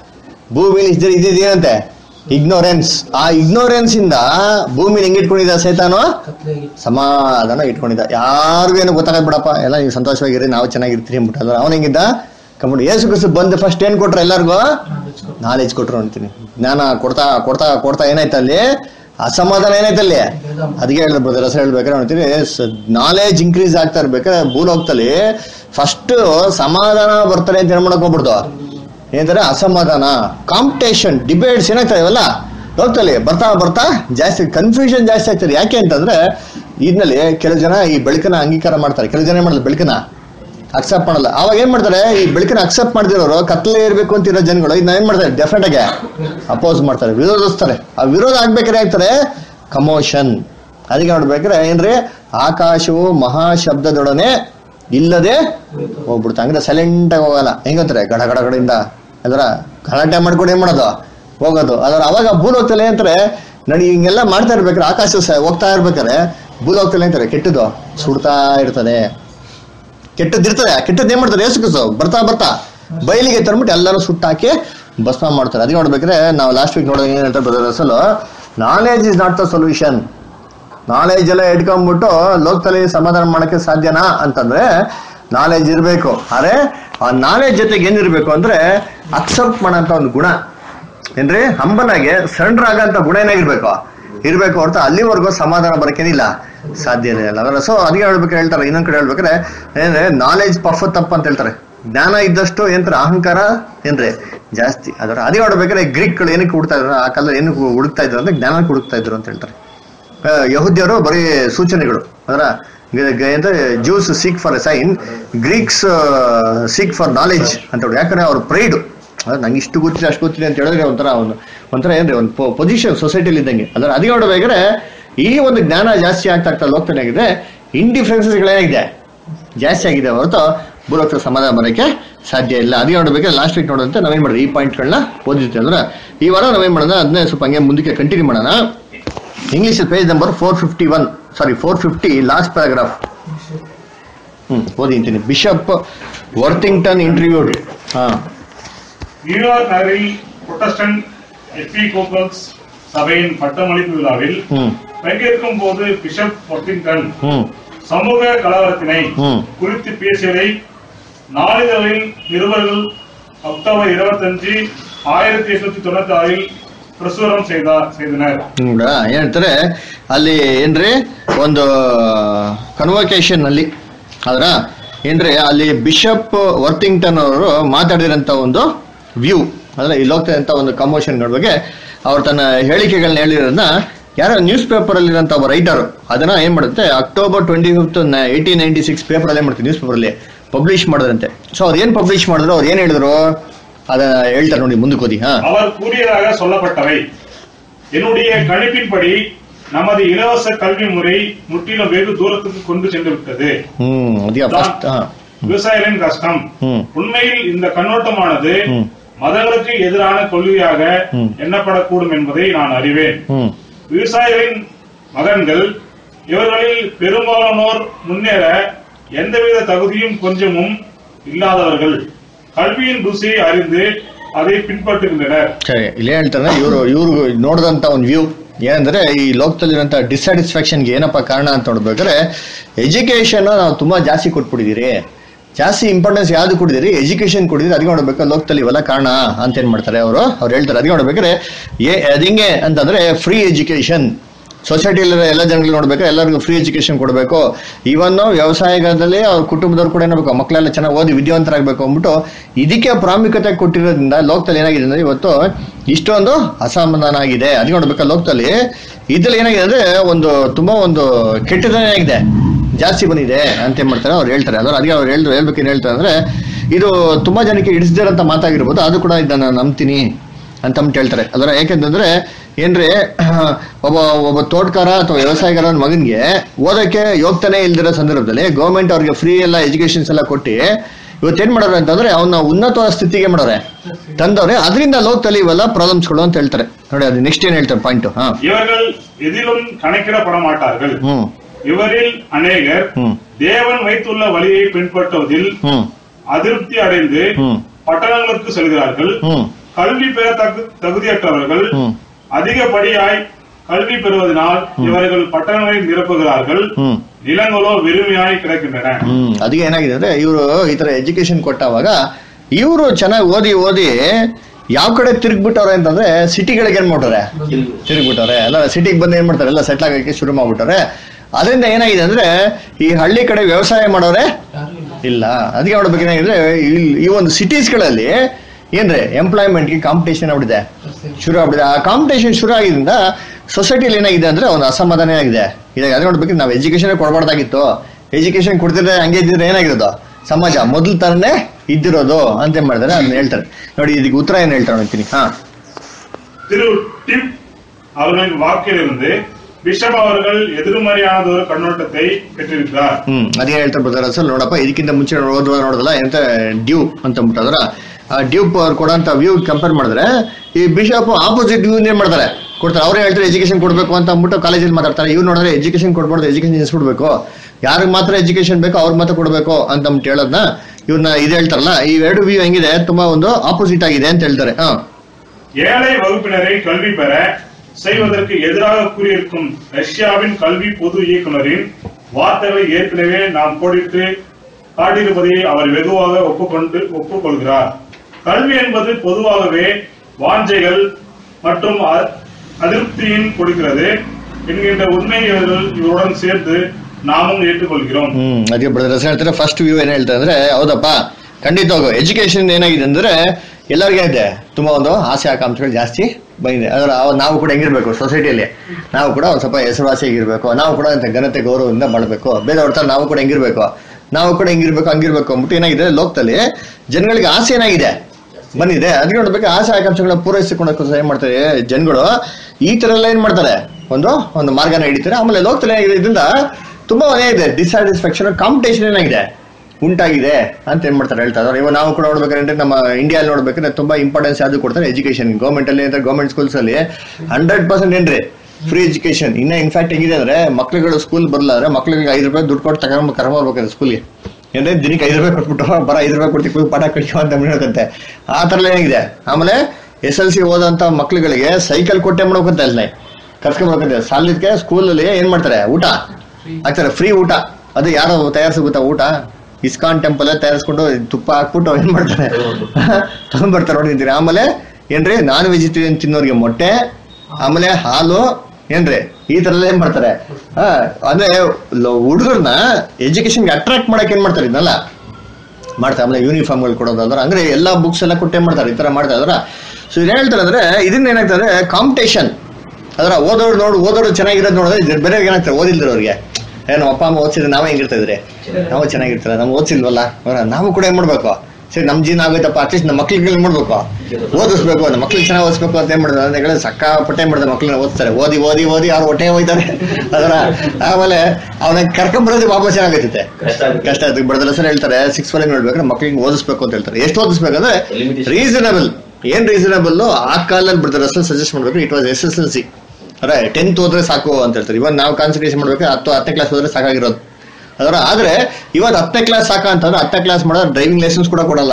ಭೂಮಿಲಿ ಇದ್ರೆ ಇದೇನಂತೆ ಇಗ್ನೋರೆನ್ಸ್ ಆ ಇಗ್ನೋರೆನ್ಸ್ ಇಂದ ಭೂಮಿಲಿ ಹೆಂಗ್ ಇಟ್ಕೊಂಡಿದ್ದ ಸೈತಾನು ಕತ್ಲೆಗೆ ಸಮಾಧಾನ ಇಟ್ಕೊಂಡಿದ್ದ ಯಾರಿಗೂ ಏನು ಗೊತ್ತಾಗದ್ ಬಿಡಪ್ಪ ಎಲ್ಲ ನೀವು ಸಂತೋಷವಾಗಿರಿ ನಾವು ಚೆನ್ನಾಗಿರ್ತೀರಿ ಅಂದ್ಬಿಟ್ಟು ಅದ್ರ ಅವನ ಹೆಂಗಿದ್ದ ಕಂಬಿಟ್ಟು ಏಸು ಕ್ರಿಸ್ತು ಬಂದು ಫಸ್ಟ್ ಏನ್ ಕೊಟ್ರು ಎಲ್ಲರಿಗೂ ನಾಲೆಜ್ ಕೊಟ್ರು ಅಂತೀನಿ ಜ್ಞಾನ ಕೊಡ್ತಾ ಕೊಡ್ತಾ ಕೊಡ್ತಾ ಏನಾಯ್ತು ಅಲ್ಲಿ ಅಸಮಾಧಾನ ಏನಾಯ್ತು ಅಲ್ಲಿ ಅದಕ್ಕೆ ಹೇಳಿದ್ರು ಬ್ರದರ್ ಹೆಸರು ಹೇಳ್ಬೇಕಾದ್ರೆ ನೋಡ್ತೀರಿ ನಾಲೆಜ್ ಇನ್ಕ್ರೀಸ್ ಆಗ್ತಾ ಇರ್ಬೇಕಾದ್ರೆ ಭೂಲೋಕದಲ್ಲಿ ಫಸ್ಟ್ ಸಮಾಧಾನ ಬರ್ತಾರೆ ಅಂತ ಏನ್ ಮಾಡಕ್ ಹೋಗ್ಬಿಡ್ದು ಏನಂತಾರೆ ಅಸಮಾಧಾನ ಕಾಂಪಿಟೇಷನ್ ಡಿಬೇಟ್ಸ್ ಏನಾಗ್ತದೆ ಇವೆಲ್ಲ ಹೋಗ್ತಲ್ಲಿ ಬರ್ತಾ ಬರ್ತಾ ಜಾಸ್ತಿ ಕನ್ಫ್ಯೂಷನ್ ಜಾಸ್ತಿ ಆಗ್ತದೆ ಯಾಕೆ ಅಂತಂದ್ರೆ ಇದ್ನಲ್ಲಿ ಕೆಲವು ಜನ ಈ ಬೆಳಕನ್ನ ಅಂಗೀಕಾರ ಮಾಡ್ತಾರೆ ಕೆಲವು ಜನ ಏನ್ ಮಾಡಲ್ಲ ಬೆಳಕನ್ನ ಅಕ್ಸೆಪ್ಟ್ ಮಾಡಲ್ಲ ಅವಾಗ ಏನ್ ಮಾಡ್ತಾರೆ ಈ ಬೆಳಕನ್ನ ಅಕ್ಸೆಪ್ಟ್ ಮಾಡ್ದಿರೋರು ಕತ್ಲೇ ಇರ್ಬೇಕು ಅಂತಿರೋ ಜನಗಳು ಇದನ್ನ ಏನ್ ಮಾಡ್ತಾರೆ ಡೆಫಿನೆಟ್ ಆಗಿ ಅಪೋಸ್ ಮಾಡ್ತಾರೆ ವಿರೋಧಿಸ್ತಾರೆ ಆ ವಿರೋಧ ಆಗ್ಬೇಕಾದ್ರೆ ಆಗ್ತಾರೆ ಕಮೋಷನ್ ಅದಕ್ಕೆ ನೋಡ್ಬೇಕಾದ್ರೆ ಏನ್ರಿ ಆಕಾಶವು ಮಹಾಶಬ್ದದೊಡನೆ ಇಲ್ಲದೆ ಹೋಗ್ಬಿಡ್ತಾ ಹಂಗ್ರೆ ಸೈಲೆಂಟ್ ಆಗಿ ಹೋಗಲ್ಲ ಹೆಂಗಂತಾರೆ ಗಡ ಗಡ ಗಡಿಂದ ಅದರ ಗಲಾಟೆ ಮಾಡ್ಕೊಂಡು ಏನ್ ಮಾಡೋದು ಹೋಗೋದು ಅದರ ಅವಾಗ ಭೂಲೋಕದಲ್ಲಿ ಅಂತಾರೆ ನಡಿ ಹಿಂಗೆಲ್ಲ ಮಾಡ್ತಾ ಇರ್ಬೇಕಾದ್ರೆ ಆಕಾಶ ಸ- ಹೋಗ್ತಾ ಇರ್ಬೇಕಾದ್ರೆ ಭೂಲೋಕದಲ್ಲಿ ಅಂತಾರೆ ಕೆಟ್ಟದು ಸುಡ್ತಾ ಇರ್ತದೆ ಕೆಟ್ಟದ್ದು ಇರ್ತದೆ ಆ ಕೆಟ್ಟದ್ದು ಏನ್ ಮಾಡ್ತಾರೆ ಏಸು ಕ್ರಿಸ್ತು ಬರ್ತಾ ಬರ್ತಾ ಬಯಲಿಗೆ ತಂದ್ಬಿಟ್ಟು ಎಲ್ಲರೂ ಸುಟ್ಟಾಕಿ ಭಸ್ಮ ಮಾಡ್ತಾರೆ ಅದಕ್ಕೆ ನೋಡ್ಬೇಕಾದ್ರೆ ನಾವು ಲಾಸ್ಟ್ ವೀಕ್ ನೋಡೋದು ಏನ್ ಹೇಳ್ತಾರೆ ಬ್ರದರ್ ಅಸಲು knowledge is not the solution knowledge ಎಲ್ಲ ಇಟ್ಕೊಂಡ್ಬಿಟ್ಟು ಲೋಕದಲ್ಲಿ ಸಮಾಧಾನ ಮಾಡಕ್ಕೆ ಸಾಧ್ಯನಾ ಅಂತಂದ್ರೆ ನಾಲೆಜ್ ಇರಬೇಕು ಆದ್ರೆ ಆ ನಾಲೆಜ್ ಜೊತೆಗೆ ಏನಿರ್ಬೇಕು ಅಂದ್ರೆ ಅಕ್ಸೆಪ್ಟ್ ಮಾಡೋಂಥ ಒಂದು ಗುಣ ಏನ್ರಿ ಹಂಬನಾಗೆ ಸರೆಂಡರ್ ಆಗಂತ ಗುಣ ಏನಾಗಿರ್ಬೇಕು ಇರ್ಬೇಕು ಹೊರತು ಅಲ್ಲಿವರೆಗೂ ಸಮಾಧಾನ ಬರಕೇನಿಲ್ಲ ಸಾಧ್ಯನೇ ಇಲ್ಲ ಅದರ ಸೊ ಅದಕ್ಕೆ ಹೇಳ್ಬೇಕು ಹೇಳ್ತಾರೆ ಇನ್ನೊಂದ್ ಕಡೆ ಹೇಳ್ಬೇಕಾದ್ರೆ ಏನಂದ್ರೆ ನಾಲೆಜ್ ಪಫ್ ತಪ್ಪ ಅಂತ ಹೇಳ್ತಾರೆ ಜ್ಞಾನ ಇದ್ದಷ್ಟು ಏನಂತಾರೆ ಅಹಂಕಾರ ಏನ್ರಿ ಜಾಸ್ತಿ ಅದರ ಅದೇ ನೋಡ್ಬೇಕಾದ್ರೆ ಗ್ರೀಕ್ಗಳು ಏನಕ್ಕೆ ಹುಡ್ತಾ ಇದ್ರು ಆ ಕಾಲದಲ್ಲಿ ಏನಕ್ಕೆ ಹುಡುಕ್ತಾ ಇದ್ರು ಅಂದ್ರೆ ಜ್ಞಾನಕ್ಕೆ ಹುಡುಕ್ತಾ ಇದ್ರು ಅಂತ ಹೇಳ್ತಾರೆ ಆ, ಯಹೂದ್ಯರು ಬರೀ ಸೂಚನೆಗಳು ಅದರ ಅಂದ್ರೆ Jews seek for a sign Greeks seek for knowledge ಅಂತ ಹೇಳಿ ಯಾಕಂದ್ರೆ ಅವ್ರ ಪ್ರೈಡ್ ಅದ್ರ ನಂಗೆ ಇಷ್ಟು ಗೊತ್ತಿದೆ ಅಷ್ಟು ಗೊತ್ತಿದೆ ಅಂತ ಹೇಳಿದ್ರೆ ಒಂಥರ ಒಂದು ಒಂಥರ ಏನ್ರಿ ಒಂದು ಪೊಸಿಷನ್ ಸೊಸೈಟಿಲಿ ಇದ್ದಂಗೆ ಅದರ ಅದೇ ನೋಡ್ಬೇಕಾದ್ರೆ ಈ ಒಂದು ಜ್ಞಾನ ಜಾಸ್ತಿ ಆಗ್ತಾ ಆಗ್ತಾ ಹೋಗ್ತಾನೆ ಆಗಿದೆ ಇಂಡಿಫರೆನ್ಸಸ್ಗಳೇನಾಗಿದೆ ಜಾಸ್ತಿ ಆಗಿದೆ ಹೊರತು ಭೂಲೋಕ ಸಮಾಧಾನ ಬರೋಕ್ಕೆ ಸಾಧ್ಯ ಇಲ್ಲ ಅದೇ ನೋಡ್ಬೇಕಾದ್ರೆ ಲಾಸ್ಟ್ ವೀಕ್ ನೋಡುವಂತೆ ನಾವೇನ್ ಮಾಡಿದ್ವಿ ಈ ಪಾಯಿಂಟ್ಗಳನ್ನ ಓದಿದ್ವಿ ಅಂದ್ರೆ ಈ ವಾರ ನಾವೇನ್ ಮಾಡೋಣ ಅದನ್ನೇ ಸ್ವಲ್ಪ ಹಂಗೆ ಮುಂದಕ್ಕೆ ಕಂಟಿನ್ಯೂ ಮಾಡೋಣ English page number four fifty one sorry four fifty last paragraph ಹ್ಮ್ ಓದಿ ಅಂತೀನಿ ಬಿಷಪ್ ವರ್ತಿಂಗ್ಟನ್ ಇಂಟರ್ವ್ಯೂಡ್ ಹಾ நியூயார்க் நகரில் புரொட்டஸ்டன்ட் எபிகோபல்ஸ் சபையின் பட்டமளிப்பு விழாவில் ಹ್ಮ್ பங்கேற்கும் போது பிஷப் ஒர்த்திங்டன் ಹ್ಮ್ சமூக கலவரத்தினை ಹ್ಮ್ குறித்து பேசியதை நாளிதழில் நிருபர்கள் அக்டோபர் இருபத்தஞ்சு ஆயிரத்தி எட்நூத்தி தொண்ணூத்தி ஆறில் பிரசுரம் செய்தார் செய்தனர் ನೋಡ ಏನ್ ಹೇಳ್ತಾರೆ ಅಲ್ಲಿ ಏನ್ರಿ ಒಂದು ಕನ್ವೊಕೇಶನ್ ಅಲ್ಲಿ ಅದರ ಏನ್ರಿ ಅಲ್ಲಿ ಬಿಷಪ್ ವರ್ತಿಂಗ್ಟನ್ ಅವರು ಮಾತಾಡಿರಂತ ಒಂದು ವ್ಯೂ ಅಂದ್ರೆ ಇಲ್ಲಿ ಹೋಗ್ತಿರಂತ ಒಂದು ಕಮೋಷನ್ಗಳ ಬಗ್ಗೆ ಅವ್ರು ತನ್ನ ಹೇಳಿಕೆಗಳನ್ನ ಹೇಳಿರೋದನ್ನ ಯಾರೋ ನ್ಯೂಸ್ ಪೇಪರ್ ಅಲ್ಲಿರೋಂಥ ಒಬ್ಬ ರೈಟರ್ ಅದನ್ನ ಏನ್ ಮಾಡುತ್ತೆ October twenty fifth eighteen ninety six paper ಅಲ್ಲಿ ಏನ್ ಮಾಡ್ತೀವಿ ನ್ಯೂಸ್ ಪೇಪರ್ ಅಲ್ಲಿ ಪಬ್ಲಿಷ್ ಮಾಡಿದ್ರಂತೆ ಸೊ ಅವ್ರು ಏನ್ ಪಬ್ಲಿಷ್ ಮಾಡಿದ್ರು ಅವ್ರು ಏನ್ ಹೇಳಿದ್ರು ಅದನ್ನ ಹೇಳ್ತಾರೆ ನೋಡಿ ಮುಂದಕ್ಕೆ ಓದಿ ಹಾ அவர் கூறியதாக சொல்லப்பட்டவை என்னுடைய கணிப்பின்படி நமது இலவச கல்வி முறை முற்றிலும் வெகு தூரத்துக்கு கொண்டு சென்று விட்டது ಹ್ಮ್ ಅದ್ಯಾ ಫಸ್ಟ್ ಹಾ விவசாயிகளின் கஷ்டம் ம். உண்மையில் இந்த கண்ணோட்டமானது ம். மதங்களுக்கு எதிரான கொள்கையாக ம். எண்ணப்படக்கூடும் என்பதை நான் அறிவேன் ಹ್ಮ್ விவசாயிகளின் மகன்கள் இவர்களில் பெரும்பாலானோர் முன்னேற எந்தவித தகுதியும் கொஞ்சமும் இல்லாதவர்கள் கல்வியின் ருசியை அறிந்து அதை பின்பற்றுகின்றனர் ಸರಿ ಇಲ್ಲಿ ಹೇಳ್ತಾರೆ ಇವರು ಇವ್ರು ನೋಡಿದಂತ ಒಂದು ವ್ಯೂ ಏನಂದ್ರೆ ಈ ಲೋಕದಲ್ಲಿರೋಂಥ ಡಿಸ್ಸ್ಯಾಟಿಸ್ಫ್ಯಾಕ್ಷನ್ಗೆ ಏನಪ್ಪ ಕಾರಣ ಅಂತ ನೋಡ್ಬೇಕಾದ್ರೆ ಎಜುಕೇಶನ್ ನಾವು ತುಂಬಾ ಜಾಸ್ತಿ ಕೊಟ್ಬಿಟ್ಟಿದ್ದೀರಿ ಜಾಸ್ತಿ ಇಂಪಾರ್ಟೆನ್ಸ್ ಯಾವ್ದು ಕೊಡಿದಿರಿ ಎಜುಕೇಶನ್ ಕೊಡಿದ್ರೆ ಅದಕ್ಕೆ ನೋಡ್ಬೇಕು ಲೋಕದಲ್ಲಿ ಇವೆಲ್ಲ ಕಾರಣ ಅಂತ ಏನ್ ಮಾಡ್ತಾರೆ ಅವರು ಅವ್ರು ಹೇಳ್ತಾರೆ ಅದಕ್ಕೆ ನೋಡ್ಬೇಕಾದ್ರೆ ಏ ಅದು ಹಿಂಗೆ ಅಂತಂದ್ರೆ ಫ್ರೀ ಎಜುಕೇಶನ್ ಸೊಸೈಟಿಯಲ್ಲಿ ಎಲ್ಲ ಜನಗಳು ನೋಡ್ಬೇಕು ಎಲ್ಲರಿಗೂ ಫ್ರೀ ಎಜುಕೇಶನ್ ಕೊಡಬೇಕು ಇವನ್ ವ್ಯವಸಾಯದಲ್ಲಿ ಅವ್ರ ಕುಟುಂಬದವ್ರು ಕೂಡ ಏನಾಗಬೇಕು ಮಕ್ಕಳೆಲ್ಲ ಚೆನ್ನಾಗಿ ಓದಿ ವಿದ್ಯಾವಂತರಾಗಬೇಕು ಅಂದ್ಬಿಟ್ಟು ಇದಕ್ಕೆ ಪ್ರಾಮುಖ್ಯತೆ ಕೊಟ್ಟಿರೋದ್ರಿಂದ ಲೋಕದಲ್ಲಿ ಏನಾಗಿದೆ ಅಂದ್ರೆ ಇವತ್ತು ಇಷ್ಟೊಂದು ಅಸಮಾಧಾನ ಆಗಿದೆ ಅದು ನೋಡ್ಬೇಕು ಲೋಕದಲ್ಲಿ ಇದ್ರಲ್ಲಿ ಏನಾಗಿದೆ ಅಂದ್ರೆ ಒಂದು ತುಂಬಾ ಒಂದು ಕೆಟ್ಟದನೇ ಆಗಿದೆ ಜಾಸ್ತಿ ಬಂದಿದೆ ಅಂತ ಏನ್ ಮಾಡ್ತಾರೆ ಅವ್ರು ಹೇಳ್ತಾರೆ ಅದ್ರ ಅದಕ್ಕೆ ಅವ್ರು ಹೇಳ್ದು ಹೇಳ್ಬೇಕೇನು ಹೇಳ್ತಾರೆ ಅಂದ್ರೆ ಇದು ತುಂಬಾ ಜನಕ್ಕೆ ಇಡಿಸ್ದಿರಂತ ಮಾತಾಗಿರ್ಬೋದು ಅದು ಕೂಡ ಇದನ್ನ ನಂಬ್ತೀನಿ ಅಂತ ಅಂದ್ಬಿಟ್ಟು ಹೇಳ್ತಾರೆ ಅದರ ಯಾಕೆಂತಂದ್ರೆ ಏನ್ರಿ ಒಬ್ಬ ಒಬ್ಬ ತೋಟಗಾರ ಅಥವಾ ವ್ಯವಸಾಯಗಾರ ಮಗನ್ಗೆ ಓದಕ್ಕೆ ಯೋಗ್ಯತಾನೆ ಇಲ್ದಿರೋ ಸಂದರ್ಭದಲ್ಲಿ ಗೌರ್ಮೆಂಟ್ ಅವ್ರಿಗೆ ಫ್ರೀ ಎಲ್ಲ ಎಜುಕೇಶನ್ಸ್ ಎಲ್ಲ ಕೊಟ್ಟು ಇವತ್ತೇನ್ ಮಾಡೋರು ಅಂತಂದ್ರೆ ಅವನ್ನ ಉನ್ನತ ಸ್ಥಿತಿಗೆ ಮಾಡೋರೆ ತಂದವ್ರೆ ಅದರಿಂದ ಲೋಕದಲ್ಲಿ ಇವೆಲ್ಲ ಪ್ರಾಬ್ಲಮ್ಸ್ಗಳು ಅಂತ ಹೇಳ್ತಾರೆ ನೋಡಿ ಅದು ನೆಕ್ಸ್ಟ್ ಏನ್ ಹೇಳ್ತಾರೆ ಪಾಯಿಂಟ್ ಹಾ இவர்கள் எதிலும் கணக்கிடப்பட மாட்டார்கள் ಹ್ಮ್ இவரில் அநேகர் ಹ್ಮ್ தேவன் வைத்துள்ள வழியை பின்பற்றுவதில் ಹ್ಮ್ அதிருப்தி அடைந்து ಹ್ಮ್ பட்டணங்களுக்கு செல்கிறார்கள் ಹ್ಮ್ கல்வி பெற தகு- தகுதியற்றவர்கள் ಹ್ಮ್ அதிகப்படியாய் கல்வி பெறுவதனால் இவர்கள் பட்டணங்களை நிரப்புகிறார்கள் ಹ್ಮ್ நிலங்களோ வெறுமையாய் கிடக்கின்றன ಹ್ಮ್ ಅದಕ್ಕೆ ಏನಾಗಿದೆ ಅಂದ್ರೆ ಇವರು ಈ ತರ ಎಜುಕೇಶನ್ ಕೊಟ್ಟಾಗ ಇವರು ಚೆನ್ನಾಗಿ ಓದಿ ಓದಿ ಯಾವ ಕಡೆ ತಿರುಗ್ಬಿಟ್ಟವ್ರೆ ಅಂತಂದ್ರೆ ಸಿಟಿಗಳಿಗೆ ಏನ್ ಮಾಡ್ತಾರೆ ತಿರುಗ್ಬಿಟ್ಟವ್ರೆ ಎಲ್ಲ ಸಿಟಿಗೆ ಬಂದು ಏನ್ ಮಾಡ್ತಾರೆ ಎಲ್ಲ ಸೆಟ್ಲ್ ಆಗಕ್ಕೆ ಶುರು ಮಾಡ್ಬಿಟ್ಟವ್ರೆ ಅದರಿಂದ ಏನಾಗಿದೆ ಅಂದ್ರೆ ಈ ಹಳ್ಳಿ ಕಡೆ ವ್ಯವಸಾಯ ಮಾಡೋರೆ ಇಲ್ಲ ಅದಕ್ಕೆ ನೋಡ್ಬೇಕು ಏನಾಗಿದೆ ಇಲ್ಲಿ- ಈ ಒಂದು ಸಿಟೀಸ್ಗಳಲ್ಲಿ ಏನ್ರಿ ಎಂಪ್ಲಾಯ್ಮೆಂಟ್ಗೆ ಕಾಂಪಿಟೇಷನ್ ಆಗ್ಬಿಟ್ಟಿದೆ ಶುರು ಆಗ್ಬಿಟ್ಟಿದೆ ಆ ಕಾಂಪಿಟೇಷನ್ ಶುರು ಆಗಿದ್ರಿಂದ ಸೊಸೈಟಿಲಿ ಏನಾಗಿದೆ ಅಂದ್ರೆ ಒಂದು ಅಸಮಾಧಾನ ಆಗಿದೆ ಇದಾಗ ಅದೇ ನೋಡ್ಬೇಕು ನಾವು ಎಜುಕೇಶನ್ ಕೊಡಬಾರ್ದಾಗಿತ್ತು ಎಜುಕೇಶನ್ ಕೊಡ್ತಿದ್ರೆ ಹಂಗೆ ಇದ್ದಿದ್ರೆ ಏನಾಗಿರೋದು ಸಮಾಜ ಮೊದಲ ತರನೇ ಇದ್ದಿರೋದು ಅಂತ ಏನ್ ಮಾಡ್ತಾರೆ ಅದನ್ನ ಹೇಳ್ತಾರೆ ನೋಡಿ ಇದಕ್ಕೆ ಉತ್ತರ ಏನ್ ಹೇಳ್ತಾರೆ ನೋಡ್ತೀನಿ ಹಾ திரு டிப் அவர்களின் வாக்கிலிருந்து பிஷப் அவர்கள் எதிர்மறையானதொரு கண்ணோட்டத்தை பெற்றிருக்கிறார் ಹ್ಮ್ ಅದೇ ಹೇಳ್ತಾ ಬರ್ತಾರೆ ಸರ್ ನೋಡಪ್ಪ ಇದಕ್ಕಿಂತ ಮುಂಚೆ ಓದುವ ನೋಡೋದಲ್ಲ ಎಂತ ಡ್ಯೂ ಅಂತ ಅಂದ್ಬಿಟ್ಟದ್ರ ಆ ಡ್ಯೂಪ್ ಅವ್ರು ಕೊಡೋಂತ ವ್ಯೂ ಕಂಪೇರ್ ಮಾಡಿದ್ರೆ ಈ ಬಿಷಪ್ ಆಪೋಸಿಟ್ ವ್ಯೂ ಏನ್ ಮಾಡ್ತಾರೆ ಕೊಡ್ತಾರೆ ಅವ್ರೇ ಹೇಳ್ತಾರೆ ಎಜುಕೇಶನ್ ಕೊಡ್ಬೇಕು ಅಂತ ಅಂದ್ಬಿಟ್ಟು ಕಾಲೇಜಲ್ಲಿ ಮಾತಾಡ್ತಾರೆ ಇವ್ರು ನೋಡಿದ್ರೆ ಎಜುಕೇಶನ್ ಕೊಡ್ಬಾರ್ದು ಎಜುಕೇಶನ್ ನಿಲ್ಲಿಸ್ಬಿಡ್ಬೇಕು ಯಾರಿಗೆ ಮಾತ್ರ ಎಜುಕೇಶನ್ ಬೇಕೋ ಅವ್ರಿಗೆ ಮಾತ್ರ ಕೊಡಬೇಕು ಅಂತ ಅಂದ್ಬಿಟ್ಟು ಹೇಳೋದನ್ನ ಇವ್ರನ್ನ ಇದು ಹೇಳ್ತಾರಲ್ಲ ಈ ಎರಡು ವ್ಯೂ ಹೆಂಗಿದೆ ತುಂಬಾ ಒಂದು ಆಪೋಸಿಟ್ ಆಗಿದೆ ಅಂತ ಹೇಳ್ತಾರೆ ಹಾ ஏழை வகுப்பினரை கல்வி பெற செய்வதற்கு எதிராக கூறியிருக்கும் ரஷ்யாவின் கல்வி பொது இயக்குனரின் வார்த்தைகளை ஏற்கனவே நாம் கோடிட்டு காட்டியிருப்பதை அவர் வெகுவாக ஒப்புக்கொண்டு ஒப்புக்கொள்கிறார் கல்வி என்பது பொதுவாகவே வாஞ்சைகள் மற்றும் அ- அதிருப்தியின் கொடுக்கிறது என்கின்ற உண்மையை இவர்கள் இவருடன் சேர்த்து நாமும் ஏற்றுக்கொள்கிறோம் ಹ್ಮ್ ಅದಕ್ಕೆ ಬ್ರದರ್ಸ್ ಹೇಳ್ತಾರೆ ಫಸ್ಟ್ ವ್ಯೂ ಏನ್ ಹೇಳ್ತಾರೆ ಅಂದ್ರೆ ಹೌದಪ್ಪ ಖಂಡಿತವಾಗೂ ಎಜುಕೇಶನ್ ಏನಾಗಿದೆ ಅಂದ್ರೆ ಎಲ್ಲರಿಗೂ ಇದೆ ತುಂಬಾ ಒಂದು ಆಸೆ ಆಕಾಂಕ್ಷೆಗಳು ಜಾಸ್ತಿ ಬಂದಿದೆ ಅದರ ಅವ್- ನಾವು ಕೂಡ ಹೆಂಗಿರ್ಬೇಕು ಸೊಸೈಟಿಯಲ್ಲಿ ನಾವು ಕೂಡ ಒಂದ್ ಸ್ವಲ್ಪ ಹೆಸರುವಾಸಿಯಾಗಿರ್ಬೇಕು ನಾವು ಕೂಡ ಅಂತ ಘನತೆ ಗೌರವದಿಂದ ಬಾಳ್ಬೇಕು ಬೇರೆಯವ್ರ ತರ ನಾವು ಕೂಡ ಹೆಂಗಿರ್ಬೇಕು ನಾವು ಕೂಡ ಹೆಂಗಿರ್ಬೇಕು ಹಂಗಿರ್ಬೇಕು ಅಂದ್ಬಿಟ್ಟು ಏನಾಗಿದೆ ಲೋಕದಲ್ಲಿ ಜನಗಳಿಗೆ ಆಸೆ ಏನಾಗಿದೆ ಬಂದಿದೆ ಅದಕ್ಕೆ ನೋಡ್ಬೇಕು ಆಸೆ ಆಕಾಂಕ್ಷೆಗಳನ್ನ ಪೂರೈಸಿಕೊಳ್ಳೋಕೆ ಏನ್ ಮಾಡ್ತಾರೆ ಜನಗಳು ಈ ತರ ಎಲ್ಲ ಏನ್ ಮಾಡ್ತಾರೆ ಒಂದು ಒಂದು ಮಾರ್ಗನ ಹಿಡಿತಾರೆ ಆಮೇಲೆ ಲೋಕದಲ್ಲಿ ಏನಾಗಿದೆ ಇದರಿಂದ ತುಂಬಾ ಏನಿದೆ ಡಿಸ್ಸ್ಯಾಟಿಸ್ಫ್ಯಾಕ್ಷನ್ ಕಾಂಪಿಟೇಷನ್ ಏನಾಗಿದೆ ಉಂಟಾಗಿದೆ ಅಂತ ಏನ್ ಮಾಡ್ತಾರೆ ಹೇಳ್ತಾರೆ ಇವಾಗ ನಾವು ಕೂಡ ನೋಡ್ಬೇಕಂದ್ರೆ ನಮ್ಮ ಇಂಡಿಯಾದಲ್ಲಿ ನೋಡ್ಬೇಕಂದ್ರೆ ತುಂಬಾ ಇಂಪಾರ್ಟೆನ್ಸ್ ಯಾವ್ದು ಕೊಡ್ತಾರೆ ಎಜುಕೇಶನ್ ಗೌರ್ಮೆಂಟ್ ಅಲ್ಲಿ ಅಂತ ಗೌರ್ಮೆಂಟ್ ಸ್ಕೂಲ್ಸ್ ಅಲ್ಲಿ ಹಂಡ್ರೆಡ್ ಪರ್ಸೆಂಟ್ ಏನ್ರಿ ಫ್ರೀ ಎಜುಕೇಶನ್ ಇನ್ನ ಇನ್ಫ್ಯಾಕ್ಟ್ ಹೆಂಗಿದೆ ಅಂದ್ರೆ ಮಕ್ಳುಗಳು ಸ್ಕೂಲ್ ಬರಲಾದ್ರೆ ಮಕ್ಳಿಗೆ ಐದು ರೂಪಾಯಿ ದುಡ್ಡು ಕೊಟ್ಟು ತಗೊಂಡ್ ಕರ್ಕೊಂಡ್ಬರ್ಬೇಕಾದ್ರೆ ಸ್ಕೂಲ್ಗೆ ಅಂದ್ರೆ ದಿನಕ್ಕೆ ಐದು ರೂಪಾಯಿ ಕೊಟ್ಬಿಟ್ಟು ಬರ ಐದು ರೂಪಾಯಿ ಕೊಡ್ತೀವಿ ಕೂತ್ಕೊಂಡು ಪಾಠ ಕಳಿಯೋ ಅಂತ ಹೇಳ್ಕಂತೆ ಆ ಥರ ಎಲ್ಲ ಏನಿದೆ ಆಮೇಲೆ ಎಸ್ ಎಲ್ ಸಿ ಓದಂತ ಮಕ್ಳುಗಳಿಗೆ ಸೈಕಲ್ ಕೊಟ್ಟೆ ಮಾಡ್ಬೇಕಂತ ಅಲ್ಲ ಕರ್ಸ್ಕೊಂಡ್ಬೇಕಂತೆ ಸಾಲಿದ್ಕೆ ಸ್ಕೂಲಲ್ಲಿ ಏನ್ ಮಾಡ್ತಾರೆ ಊಟ ಹಾಕ್ತಾರೆ ಫ್ರೀ ಊಟ ಅದು ಯಾರು ತಯಾರಿಸಿ ಗೊತ್ತಾ ಊಟ ಇಸ್ಕಾನ್ ಟೆಂಪಲ್ ತಯಾರಿಸ್ಕೊಂಡು ತುಪ್ಪ ಹಾಕ್ಬಿಟ್ಟು ಏನ್ ಮಾಡ್ತಾರೆ ತಗೊಂಡ್ಬರ್ತಾರೆ ನೋಡಿದ್ದೀರಿ ಆಮೇಲೆ ಏನ್ರಿ ನಾನ್ ವೆಜಿಟೇರಿಯನ್ ತಿನ್ನೋರಿಗೆ ಮೊಟ್ಟೆ ಆಮೇಲೆ ಹಾಲು ಏನ್ರಿ ಈ ತರ ಎಲ್ಲ ಏನ್ ಮಾಡ್ತಾರೆ ಆ, ಅಂದ್ರೆ ಹುಡುಗರನ್ನ ಎಜುಕೇಶನ್ಗೆ ಅಟ್ರಾಕ್ಟ್ ಮಾಡಕ್ ಏನ್ ಮಾಡ್ತಾರೆ ಇದನ್ನೆಲ್ಲ ಮಾಡ್ತಾರೆ ಆಮೇಲೆ ಯೂನಿಫಾರ್ಮ್ಗಳು ಕೊಡೋದಾದ್ರೆ ಅಂದ್ರೆ ಎಲ್ಲಾ ಬುಕ್ಸ್ ಎಲ್ಲ ಕೊಟ್ಟೆ ಮಾಡ್ತಾರೆ ಈ ತರ ಮಾಡ್ತಾ ಇದಾರ ಸೊ ಇದು ಹೇಳ್ತಾರೆ ಅಂದ್ರೆ ಇದನ್ನ ಏನಾಗ್ತದೆ ಕಾಂಪಿಟೇಷನ್ ಅದರ ಓದೋರು ನೋಡು ಓದೋರು ಚೆನ್ನಾಗಿರೋದು ನೋಡಿದ್ರೆ ಇದು ಬೇರೆ ಏನಾಗ್ತಾರೆ ಓದಿಲ್ದಿರೋರಿಗೆ ಏ ನಮ್ಮ ಅಪ್ಪ ಅಮ್ಮ ಓದಿಸಿದ್ರೆ ನಾವೇ ಹೆಂಗಿರ್ತಾ ಇದ್ರಿ ನಾವು ಚೆನ್ನಾಗಿರ್ತಾರೆ ನಮ್ಗೆ ಓದಿಸಿಲ್ವಲ್ಲ ಅವ್ರ ನಾವು ಕೂಡ ಏನ್ ಮಾಡ್ಬೇಕು ಸರಿ ನಮ್ ಜೀವನ ಆಗೋಯ್ತಪ್ಪ ಅಟ್ಲೀಸ್ಟ್ ನಮ್ಮ ಮಕ್ಳಿಗೆ ಏನ್ ಮಾಡ್ಬೇಕು ಓದಿಸ್ಬೇಕು ನಮ್ಮ ಮಕ್ಳಿಗೆ ಚೆನ್ನಾಗಿ ಓದಿಸ್ಬೇಕು ಅಂತ ಏನ್ ಮಾಡಿದ್ರೆ ಅಂದ್ರೆ ಹೇಳಿದ್ರೆ ಸಕ್ಕಾಪಟ್ಟೆ ಮಾಡಿದ್ರೆ ಮಕ್ಳನ್ನ ಓದಿಸ್ತಾರೆ ಓದಿ ಓದಿ ಓದಿ ಅವ್ರು ಹೊಟ್ಟೆ ಹೋಯ್ತಾರೆ ಅದರ ಆಮೇಲೆ ಅವನ ಕರ್ಕೊಂಡ್ಬರೋದು ವಾಪಸ್ ಏನಾಗೈತೆ ಕಷ್ಟ ಆಯ್ತು ಬಡದಲ್ಲ ಸರ್ ಹೇಳ್ತಾರೆ ಸಿಕ್ಸ್ ಫೈವ್ ನೋಡ್ಬೇಕಾದ್ರೆ ಮಕ್ಳಿಗೆ ಓದಿಸ್ಬೇಕು ಅಂತ ಹೇಳ್ತಾರೆ ಎಷ್ಟು ಓದಿಸ್ಬೇಕಂದ್ರೆ ರೀಸನಬಲ್ ಏನ್ ರೀಸನಬಲ್ ಆ ಕಾಲದಲ್ಲಿ ಬಿಡ್ತಾರೆ ಅಸಲ್ ಸಜೆಸ್ಟ್ ಮಾಡ್ಬೇಕು it was S S L C ಅರೆ ಟೆಂತ್ ಹೋದ್ರೆ ಸಾಕು ಅಂತ ಹೇಳ್ತಾರೆ ಇವಾಗ ನಾವು ಕಾನ್ಸಂಟ್ರೇಷನ್ ಮಾಡ್ಬೇಕು ಹತ್ತು ಹತ್ತನೇ ಕ್ಲಾಸ್ ಹೋದ್ರೆ ಸಾಕಾಗಿರೋದು ಅದರ ಆದ್ರೆ ಇವತ್ತು ಹತ್ತನೇ ಕ್ಲಾಸ್ ಸಾಕ ಅಂತಂದ್ರೆ ಹತ್ತನೇ ಕ್ಲಾಸ್ ಮಾಡೋದು ಡ್ರೈವಿಂಗ್ ಲೈಸೆನ್ಸ್ ಕೂಡ ಕೊಡಲ್ಲ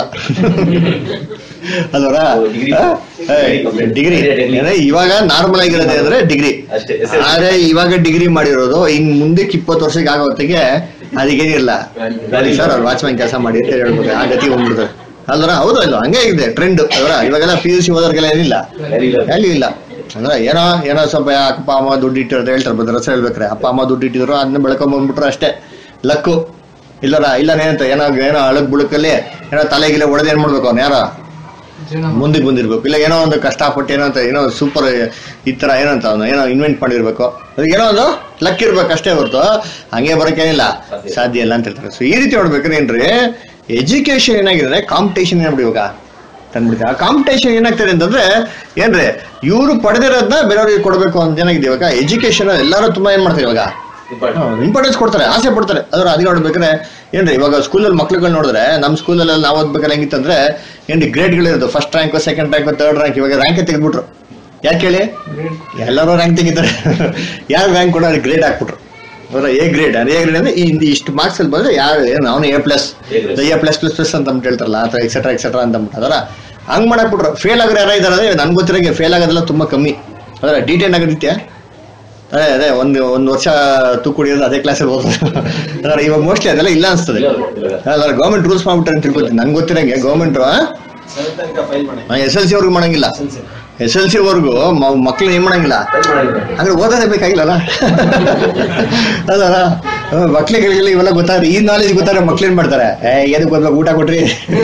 ಅಲ್ವರ ಡಿಗ್ರಿ ಇವಾಗ ನಾರ್ಮಲ್ ಆಗಿರೋದೇ ಅಂದ್ರೆ ಡಿಗ್ರಿ ಅಷ್ಟೇ. ಆದ್ರೆ ಇವಾಗ ಡಿಗ್ರಿ ಮಾಡಿರೋದು ಇನ್ ಮುಂದಕ್ಕೆ ಇಪ್ಪತ್ತು ವರ್ಷಕ್ಕೆ ಆಗೋ ಹೊತ್ತಿಗೆ ಅದಕ್ಕೇನಿಲ್ಲ ಗಾಡಿ ಸರ್ ಅವ್ರು ವಾಚ್ಮ್ಯಾನ್ ಕೆಲಸ ಮಾಡಿ ಅಂತ ಹೇಳ್ಬೇಕು ಆ ಗತಿ ಬಂದ್ಬಿಡ್ತಾರೆ ಅಲ್ವರ ಹೌದು ಇಲ್ಲ ಹಂಗೆ ಇದೆ ಟ್ರೆಂಡ್ ಅಲ್ವರ ಇವಾಗೆಲ್ಲ ಪಿ ಯು ಸಿ ಓದೋರ್ಗೆಲ್ಲ ಏನಿಲ್ಲ ವ್ಯಾಲ್ಯೂ ಇಲ್ಲ ಅಂದ್ರೆ ಏನೋ ಏನೋ ಸ್ವಲ್ಪ ಅಪ್ಪ ಅಮ್ಮ ದುಡ್ಡು ಇಟ್ಟಿರೋ ಅಂತ ಹೇಳ್ತಾರೆ ಬಂದ್ರೆ ರಸ ಹೇಳ್ಬೇಕ್ರೆ ಅಪ್ಪ ಅಮ್ಮ ದುಡ್ಡು ಇಟ್ಟಿದ್ರು ಅದನ್ನ ಬೆಳ್ಕೊಂಬಂದ್ಬಿಟ್ರು ಅಷ್ಟೇ ಲಕ್ಕು ಇಲ್ಲರ ಇಲ್ಲ ಏನಂತ ಏನೋ ಏನೋ ಅಳಗ್ ಬುಳಕಲ್ಲಿ ಏನೋ ತಲೆಗಿಲೆ ಹೊಡೆದು ಏನ್ ಮಾಡ್ಬೇಕು ಅವ್ನು ಯಾರೋ ಜೀವನ ಮುಂದಕ್ಕೆ ಬಂದಿರ್ಬೇಕು ಇಲ್ಲ ಏನೋ ಒಂದು ಕಷ್ಟಪಟ್ಟು ಏನೋ ಅಂತ ಏನೋ ಸೂಪರ್ ಈ ತರ ಏನಂತ ಅವನು ಏನೋ ಇನ್ವೆಂಟ್ ಮಾಡಿರ್ಬೇಕು ಅದಕ್ಕೆ ಏನೋ ಒಂದು ಲಕ್ ಇರ್ಬೇಕು ಅಷ್ಟೇ ಹೊರತು ಹಂಗೆ ಬರೋಕ್ಕೇನಿಲ್ಲ ಸಾಧ್ಯ ಇಲ್ಲ ಅಂತ ಹೇಳ್ತಾರೆ ಸೊ ಈ ರೀತಿ ನೋಡ್ಬೇಕಾದ್ರೆ ಏನ್ರಿ ಎಜುಕೇಶನ್ ಏನಾಗಿದೆ ಕಾಂಪಿಟೇಷನ್ ಏನ್ಬಿಡಿ ಇವಾಗ ತಂದ್ಬಿಡ್ತೀವಿ ಆ ಕಾಂಪಿಟೇಷನ್ ಏನಾಗ್ತದೆ ಅಂತಂದ್ರೆ ಏನ್ರಿ ಇವರು ಪಡೆದಿರೋದನ್ನ ಬೇರೆಯವ್ರಿಗೆ ಕೊಡಬೇಕು ಅಂತ ಏನಾಗಿದೆ ಇವಾಗ ಎಜುಕೇಶನ್ ಎಲ್ಲರೂ ತುಂಬಾ ಏನ್ ಮಾಡ್ತಾರೆ ಇವಾಗ ಇಂಪಾರ್ಟೆನ್ಸ್ ಕೊಡ್ತಾರೆ ಆಸೆ ಪಡ್ತಾರೆ ಅದ್ರ ಅದಕ್ಕೆ ನೋಡ್ಬೇಕಾದ್ರೆ ಏನ್ರಿ ಇವಾಗ ಸ್ಕೂಲಲ್ಲಿ ಮಕ್ಳುಗಳು ನೋಡಿದ್ರೆ ನಮ್ಮ ಸ್ಕೂಲಲ್ಲಿ ನಾವು ಓದ್ಬೇಕಾದ್ರೆ ಹೆಂಗಿತ್ತಂದ್ರೆ ಏನ್ರಿ ಗ್ರೇಡ್ಗಳಿರೋದು first rank second rank third rank ಇವಾಗ ರ್ಯಾಂಕ್ ತೆಗೆದ್ಬಿಟ್ರು ಯಾಕೆ ಹೇಳಿ ಎಲ್ಲರೂ ರ್ಯಾಂಕ್ ತೆಗಿತಾರೆ ಯಾರು ರ್ಯಾಂಕ್ ಕೊಡೋ ಗ್ರೇಡ್ ಹಾಕ್ಬಿಟ್ರು ಅವರ ಎ ಗ್ರೇಡ್ ಎ ಗ್ರೇಡ್ ಅಂದ್ರೆ ಈ ಈ ಇಷ್ಟು ಮಾರ್ಕ್ಸ್ ಅಲ್ಲಿ ಬಂದ್ರೆ ಯಾರು ಏನು ಅವನು A plus A plus plus plus ಅಂತ ಅಂದ್ಬಿಟ್ಟು ಹೇಳ್ತಾರಲ್ಲ ಆ ಥರ ಎಕ್ಸೆಟ್ರಾ ಎಕ್ಸೆಟ್ರಾ ಅಂತ ಅಂದ್ಬಿಟ್ಟು ಅದರ ಹಂಗ್ ಮಾಡಕ್ಬಿಟ್ರು ಫೇಲ್ ಆಗೋರು ಯಾರ ಇದಾರೆ ನನ್ಗೆ ಗೊತ್ತಿರೋಂಗೆ ಫೇಲ್ ಆಗೋದೆಲ್ಲ ತುಂಬಾ ಕಮ್ಮಿ ಅದರ ಡಿಟೇನ್ ಆಗೋದಿತ್ಯಾ ಅದೇ ಅದೇ ಒಂದು ಒಂದು ವರ್ಷ ತೂಕು ಕುಡಿಯೋದು ಅದೇ ಕ್ಲಾಸಲ್ಲಿ ಓದೋದು ಅದರ ಇವಾಗ ಮೋಸ್ಟ್ಲಿ ಅದೆಲ್ಲ ಇಲ್ಲ ಅನ್ಸ್ತದೆ ಅದರ ಗೌರ್ಮೆಂಟ್ ರೂಲ್ಸ್ ಮಾಡ್ಬಿಟ್ರೆ ಅಂತ ತಿಳ್ಕೊತೀನಿ ನನ್ಗೆ ಗೊತ್ತಿರಂಗೆ ಗೌರ್ಮೆಂಟ್ ಸೆವೆಂತ್ ತನಕ ಫೈಲ್ ಮಾಡಿ ಎಸ್ ಎಲ್ ಸಿ ವರ್ಗು ಮಾಡಂಗಿಲ್ಲ ಎಸ್ ಎಲ್ ಸಿ ವರ್ಗು ಮಕ್ಳು ಏನ್ ಮಾಡಂಗಿಲ್ಲ ಅಂದ್ರೆ ಓದೋದೇ ಬೇಕಾಗಿಲ್ಲಲ್ಲ ಅದಲ್ಲ ಮಕ್ಳಿಗಳಿಗೆಲ್ಲ ಇವೆಲ್ಲ ಗೊತ್ತಾದ್ರೆ ಈ ನಾಲೆಜ್ ಗೊತ್ತಾರೆ ಮಕ್ಳು ಏನ್ ಮಾಡ್ತಾರೆ ಏ ಏನಕ್ಕೆ ಓದ್ಬೇಕು ಊಟ ಕೊಟ್ರಿ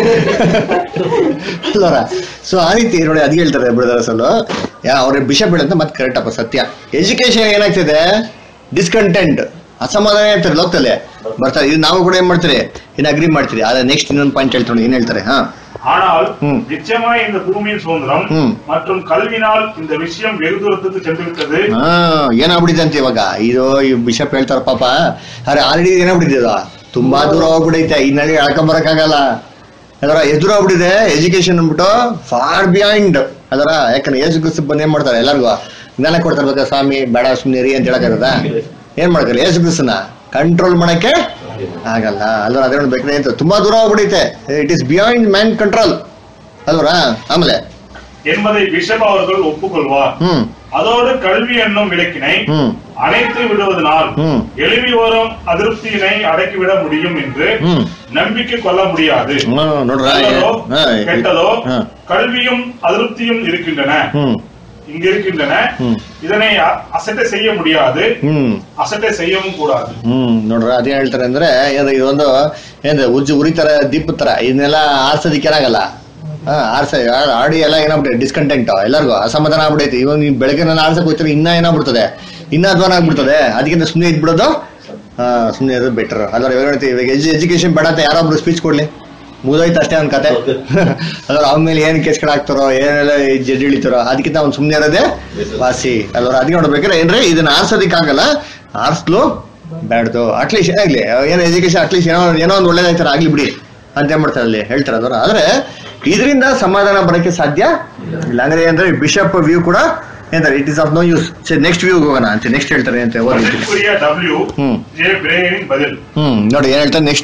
ಅಲ್ವರ ಸೊ ಆ ರೀತಿ ನೋಡಿ ಅದ್ ಹೇಳ್ತಾರೆ ಬ್ರದರ್ಸಲ್ಲು ಯಾ ಅವ್ರ ಬಿಷಪ್ ಹೇಳಂತ ಮತ್ತೆ ಕರೆಕ್ಟ್ ಅಪ್ಪ ಸತ್ಯ ಎಜುಕೇಶನ್ ಏನಾಗ್ತಿದೆ ಡಿಸ್ಕಂಟೆಂಟ್ ಅಸಮಾಧಾನ ಇರ್ತಾರೆ ಲೋಕದಲ್ಲಿ ಬರ್ತಾರೆ ಇದು ನಾವು ಕೂಡ ಏನ್ ಮಾಡ್ತೀರಿ ಇನ್ನು ಅಗ್ರಿ ಮಾಡ್ತೀರಿ ಆದ್ರೆ ನೆಕ್ಸ್ಟ್ ಇನ್ನೊಂದು ಪಾಯಿಂಟ್ ಹೇಳ್ತಾರೆ ಏನ್ ಹೇಳ್ತಾರೆ ಹಾ ஆனால் ம். நிச்சயமாய் இந்த பூமியின் சுதந்திரம் ம். மற்றும் கல்வினால் இந்த விஷயம் வெகு தூரத்துக்கு சென்று விட்டது ಹಾ ಏನಾಗ್ಬಿಟ್ಟಿದೆ ಅಂತ ಇವಾಗ ಇದು ಈ ಬಿಷಪ್ ಹೇಳ್ತಾರ ಪಾಪ ಅರೆ ಆಲ್ರೆಡಿ ಏನಾಗ್ಬಿಟ್ಟಿದೆ ಇದು ತುಂಬಾ ದೂರ ಹೋಗ್ಬಿಡೈತೆ ಇನ್ನಲ್ಲಿ ಎಳ್ಕೊಂಬರಕ್ಕಾಗಲ್ಲ ಅದರ ಎದುರು ಹೋಗ್ಬಿಟ್ಟಿದೆ ಎಜುಕೇಶನ್ ಅಂದ್ಬಿಟ್ಟು ಫಾರ್ ಬಿಹೈಂಡ್ ಅದರ ಯಾಕಂದ್ರೆ ಏಸು ಕ್ರಿಸ್ತು ಬಂದು ಏನ್ ಮಾಡ್ತಾರೆ ಎಲ್ಲರಿಗೂ ಜ್ಞಾನ ಕೊಡ್ತಾರೆ ಬೇಕಾ ಸ್ವಾಮಿ ಬೇಡ ಸುಮ್ಮನೆ ರೀ ಅಂತ ಹೇಳಕ್ಕಾಗದ ಏನ್ ಮಾಡ್ತಾರೆ ಏಸು ಕ್ರಿಸ್ತನ ಕಂಟ್ರೋಲ್ ಮಾಡಕ್ಕೆ ಆಗಲ್ಲ ಅಲ್ವಾ ಅದೇ ಬೇಕಾದ್ರೆ ಅಂತ ತುಂಬಾ ದೂರ ಹೋಗ್ಬಿಡೈತೆ it is beyond man control ಅಲ್ವರಾ ಆಮೇಲೆ என்பதை பிஷப் அவர்கள் ஒப்புக்கொள்வார் ಹ್ಮ್ அதோடு கல்வி என்னும் விளக்கினை ಹ್ಮ್ அணைத்து விடுவதனால் ம். எழுதி வரும் அதிருப்தியினை அடக்கிவிட முடியும் என்று ಹ್ಮ್ நம்பிக்கை கொள்ள முடியாது ಹ್ಮ್, ನೋಡ್ರ நல்லதோ ಹಾ, கெட்டதோ ಹಾ. கல்வியும் அதிருப்தியும் இருக்கின்றன ಹ್ಮ್ இங்க இருக்கின்றன ம். இதனை அ- அசட்டை செய்ய முடியாது ಹ್ಮ್ அசட்டை செய்யவும் கூடாது ಹ್ಮ್ ನೋಡ್ರ ಅದೇನ್ ಹೇಳ್ತಾರೆ ಅಂದ್ರೆ ಏನು ಇದೊಂದು ಏನ್ ಉಜ್ಜು ಉರಿ ತರ ದೀಪ ತರ ಇದನ್ನೆಲ್ಲ ಆರ್ಸೋದಿಕ್ಕೆ ಏನಾಗಲ್ಲ ಹಾ ಆರ್ಸ ಆ- ಆಡಿ ಎಲ್ಲ ಏನಾಗ್ಬಿಟ್ಟೆ ಡಿಸ್ಕಂಟೆಂಟ್ ಎಲ್ಲರಿಗೂ ಅಸಮಾಧಾನ ಆಗ್ಬಿಡೈತಿ ಇವಾಗ ನೀವು ಬೆಳಗ್ಗೆ ನಾನು ಆರ್ಸಕ್ ಹೋಗ್ತಾರೆ ಇನ್ನ ಏನಾಗ್ಬಿಡ್ತದೆ ಇನ್ನ ಅಧ್ವಾನ ಆಗ್ಬಿಡ್ತದೆ ಅದಕ್ಕಿಂತ ಸುಮ್ಮನೆ ಇದ್ಬಿಡೋದು ಹಾ ಸುಮ್ಮನೆ ಇರೋದು ಬೆಟರ್ ಅದ್ರ ಇವಾಗ ಹೇಳ್ತೀವಿ ಇವಾಗ ಎಜುಕೇಶನ್ ಬೇಡ ಅಂತ ಯಾರೊಬ್ರು ಸ್ಪೀಚ್ ಕೊಡ್ಲಿ ಮುಗಿದೋಯ್ತು ಅಷ್ಟೇ ಅವ್ನ ಕತೆ ಅದ್ರ ಅವನ ಮೇಲೆ ಏನ್ ಕೇಸ್ಗಳು ಹಾಕ್ತಾರೋ ಏನೆಲ್ಲ ಜಡ್ಜಿ ಇಳಿತಾರೋ ಅದಕ್ಕಿಂತ ಅವ್ನು ಸುಮ್ಮನೆ ಇರೋದೇ ವಾಸಿ ಅಲ್ವರ ಅದಕ್ಕೆ ನೋಡ್ಬೇಕಾದ್ರೆ ಏನ್ರಿ ಇದನ್ನ ಆರ್ಸೋದಿಕ್ಕಾಗಲ್ಲ ಆರ್ಸ್ಲು ಬ್ಯಾಡ್ದು ಅಟ್ಲೀಸ್ಟ್ ಏನಾಗ್ಲಿ ಏನೋ ಎಜುಕೇಶನ್ ಅಟ್ಲೀಸ್ಟ್ ಏನೋ ಏನೋ ಒಂದು ಒಳ್ಳೇದಾಯ್ತಾರ ಆಗ್ಲಿ ಬಿಡಿ ಅಂತ ಏನ್ ಮಾಡ್ತಾರೆ ಅಲ್ಲಿ ಹೇಳ್ತಾರೆ ಅದರ ಆದ್ರೆ ಇದರಿಂದ ಸಮಾಧಾನ ಬರೋಕ್ಕೆ ಸಾಧ್ಯ ಇಲ್ಲ ಅಂದ್ರೆ ಅಂದ್ರೆ ಬಿಷಪ್ ವ್ಯೂ ಕೂಡ ಏನಂತಾರೆ it is of no use next view ಹೋಗೋಣ ಅಂತ ನೆಕ್ಸ್ಟ್ ಹೇಳ್ತಾರೆ ಅಂತ ಓದಿ மதிப்புரிய டபிள்யூ ம். ஜே பிரேயரின் பதில் ಹ್ಮ್ ನೋಡಿ ಏನ್ ಹೇಳ್ತಾರೆ next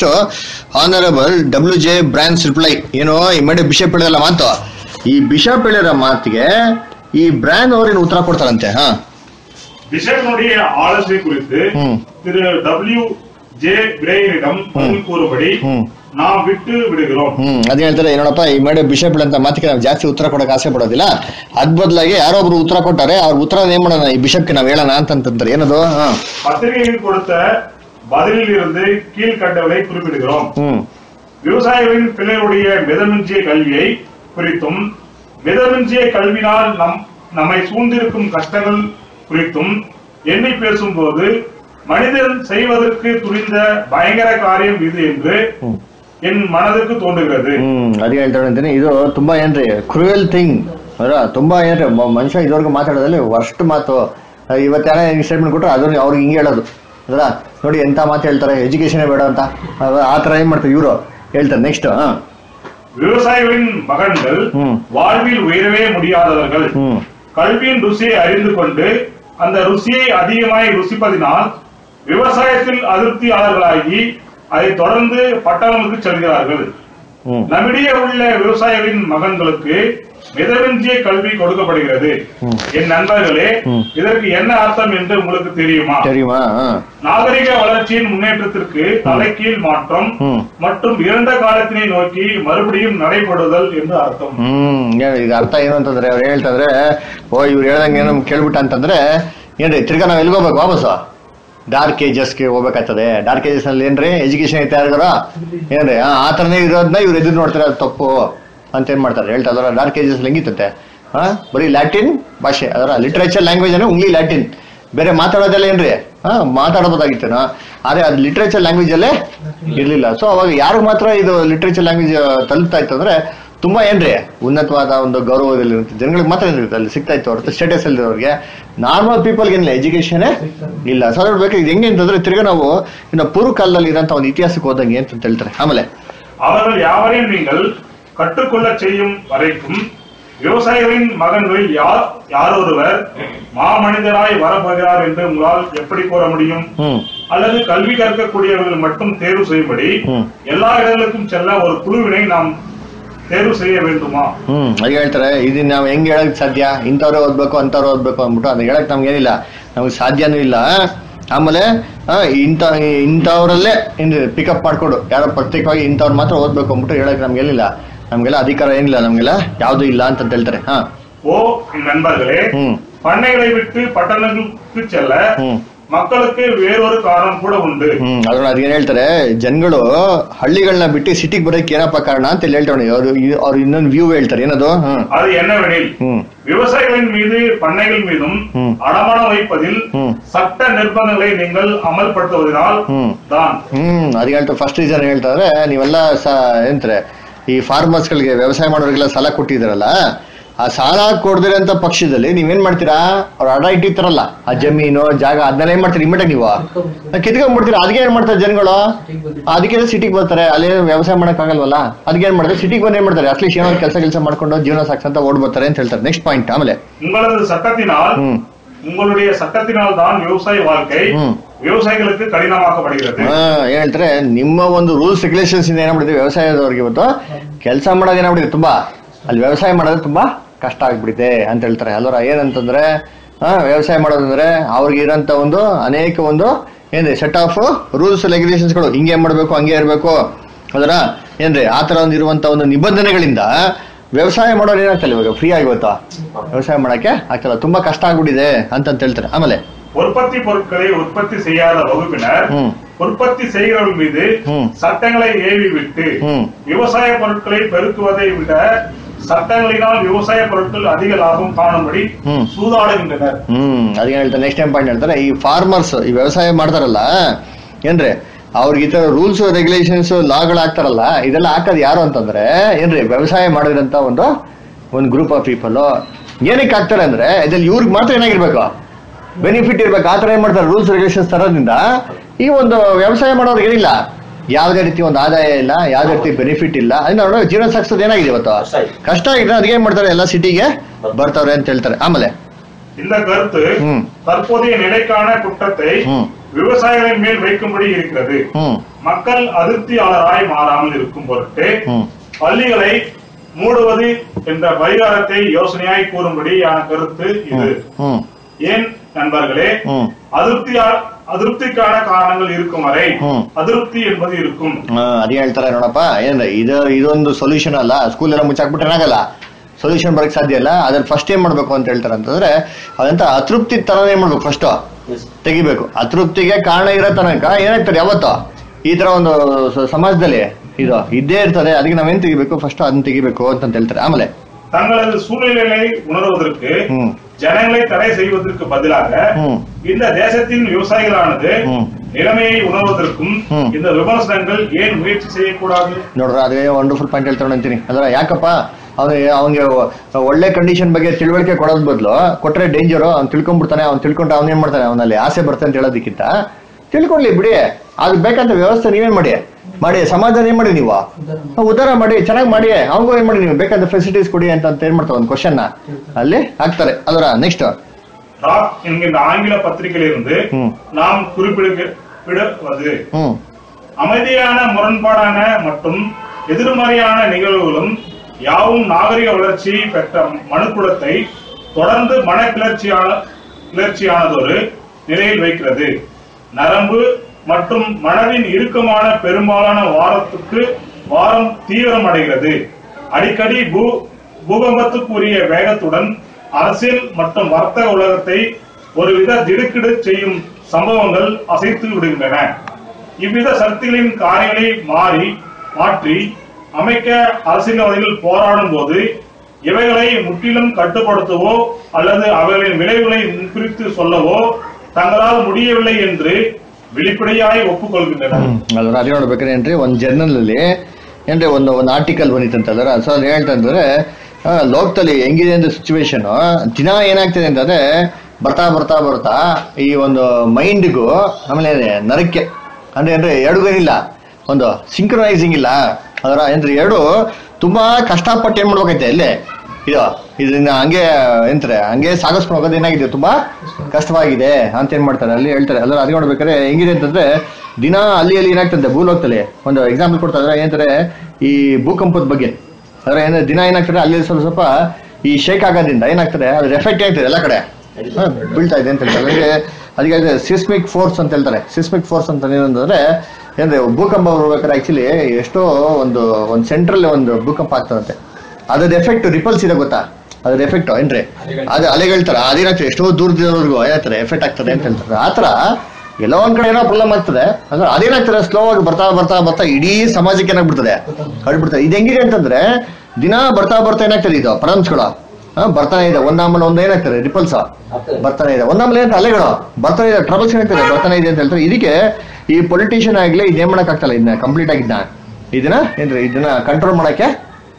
honourable W J Brans reply ಏನು ಈ ಮೇಲೆ ಬಿಷಪ್ ಹೇಳಿರಲ್ಲ ಮಾತು ಈ ಬಿಷಪ್ ಹೇಳಿರೋ ಮಾತಿಗೆ ಈ ಬ್ರಾನ್ ಅವ್ರೇನು ಉತ್ತರ ಕೊಡ್ತಾರಂತೆ ಹಾ பிஷப்பினுடைய ஆலோசனை குறித்து ம். திரு டபிள்யூ ஜே பிரேயரிடம் பதில் கூறும்படி ம். நாம் விட்டு விடுகிறோம் ಹ್ಮ್ ಅದೇ ಹೇಳ್ತಾರೆ ನೋಡಪ್ಪ ಈ ಮೇಲೆ ಬಿಷಪ್ ಅಂತ ಮಾತಿಗೆ ನಾವು ಜಾಸ್ತಿ ಉತ್ತರ ಕೊಡಕ್ಕೆ ಆಸೆ ಪಡೋದಿಲ್ಲ ಅದ್ ಬದಲಾಗಿ ಯಾರೋ ಒಬ್ರು ಉತ್ತರ ಕೊಟ್ಟಾರೆ ಅವ್ರ ಉತ್ತರ ಏನ್ ಮಾಡೋಣ ಈ ಬಿಷಪ್ಗೆ ನಾವ್ ಹೇಳೋಣ ಅಂತಂತಾರೆ ಏನದು ಹಾ பத்திரிகையில் கொடுத்த பதிலில் இருந்து கீழ்கண்டவரை குறிப்பிடுகிறோம் ಹ್ಮ್ விவசாயிகளின் பிள்ளைகளுடைய மிதமிஞ்சிய கல்வியை குறித்தும் மிதமிஞ்சிய கல்வினால் நம் நம்மை சூழ்ந்திருக்கும் கஷ்டங்கள் குறித்தும் எண்ணி பேசும்போது மனிதன் செய்வதற்கு துணிந்த பயங்கர காரியம் இது என்று என் மனதுக்கு தோன்றுகிறது ಹ್ಮ್ ಅದೇ ಹೇಳ್ತಾರೆ ಅಂತೀನಿ ಇದು ತುಂಬಾ ಏನ್ರಿ ಕ್ರೂಯಲ್ ಥಿಂಗ್ ಅಲ್ಲ ತುಂಬಾ ಏನ್ರಿ ಮ- ಮನುಷ್ಯ ಇದುವರೆಗೂ ಮಾತಾಡೋದ್ರಲ್ಲಿ ವರ್ಸ್ಟ್ ಮಾತು ಇವತ್ತೇನ ಸ್ಟೇಟ್ಮೆಂಟ್ ಕೊಟ್ಟರೆ ಅದನ್ನ ಅವ್ರಿಗೆ ಹಿಂಗೆ ಹೇಳೋದು ಅದ್ರ ನೋಡಿ ಎಂತ ಮಾತು ಹೇಳ್ತಾರೆ ಎಜುಕೇಶನ್ ಬೇಡ ಅಂತ ಅದ್- ಆ ತರ ಏನ್ ಮಾಡ್ತಾರೆ ಇವರು ಹೇಳ್ತಾರೆ ನೆಕ್ಸ್ಟ್ ಹಾ விவசாயிகளின் மகன்கள் ம். வாழ்வில் உயரவே முடியாதவர்கள் ಹ್ಮ್ கல்வியின் ருசியை அறிந்து கொண்டு அந்த ருசியை அதிகமாய் ருசிப்பதினால் விவசாயத்தில் அதிருப்தியாளர்களாகி அதை தொடர்ந்து பட்டணங்களுக்கு செல்கிறார்கள் ம். நம்மிடையே உள்ள விவசாயிகளின் மகன்களுக்கு மிதமிஞ்சிய கல்வி கொடுக்கப்படுகிறது ம். என் நண்பர்களே ம். இதற்கு என்ன அர்த்தம் என்று உங்களுக்கு தெரியுமா தெரியுமா ஆ. நாகரிக வளர்ச்சியின் முன்னேற்றத்திற்கு தலைகீழ் மாற்றம் ம். மற்றும் இறந்த காலத்தினை நோக்கி மறுபடியும் நடைபெறுதல் என்று ಅರ್ಥಂ ಹ್ಮ್ ಏನ್ ಇದು ಅರ್ಥ ಏನು ಅಂತಂದ್ರೆ ಅವ್ರು ಹೇಳ್ತಂದ್ರೆ ಓ ಇವ್ರು ಹೇಳ್ದಂಗೆ ಏನೋ ಕೇಳ್ಬಿಟ್ಟ ಅಂತಂದ್ರೆ ಏನ್ರಿ ತಿರ್ಗಾ ನಾವ್ ಎಲ್ಲಿಗೆ ಹೋಗ್ಬೇಕು ವಾಪಸ್ಸು ಡಾರ್ಕ್ ಏಜಸ್ಗೆ ಹೋಗ್ಬೇಕಾಗ್ತದೆ ಡಾರ್ಕ್ ಏಜಸ್ ನಲ್ಲಿ ಏನ್ರಿ ಎಜುಕೇಶನ್ ಐತೆ ಯಾರಿಗಾರ ಏನ್ರಿ ಆ ಆ ಥರನೇ ಇರೋದನ್ನ ಇವ್ರು ಎದುರು ನೋಡ್ತಾರೆ ಅದು ತಪ್ಪು ಅಂತ ಏನ್ ಮಾಡ್ತಾರೆ ಹೇಳ್ತಾ ಅದರ ಡಾರ್ಕ್ ಏಜಸ್ ಹೆಂಗಿತ್ತಂತೆ ಹಾ ಬರೀ ಲ್ಯಾಟಿನ್ ಭಾಷೆ ಅದರ ಲಿಟ್ರೇಚರ್ ಲ್ಯಾಂಗ್ವೇಜ್ ಅಂದ್ರೆ ಉಂಗ್ಲಿ ಲ್ಯಾಟಿನ್ ಬೇರೆ ಮಾತಾಡೋದೆಲ್ಲ ಏನ್ರಿ ಹಾ ಮಾತಾಡಬಹುದಾಗಿತ್ತೇನೋ ಆದ್ರೆ ಅದು ಲಿಟ್ರೇಚರ್ ಲ್ಯಾಂಗ್ವೇಜ್ ಅಲ್ಲೇ ಇರ್ಲಿಲ್ಲ ಸೊ ಅವಾಗ ಯಾರಿಗೆ ಮಾತ್ರ ಇದು ಲಿಟ್ರೇಚರ್ ಲ್ಯಾಂಗ್ವೇಜ್ ತಲುಪ್ತಾ ಇತ್ತು ಅಂದ್ರೆ ತುಂಬಾ ಏನ್ರಿ ಉನ್ನತವಾದ ಒಂದು ಗೌರವದಲ್ಲಿ ಜನಗಳಿಗೆ ಮಾತ್ರ ಏನಿರುತ್ತೆ ಅಲ್ಲಿ ಸಿಗ್ತಾ ಇತ್ತು ಹೊರತು ಸ್ಟೇಟಸ್ ಅಲ್ಲಿರೋರಿಗೆ ನಾರ್ಮಲ್ ಪೀಪಲ್ಗೆ ಏನಿಲ್ಲ ಎಜುಕೇಶನ್ ಇಲ್ಲ ಸೊ ಅದ್ರ ಬೇಕು ಇದು ಹೆಂಗೆ ಅಂತಂದ್ರೆ ತಿರ್ಗಾ ನಾವು ಇನ್ನು ಪೂರ್ವ ಕಾಲದಲ್ಲಿ ಇರೋಂಥ ಒಂದು ಇತಿಹಾಸಕ್ಕೆ ಹೋದಂಗೆ ಅಂತ ಹೇಳ್ತಾರೆ ಆಮೇಲೆ அவர்கள் யாவரையும் நீங்கள் கற்றுக்கொள்ள செய்யும் வரைக்கும் விவசாயிகளின் மகன்களில் யார் யாரொருவர் மாமனிதராய் வரப்போகிறார் என்று உங்களால் எப்படி கூற முடியும் ಹ್ಮ್ அல்லது கல்வி கற்கக்கூடியவர்கள் மட்டும் தேர்வு செய்யும்படி ம். எல்லா இடங்களுக்கும் செல்ல ஒரு குழுவினை நாம் தேர்வு செய்ய வேண்டுமா ಹ್ಮ್ ಅದ್ ಹೇಳ್ತಾರೆ ಇದನ್ನ ನಾವ್ ಹೆಂಗ್ ಹೇಳಕ್ ಸಾಧ್ಯ ಇಂಥವ್ರೇ ಓದ್ಬೇಕು ಅಂತವ್ರು ಓದ್ಬೇಕು ಅಂದ್ಬಿಟ್ಟು ಅದನ್ನ ಹೇಳಕ್ ನಮ್ಗೆ ಏನಿಲ್ಲ ನಮ್ಗೆ ಸಾಧ್ಯನೂ ಇಲ್ಲ ಆಮೇಲೆ ಆ, ಇಂಥ ಇಂಥವ್ರಲ್ಲೇ ಪಿಕಪ್ ಮಾಡ್ಕೊಂಡು ಯಾರೋ ಪ್ರತ್ಯೇಕವಾಗಿ ಇಂಥವ್ರು ಮಾತ್ರ ಓದ್ಬೇಕು ಅಂದ್ಬಿಟ್ಟು ಹೇಳಕ್ ನಮ್ಗೆ ಏನಿಲ್ಲ ನಮ್ಗೆಲ್ಲ ಅಧಿಕಾರ ಏನಿಲ್ಲ ನಮ್ಗೆಲ್ಲ ಯಾವ್ದು ಇಲ್ಲ ಅಂತ ಹೇಳ್ತಾರೆ ಹಾ ஓ என் நண்பர்களே ಹ್ಮ್ பண்ணைகளை விட்டு பட்டணங்களுக்கு செல்ல ಹ್ಮ್ மக்களுக்கு வேறொரு காரணம் கூட உண்டு ಹ್ಮ್ ಅದ್ರಲ್ಲಿ ಅದೇನ್ ಹೇಳ್ತಾರೆ ಜನಗಳು ಹಳ್ಳಿಗಳನ್ನ ಬಿಟ್ಟು ಸಿಟಿಗೆ ಬರೋಕೆ ಏನಪ್ಪ ಕಾರಣ ಅಂತ ಹೇಳಿ ಹೇಳ್ತಾರೆ ಅವ್ರು ಅವ್ರು ಇನ್ನೊಂದು ವ್ಯೂ ಹೇಳ್ತಾರೆ ಏನದು ಹ್ಮ್ அது என்னவெனில் ಹ್ಮ್ விவசாயிகளின் மீது பண்ணைகள் மீதும் ம். அடமானம் வைப்பதில் ம். சட்ட நிர்பந்தங்களை நீங்கள் அமல்படுத்துவதனால் ம். தான் ಹ್ಮ್ ಅದ್ ಹೇಳ್ತಾರೆ ಫಸ್ಟ್ ರೀಸನ್ ಹೇಳ್ತಾರೆ ನೀವೆಲ್ಲ ಸ ಏನಂತಾರೆ ಈ ಫಾರ್ಮರ್ಸ್ ಗಳಿಗೆ ವ್ಯವಸಾಯ ಮಾಡೋರಿಗೆಲ್ಲ ಸಾಲ ಕೊಟ್ಟಿದ್ದೀರಲ್ಲ ಆ ಸಾಲ ಕೊಡ್ದಿರಂತ ಪಕ್ಷದಲ್ಲಿ ನೀವೇನ್ ಮಾಡ್ತೀರಾ ಅವ್ರು ಅಡ ಇಟ್ಟಿರ್ತಾರಲ್ಲ ಆ ಜಮೀನು ಜಾಗ ಅದನ್ನೆಲ್ಲ ಏನ್ ಮಾಡ್ತೀರಿ ಇಮ್ಮಿಡಿಯೇಟ್ ನೀವು ಕಿತ್ಕೊಂಡ್ಬಿಡ್ತೀರಾ ಅದಕ್ಕೆ ಏನ್ ಮಾಡ್ತಾರೆ ಜನಗಳು ಅದಕ್ಕೆ ಸಿಟಿಗೆ ಬರ್ತಾರೆ ಅಲ್ಲಿ ವ್ಯವಸಾಯ ಮಾಡಕ್ ಆಗಲ್ವಲ್ಲ ಅದಕ್ಕೆ ಏನ್ ಮಾಡ್ತಾರೆ ಸಿಟಿಗೆ ಬಂದು ಏನ್ ಮಾಡ್ತಾರೆ ಅಟ್ಲೀಸ್ಟ್ ಏನೋ ಕೆಲಸ ಕೆಲಸ ಮಾಡ್ಕೊಂಡು ಜೀವನ ಸಾಕ್ಸಂತ ಓಡ್ ಬರ್ತಾರೆ ಅಂತ ಹೇಳ್ತಾರೆ ನೆಕ್ಸ್ಟ್ ಪಾಯಿಂಟ್ ಆಮೇಲೆ உங்களது சட்டத்தினால் ಹ್ಮ್ உங்களுடைய சட்டத்தினால் தான் விவசாய வாழ்க்கை ம். விவசாயிகளுக்கு கடினமாக்கப்படுகிறது ಹಾ, ಏನ್ ಹೇಳ್ತಾರೆ ನಿಮ್ಮ ಒಂದು ರೂಲ್ಸ್ ರೆಗ್ಯುಲೇಷನ್ಸ್ ಇಂದ ಏನಾಗ್ಬಿಟ್ಟಿದೆ ವ್ಯವಸಾಯದವ್ರಿಗೆ ಇವತ್ತು ಕೆಲಸ ಮಾಡೋದು ಏನಾಗ್ಬಿಟ್ಟಿದೆ ತುಂಬಾ ಅಲ್ಲಿ ವ್ಯವಸಾಯ ಮಾಡೋದು ತುಂಬಾ ಕಷ್ಟ ಆಗ್ಬಿಟ್ಟಿದೆ ಅಂತ ಹೇಳ್ತಾರೆ ಅಲ್ವರ ಏನಂತಂದ್ರೆ ಹಾ ವ್ಯವಸಾಯ ಮಾಡೋದಂದ್ರೆ ಅವ್ರಿಗೆ ಇರೋಂತ ಒಂದು ಅನೇಕ ಒಂದು ಏನ್ರಿ ಸೆಟ್ ಆಫ್ ರೂಲ್ಸ್ ರೆಗ್ಯುಲೇಷನ್ಸ್ಗಳು ಹಿಂಗೆ ಮಾಡ್ಬೇಕು ಹಂಗೆ ಇರಬೇಕು ಅದರ ಏನ್ರಿ ಆ ತರ ಒಂದು ಇರುವಂತ ಒಂದು ನಿಬಂಧನೆಗಳಿಂದ ವ್ಯವಸಾಯ ಮಾಡೋರು ಏನಾಗ್ತಲ್ಲ ಇವಾಗ ಫ್ರೀ ಆಗಿ ಇವತ್ತು ವ್ಯವಸಾಯ ಮಾಡಕ್ಕೆ ಆಗ್ತಲ್ಲ ತುಂಬಾ ಕಷ್ಟ ಆಗ್ಬಿಟ್ಟಿದೆ ಅಂತ ಹೇಳ್ತಾರೆ ಆಮೇಲೆ உற்பத்தி பொருட்களை உற்பத்தி செய்யாத வகுப்பினர் ம். உற்பத்தி செய்கிறவர்கள் மீது ம். சட்டங்களை ஏவி விட்டு ம். விவசாய பொருட்களை பெருக்குவதை விட சட்டங்களினால் விவசாய பொருட்கள் அதிக லாபம் காணும்படி ம். சூதாடுகின்றனர் ಹ್ಮ್ ಅದಕ್ಕೆ ಹೇಳ್ತಾರೆ ನೆಕ್ಸ್ಟ್ ಟೈಮ್ ಪಾಯಿಂಟ್ ಹೇಳ್ತಾರೆ ಈ ಫಾರ್ಮರ್ಸ್ ಈ ವ್ಯವಸಾಯ ಮಾಡ್ತಾರಲ್ಲ ಏನ್ರಿ ಅವ್ರಿಗೆ ಈ ತರ ರೂಲ್ಸ್ ರೆಗ್ಯುಲೇಷನ್ಸ್ ಲಾಗಳು ಹಾಕ್ತಾರಲ್ಲ ಇದೆಲ್ಲ ಹಾಕೋದು ಯಾರು ಅಂತಂದ್ರೆ ಏನ್ರಿ ವ್ಯವಸಾಯ ಮಾಡಿರೋಂತ ಒಂದು ಒಂದು ಗ್ರೂಪ್ ಆಫ್ ಪೀಪಲ್ ಏನಕ್ಕೆ ಹಾಕ್ತಾರೆ ಅಂದ್ರೆ ಇದ್ರಲ್ಲಿ ಇವ್ರಿಗೆ ಮಾತ್ರ ಏನಾಗಿರ್ಬೇಕು ಬೆನಿಫಿಟ್ ಇರ್ಬೇಕು ಆ ತರ ಏನ್ ಮಾಡ್ತಾರೆ ರೂಲ್ಸ್ ರೆಗ್ಯುಲೇಷನ್ಸ್ ತರೋದ್ರಿಂದ ಈ ಒಂದು ವ್ಯವಸಾಯ ಮಾಡೋರಿಗೆ ಏನಿಲ್ಲ ಯಾವುದೇ ರೀತಿ ಒಂದು ಆದಾಯ ಇಲ್ಲ ಯಾವುದೇ ರೀತಿ ಬೆನಿಫಿಟ್ ಇಲ್ಲ ಅದನ್ನ ನೋಡೋ ಜೀವನ ಸಾಗಿಸೋದು ಏನಾಗಿದೆ ಇವತ್ತು ಕಷ್ಟ ಆಗಿದೆ ಅದಕ್ಕೆ ಏನ್ ಮಾಡ್ತಾರೆ ಎಲ್ಲ ಸಿಟಿಗೆ ಬರ್ತಾವ್ರೆ ಅಂತ ಹೇಳ್ತಾರೆ ಆಮೇಲೆ இந்த கருத்து ம். தற்போதைய நிலைக்கான குற்றத்தை ம். விவசாயிகளின் மேல் வைக்கும்படி இருக்கிறது ಹ್ಮ್ மக்கள் அதிருப்தியாளராய் மாறாமல் இருக்கும் பொருட்டு ಹ್ಮ್ பள்ளிகளை மூடுவது என்ற பரிகாரத்தை யோசனையாய் கூறும்படியான கருத்து இது ಹ್ಮ್ ஏன் நண்பர்களே ಹ್ಮ್ அதிருப்தியா அதிருப்திக்கான காரணங்கள் இருக்கும் வரை ம். அதிருப்தி என்பது இருக்கும் ಆ, ಅದೇ ಹೇಳ್ತಾರೆ ನೋಡಪ್ಪ ಏನ್ರಿ ಇದು ಇದೊಂದು ಸೊಲ್ಯೂಷನ್ ಅಲ್ಲ ಸ್ಕೂಲ್ ಎಲ್ಲ ಮುಚ್ಚಾಕ್ಬಿಟ್ರೆ ಏನಾಗಲ್ಲ ಸೊಲ್ಯೂಷನ್ ಬರಕ್ ಸಾಧ್ಯ ಇಲ್ಲ ಅದ್ರ ಫಸ್ಟ್ ಏನ್ ಮಾಡ್ಬೇಕು ಅಂತ ಹೇಳ್ತಾರೆ ಅಂತಂದ್ರೆ ಅದಂತ ಅತೃಪ್ತಿ ತರನೇ ಏನ್ ಮಾಡ್ಬೇಕು ಫಸ್ಟ್ ತೆಗಿಬೇಕು ಅತೃಪ್ತಿಗೆ ಕಾರಣ ಇರೋ ತನಕ ಏನಾಗ್ತದೆ ಯಾವತ್ತು ಈ ತರ ಒಂದು ಸ- ಸಮಾಜದಲ್ಲಿ ಇದು ಇದ್ದೇ ಇರ್ತದೆ ಅದಕ್ಕೆ ನಾವೇನ್ ತೆಗಿಬೇಕು ಫಸ್ಟ್ ಅದನ್ನ ತೆಗಿಬೇಕು ಅಂತ ಹೇಳ್ತಾರೆ ಆಮೇಲೆ தங்களது சூழ்நிலைகளை உணர்வதற்கு ம். ஜனங்களை தடை செய்வதற்கு பதிலாக ம். இந்த தேசத்தின் விவசாயிகளானது ம். நிலைமையை உணர்வதற்கும் ம். இந்த விமர்சனங்கள் ஏன் முயற்சி செய்யக்கூடாது ನೋಡ್ರ ಅದೇ ವಂಡರ್ಫುಲ್ ಪಾಯಿಂಟ್ ಹೇಳ್ತಾನೆ ಅಂತೀನಿ ಅಂದ್ರೆ ಯಾಕಪ್ಪ ಅವನಿಗೆ ಅವನಿಗೆ ಒಳ್ಳೆ ಕಂಡೀಷನ್ ಬಗ್ಗೆ ತಿಳುವಳಿಕೆ ಕೊಡೋದ್ ಬದಲು ಕೊಟ್ರೆ ಡೇಂಜರು ಅವ್ನು ತಿಳ್ಕೊಂಡ್ಬಿಡ್ತಾನೆ ಅವ್ನು ತಿಳ್ಕೊಂಡ್ರೆ ಅವ್ನು ಏನ್ ಮಾಡ್ತಾನೆ ಅವನಲ್ಲಿ ಆಸೆ ಬರ್ತದೆ ಅಂತ ಹೇಳೋದಕ್ಕಿಂತ ತಿಳ್ಕೊಳ್ಳಿ ಬಿಡಿ ಅದಕ್ಕೆ ಬೇಕಂತ ವ್ಯವಸ್ಥೆ ನೀವೇನ್ ಮಾಡಿ ಮಾಡಿ ಸಮಾಜ ಏನ್ ಮಾಡಿ ನೀವು ಉದ್ಧಾರ ಮಾಡಿ ಚೆನ್ನಾಗಿ ಮಾಡಿ ಅವ್ನಿಗೂ ಏನ್ ಮಾಡಿ ನೀವು ಬೇಕಾದ ಫೆಸಿಲಿಟೀಸ್ ಕೊಡಿ ಅಂತ ಅಂತ ಏನ್ ಮಾಡ್ತಾರೆ ಒಂದು ಕ್ವಶನ್ ಅಲ್ಲಿ ಹಾಕ್ತಾರೆ ಅದರ ನೆಕ್ಸ್ಟ್ ராக் என்கின்ற ஆங்கில பத்திரிகையிலிருந்து ம். நாம் குறிப்பிடுவது ಹ್ಮ್ அமைதியான முரண்பாடான மற்றும் எதிர்மறையான நிகழ்வுகளும் யாவும் நாகரிக வளர்ச்சியை பெற்ற மனுக்குலத்தை தொடர்ந்து மன கிளர்ச்சியான கிளர்ச்சியானதொரு நிலையில் வைக்கிறது நரம்பு மற்றும் மனதின் இறுக்கமான பெரும்பாலான வாரத்துக்கு வாரம் தீவிரமடைகிறது அடிக்கடி பூ பூகம்பத்துக்குரிய வேகத்துடன் அரசியல் மற்றும் வர்த்தக உலகத்தை ஒருவித திடுக்கிடு செய்யும் சம்பவங்கள் அசைத்து விடுகின்றன இவ்வித சக்திகளின் காரியங்களை மாறி மாற்றி அமைக்க அரசியல்வாதிகள் போராடும் போது இவைகளை முற்றிலும் கட்டுப்படுத்தவோ அல்லது அவைகளின் விளைவுகளை முன்குறித்து சொல்லவோ தங்களால் முடியவில்லை என்று வெளிப்படையாய் ಒಪ್ಪುಕೊಳ್ಗಿದ್ದಾರೆ ಅದ್ರ ಅದೇ ನೋಡ್ಬೇಕಾದ್ರೆ ಏನ್ರಿ ಒಂದು ಜರ್ನಲ್ ಅಲ್ಲಿ ಏನ್ರಿ ಒಂದು ಒಂದು ಆರ್ಟಿಕಲ್ ಬಂದಿತ್ತಂತಂದ್ರೆ ಸೊ ಅದು ಹೇಳ್ತಂದ್ರೆ ಆ, ಲೋಕದಲ್ಲಿ ಹೆಂಗಿದೆ ಅಂತ ಸಿಚುವೇಶನ್ ದಿನ ಏನಾಗ್ತಿದೆ ಅಂತಂದ್ರೆ ಬರ್ತಾ ಬರ್ತಾ ಬರ್ತಾ ಈ ಒಂದು ಮೈಂಡ್ಗೂ ಆಮೇಲೆ ನರಕ್ಕೆ ಅಂದ್ರೆ ಏನ್ರಿ ಎರಡೂ ಏನಿಲ್ಲ ಒಂದು ಸಿಂಕ್ರನೈಸಿಂಗ್ ಇಲ್ಲ ಅದರ ಏನ್ರಿ ಎರಡು ತುಂಬಾ ಕಷ್ಟಪಟ್ಟು ಏನ್ ಮಾಡ್ಬೇಕೈತೆ ಇಲ್ಲಿ ಇದು ಇದನ್ನ ಹಂಗೆ ಎಂತಾರೆ ಹಂಗೆ ಸಾಗಿಸ್ಕೊಂಡು ಹೋಗೋದು ಏನಾಗಿದೆ ತುಂಬಾ ಕಷ್ಟವಾಗಿದೆ ಅಂತ ಏನ್ ಮಾಡ್ತಾರೆ ಅಲ್ಲಿ ಹೇಳ್ತಾರೆ ಅಲ್ಲ ಅದು ನೋಡ್ಬೇಕಾದ್ರೆ ಹೆಂಗಿದೆ ಅಂತಂದ್ರೆ ದಿನ ಅಲ್ಲಿ ಅಲ್ಲಿ ಏನಾಗ್ತದೆ ಭೂಲೋಕದಲ್ಲಿ ಒಂದು ಎಕ್ಸಾಂಪಲ್ ಕೊಡ್ತಾ ಇದ್ರೆ ಏನಂತಾರೆ ಈ ಭೂಕಂಪದ ಬಗ್ಗೆ ಅಂದ್ರೆ ಏನ ದಿನ ಏನಾಗ್ತದೆ ಅಲ್ಲಿ ಸ್ವಲ್ಪ ಸ್ವಲ್ಪ ಈ ಶೇಕ್ ಆಗೋದ್ರಿಂದ ಏನಾಗ್ತದೆ ಅದ್ರ ಎಫೆಕ್ಟ್ ಆಗ್ತದೆ ಎಲ್ಲ ಕಡೆ ಹಾ, ಬೀಳ್ತಾ ಇದೆ ಅಂತ ಹೇಳ್ತಾರೆ ಅದಕ್ಕೆ ಅದಕ್ಕೆ ಸಿಸ್ಮಿಕ್ ಫೋರ್ಸ್ ಅಂತ ಹೇಳ್ತಾರೆ ಸಿಸ್ಮಿಕ್ ಫೋರ್ಸ್ ಅಂತ ಏನಂದ್ರೆ ಏನ್ರಿ ಭೂಕಂಪ ಬರ್ಬೇಕಾದ್ರೆ ಆಕ್ಚುಲಿ ಎಷ್ಟೋ ಒಂದು ಒಂದು ಸೆಂಟ್ರಲ್ ಒಂದು ಭೂಕಂಪ ಆಗ್ತದಂತೆ ಅದ್ರ ಎಫೆಕ್ಟ್ ರಿಪಲ್ಸ್ ಇದೆ ಗೊತ್ತಾ ಅದ್ರ ಎಫೆಕ್ಟ್ ಏನ್ರಿ ಅದು ಅಲೆಗಳ್ತಾರ ಅದೇನಾಗ್ತದೆ ಎಷ್ಟೋ ದೂರದವರೆಗೂ ಏನಾಗ್ತದೆ ಎಫೆಕ್ಟ್ ಆಗ್ತದೆ ಅಂತ ಹೇಳ್ತಾರೆ ಆ ಥರ ಎಲ್ಲೋ ಒಂದ್ ಕಡೆ ಏನೋ ಪ್ರಾಬ್ಲಮ್ ಆಗ್ತದೆ ಅಂದ್ರೆ ಅದೇನಾಗ್ತದೆ ಸ್ಲೋ ಆಗಿ ಬರ್ತಾ ಬರ್ತಾ ಬರ್ತಾ ಇಡೀ ಸಮಾಜಕ್ಕೆ ಏನಾಗ್ಬಿಡ್ತದೆ ಹರಡ್ಬಿಡ್ತದೆ ಇದು ಹೆಂಗಿದೆ ಅಂತಂದ್ರೆ ದಿನ ಬರ್ತಾ ಬರ್ತಾ ಏನಾಗ್ತದೆ ಇದು ಪ್ರಾಬ್ಲಮ್ಸ್ಗಳು ಹಾ, ಬರ್ತಾನೆ ಇದೆ ಒಂದಾಮಲೆ ಒಂದ್ ಏನಾಗ್ತದೆ ರಿಪಲ್ಸ್ ಬರ್ತಾನೆ ಇದೆ ಒಂದಾಮಲೆ ಅಂತ ಅಲೆಗಳು ಬರ್ತಾನೆ ಇದೆ ಟ್ರಬಲ್ಸ್ ಏನಾಗ್ತದೆ ಬರ್ತಾನೆ ಇದೆ ಅಂತ ಹೇಳ್ತಾರೆ ಇದಕ್ಕೆ ಈ ಪೊಲಿಟಿಷಿಯನ್ ಆಗ್ಲಿ ಇದೇನ್ ಮಾಡಕ್ ಆಗ್ತಲ್ಲ ಇದನ್ನ ಕಂಪ್ಲೀಟ್ ಆಗಿದ್ನ ಇದನ್ನ ಏನ್ರಿ ಇದನ್ನ ಕಂಟ್ರೋಲ್ ಮಾಡಕ್ಕೆ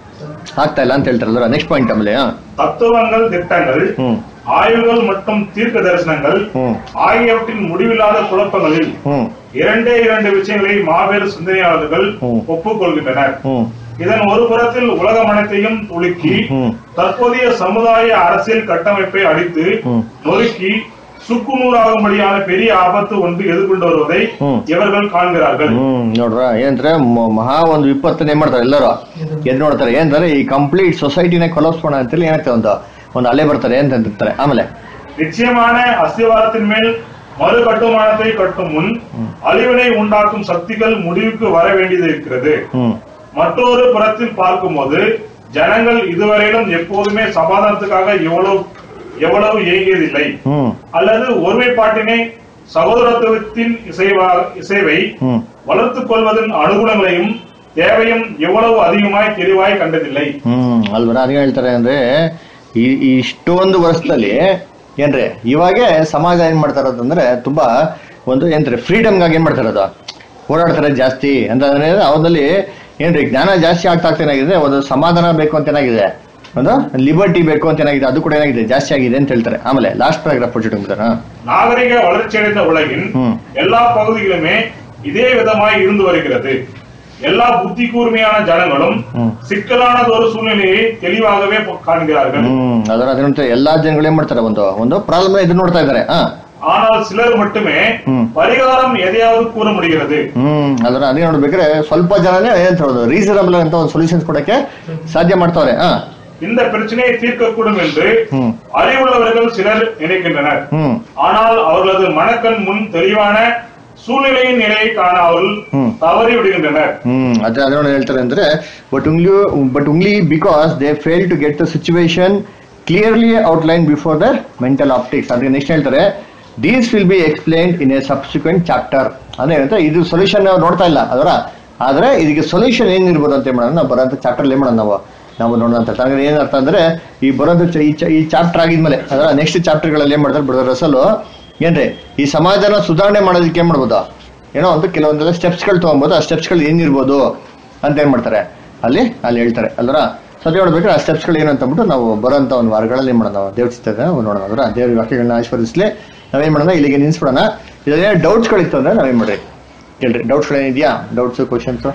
ಆಗ್ತಾ ಇಲ್ಲ ಅಂತ ಹೇಳ್ತಾರಲ್ಲ ನೆಕ್ಸ್ಟ್ ಪಾಯಿಂಟ್ ಆಮೇಲೆ ಹಾ. தத்துவங்கள் திட்டங்கள் ಹ್ಮ್ ஆய்வுகள் மற்றும் தீர்க்க தரிசனங்கள் ಹ್ಮ್ ஆகியவற்றின் முடிவில்லாத குழப்பங்களில் ಹ್ಮ್ இரண்டே இரண்டு விஷயங்களை மாபெரும் சிந்தனையாளர்கள் ம். ஒப்புக்கொள்கின்றனர் ಹ್ಮ್ இதன் ஒரு புறத்தில் உலகம் அனைத்தையும் துலுக்கி ம். தற்போதைய சமுதாய அரசியல் கட்டமைப்பை அடித்து ம். நொறுக்கி சுக்குநூறாகும்படியான பெரிய ஆபத்து ஒன்று எதிர்கொண்டு வருவதை ம். இவர்கள் காண்கிறார்கள் ಹ್ಮ್ ನೋಡ್ರ ಏನಂದ್ರೆ ಮ- ಮಹಾ ಒಂದು ವಿಪತ್ತನ್ನ ಏನ್ ಮಾಡ್ತಾರೆ ಎಲ್ಲರೂ ಎದ್ ನೋಡ್ತಾರೆ ಏನಂದ್ರೆ ಈ ಕಂಪ್ಲೀಟ್ ಸೊಸೈಟಿನ ಕೊಲಾಪ್ಸ್ ಮಾಡ ಅಂತೇಳಿ ಏನಾಗ್ತದೆ ಒಂದು ಒಂದು ಅಲೆ ಬರ್ತಾರೆ ಅಂತ ಅಂತಿರ್ತಾರೆ ಆಮೇಲೆ நிச்சயமான அஸ்திவாரத்தின் மேல் மறு கட்டுமானத்தை கட்டும் முன் அழிவினை உண்டாக்கும் சக்திகள் முடிவுக்கு வர வேண்டியது இருக்கிறது ಹ್ಮ್ மற்றொரு புறத்தில் பார்க்கும்போது ஜனங்கள் இதுவரையிலும் எப்போதுமே சமாதானத்துக்காக எவ்வளவு எவ்வளவு இயங்கியதில்லை ಹ್ಮ್ அல்லது ஒருமைப்பாட்டினை சகோதரத்துவத்தின் இசைவா இசைவை ಹ್ಮ್ வளர்த்துக் கொள்வதன் அனுகூலங்களையும் தேவையும் எவ்வளவு அதிகமாய் தெளிவாய் கண்டதில்லை ಹ್ಮ್ ಅಲ್ವರ ಅದೇ ಹೇಳ್ತಾರೆ ಅಂದ್ರೆ ಈ ಈ ಇಷ್ಟೊಂದು ವರ್ಷದಲ್ಲಿ ಏನ್ರಿ ಇವಾಗೆ ಸಮಾಜ ಏನ್ ಮಾಡ್ತಾ ಇರೋದಂದ್ರೆ ತುಂಬಾ ಒಂದು ಏನ್ರಿ ಫ್ರೀಡಮ್ಗಾಗಿ ಏನ್ ಮಾಡ್ತಾ ಇರೋದು ಓಡಾಡ್ತಾರೆ ಜಾಸ್ತಿ ಅಂತ ಅವರಲ್ಲಿ ಏನ್ರಿ ಜ್ಞಾನ ಜಾಸ್ತಿ ಆಗ್ತಾ ಆಗ್ತಾ ಏನಾಗಿದೆ ಒಂದು ಸಮಾಧಾನ ಬೇಕು ಅಂತ ಏನಾಗಿದೆ ಒಂದು ಲಿಬರ್ಟಿ ಬೇಕು ಅಂತ ಏನಾಗಿದೆ ಅದು ಕೂಡ ಏನಾಗಿದೆ ಜಾಸ್ತಿ ಆಗಿದೆ ಅಂತ ಹೇಳ್ತಾರೆ ಆಮೇಲೆ ಲಾಸ್ಟ್ ಪ್ಯಾರಾಗ್ರಾಫ್ ಕೊಟ್ಟಿಟ್ಟು நாகரிக வளர்ச்சியடைந்த உலகின் ம். எல்லா பகுதிகளுமே இதே விதமாய் இருந்து வருகிறது எல்லா புத்தி கூர்மையான ஜனங்களும் ம். சிக்கலானதொரு சூழ்நிலையை தெளிவாகவே ப- காண்கிறார்கள் ಹ್ಮ್ ಅದರ ಅದೇನಂತ ಎಲ್ಲಾ ಜನಗಳು ಏನ್ ಮಾಡ್ತಾರೆ ಒಂದು ಒಂದು ಪ್ರಾಬ್ಲಮ್ ಇದನ್ನ ನೋಡ್ತಾ ಇದ್ದಾರೆ ಹಾ ஆனால் சிலர் மட்டுமே ம். பரிகாரம் எதையாவது கூற முடிகிறது ಹ್ಮ್ ಅದರ ಅದೇ ನೋಡ್ಬೇಕಾದ್ರೆ ಸ್ವಲ್ಪ ಜನನೇ ಏನ್ ಒಂದು ರೀಸನಬಲ್ ಅಂತ ಒಂದು ಸೊಲ್ಯೂಷನ್ಸ್ ಕೊಡಕ್ಕೆ ಸಾಧ್ಯ ಮಾಡ್ತಾವ್ರೆ ಹಾ இந்த பிரச்சனையை தீர்க்கக்கூடும் என்று ಹ್ಮ್ அறிவுள்ளவர்கள் சிலர் நினைக்கின்றனர் ಹ್ಮ್ ஆனால் அவர்களது மனக்கண் முன் தெளிவான சூழ்நிலையின் நிலையை காண அவர்கள் ம். தவறி விடுகின்றனர் ಹ್ಮ್ ಅದೇ ಅದೇ ನೋಡಿ ಹೇಳ್ತಾರೆ ಅಂದ್ರೆ but only but only because they fail to get the situation clearly outline before the mental optics ಅದಕ್ಕೆ ನೆಕ್ಸ್ಟ್ ಹೇಳ್ತಾರೆ these will be explained in a subsequent chapter ಅಂದ್ರೆ ಏನಂದ್ರೆ ಇದು ಸೊಲ್ಯೂಷನ್ ನಾವು ನೋಡ್ತಾ ಇಲ್ಲ ಅದರ ಆದ್ರೆ ಇದಕ್ಕೆ ಸೊಲ್ಯೂಷನ್ ಏನಿರ್ಬೋದು ಅಂತ ಏನ್ ಮಾಡೋಣ ನಾವು ಬರೋಂಥ ಚಾಪ್ಟರ್ ಏನ್ ಮಾಡೋಣ ನಾವು ನಾವು ನೋಡೋಣ ಅಂತ ಅಂದ್ರೆ ಏನ್ ಅರ್ಥ ಅಂದ್ರೆ ಈ ಬರೋಂಥ ಚ- ಈ ಚ- ಈ ಚಾಪ್ಟರ್ ಆಗಿದ್ಮೇಲೆ ಅದರ ನೆಕ್ಸ್ಟ್ ಚಾಪ್ಟರ್ಗಳಲ್ಲಿ ಏನ್ ಮಾಡ್ತಾರೆ ಬಿಡೋದ್ರ ರಸಲು ಏನ್ರಿ ಈ ಸಮಾಜನ ಸುಧಾರಣೆ ಮಾಡೋದಕ್ಕೆ ಏನ್ ಮಾಡ್ಬೋದು ಏನೋ ಒಂದು ಕೆಲವೊಂದೆಲ್ಲ ಸ್ಟೆಪ್ಸ್ಗಳು ತಗೊಬೋದು ಆ ಸ್ಟೆಪ್ಸ್ಗಳು ಏನಿರ್ಬೋದು ಅಂತ ಏನ್ ಮಾಡ್ತಾರೆ ಅಲ್ಲಿ ಅಲ್ಲಿ ಹೇಳ್ತಾರೆ ಅಲ್ವರ ಸದ್ಯ ನೋಡ್ಬೇಕಾದ್ರೆ ಆ ಸ್ಟೆಪ್ಸ್ಗಳು ಏನು ಅಂತ ಅಂದ್ಬಿಟ್ಟು ನಾವು ಬರೋಂಥ ಒಂದು ವಾರಗಳಲ್ಲಿ ಏನ್ ಮಾಡೋಣ ನಾವು ದೇವ್ರ ಚಿತ್ತ ನೋಡೋಣ ಅದರ ದೇವ್ರ ವಾಕ್ಯಗಳನ್ನ ಆಶೀರ್ವದಿಸ್ಲಿ ನಾವೇನ್ ಮಾಡೋಣ ಇಲ್ಲಿಗೆ ನಿಲ್ಸ್ಬಿಡೋಣ ಇದೇ ಡೌಟ್ಸ್ಗಳಿತ್ತು ಅಂದ್ರೆ ನಾವೇನ್ ಮಾಡ್ರಿ ಕೇಳ್ರಿ ಡೌಟ್ಸ್ಗಳು ಏನಿದೆಯಾ ಡೌಟ್ಸ್ ಕ್ವಶನ್ಸ್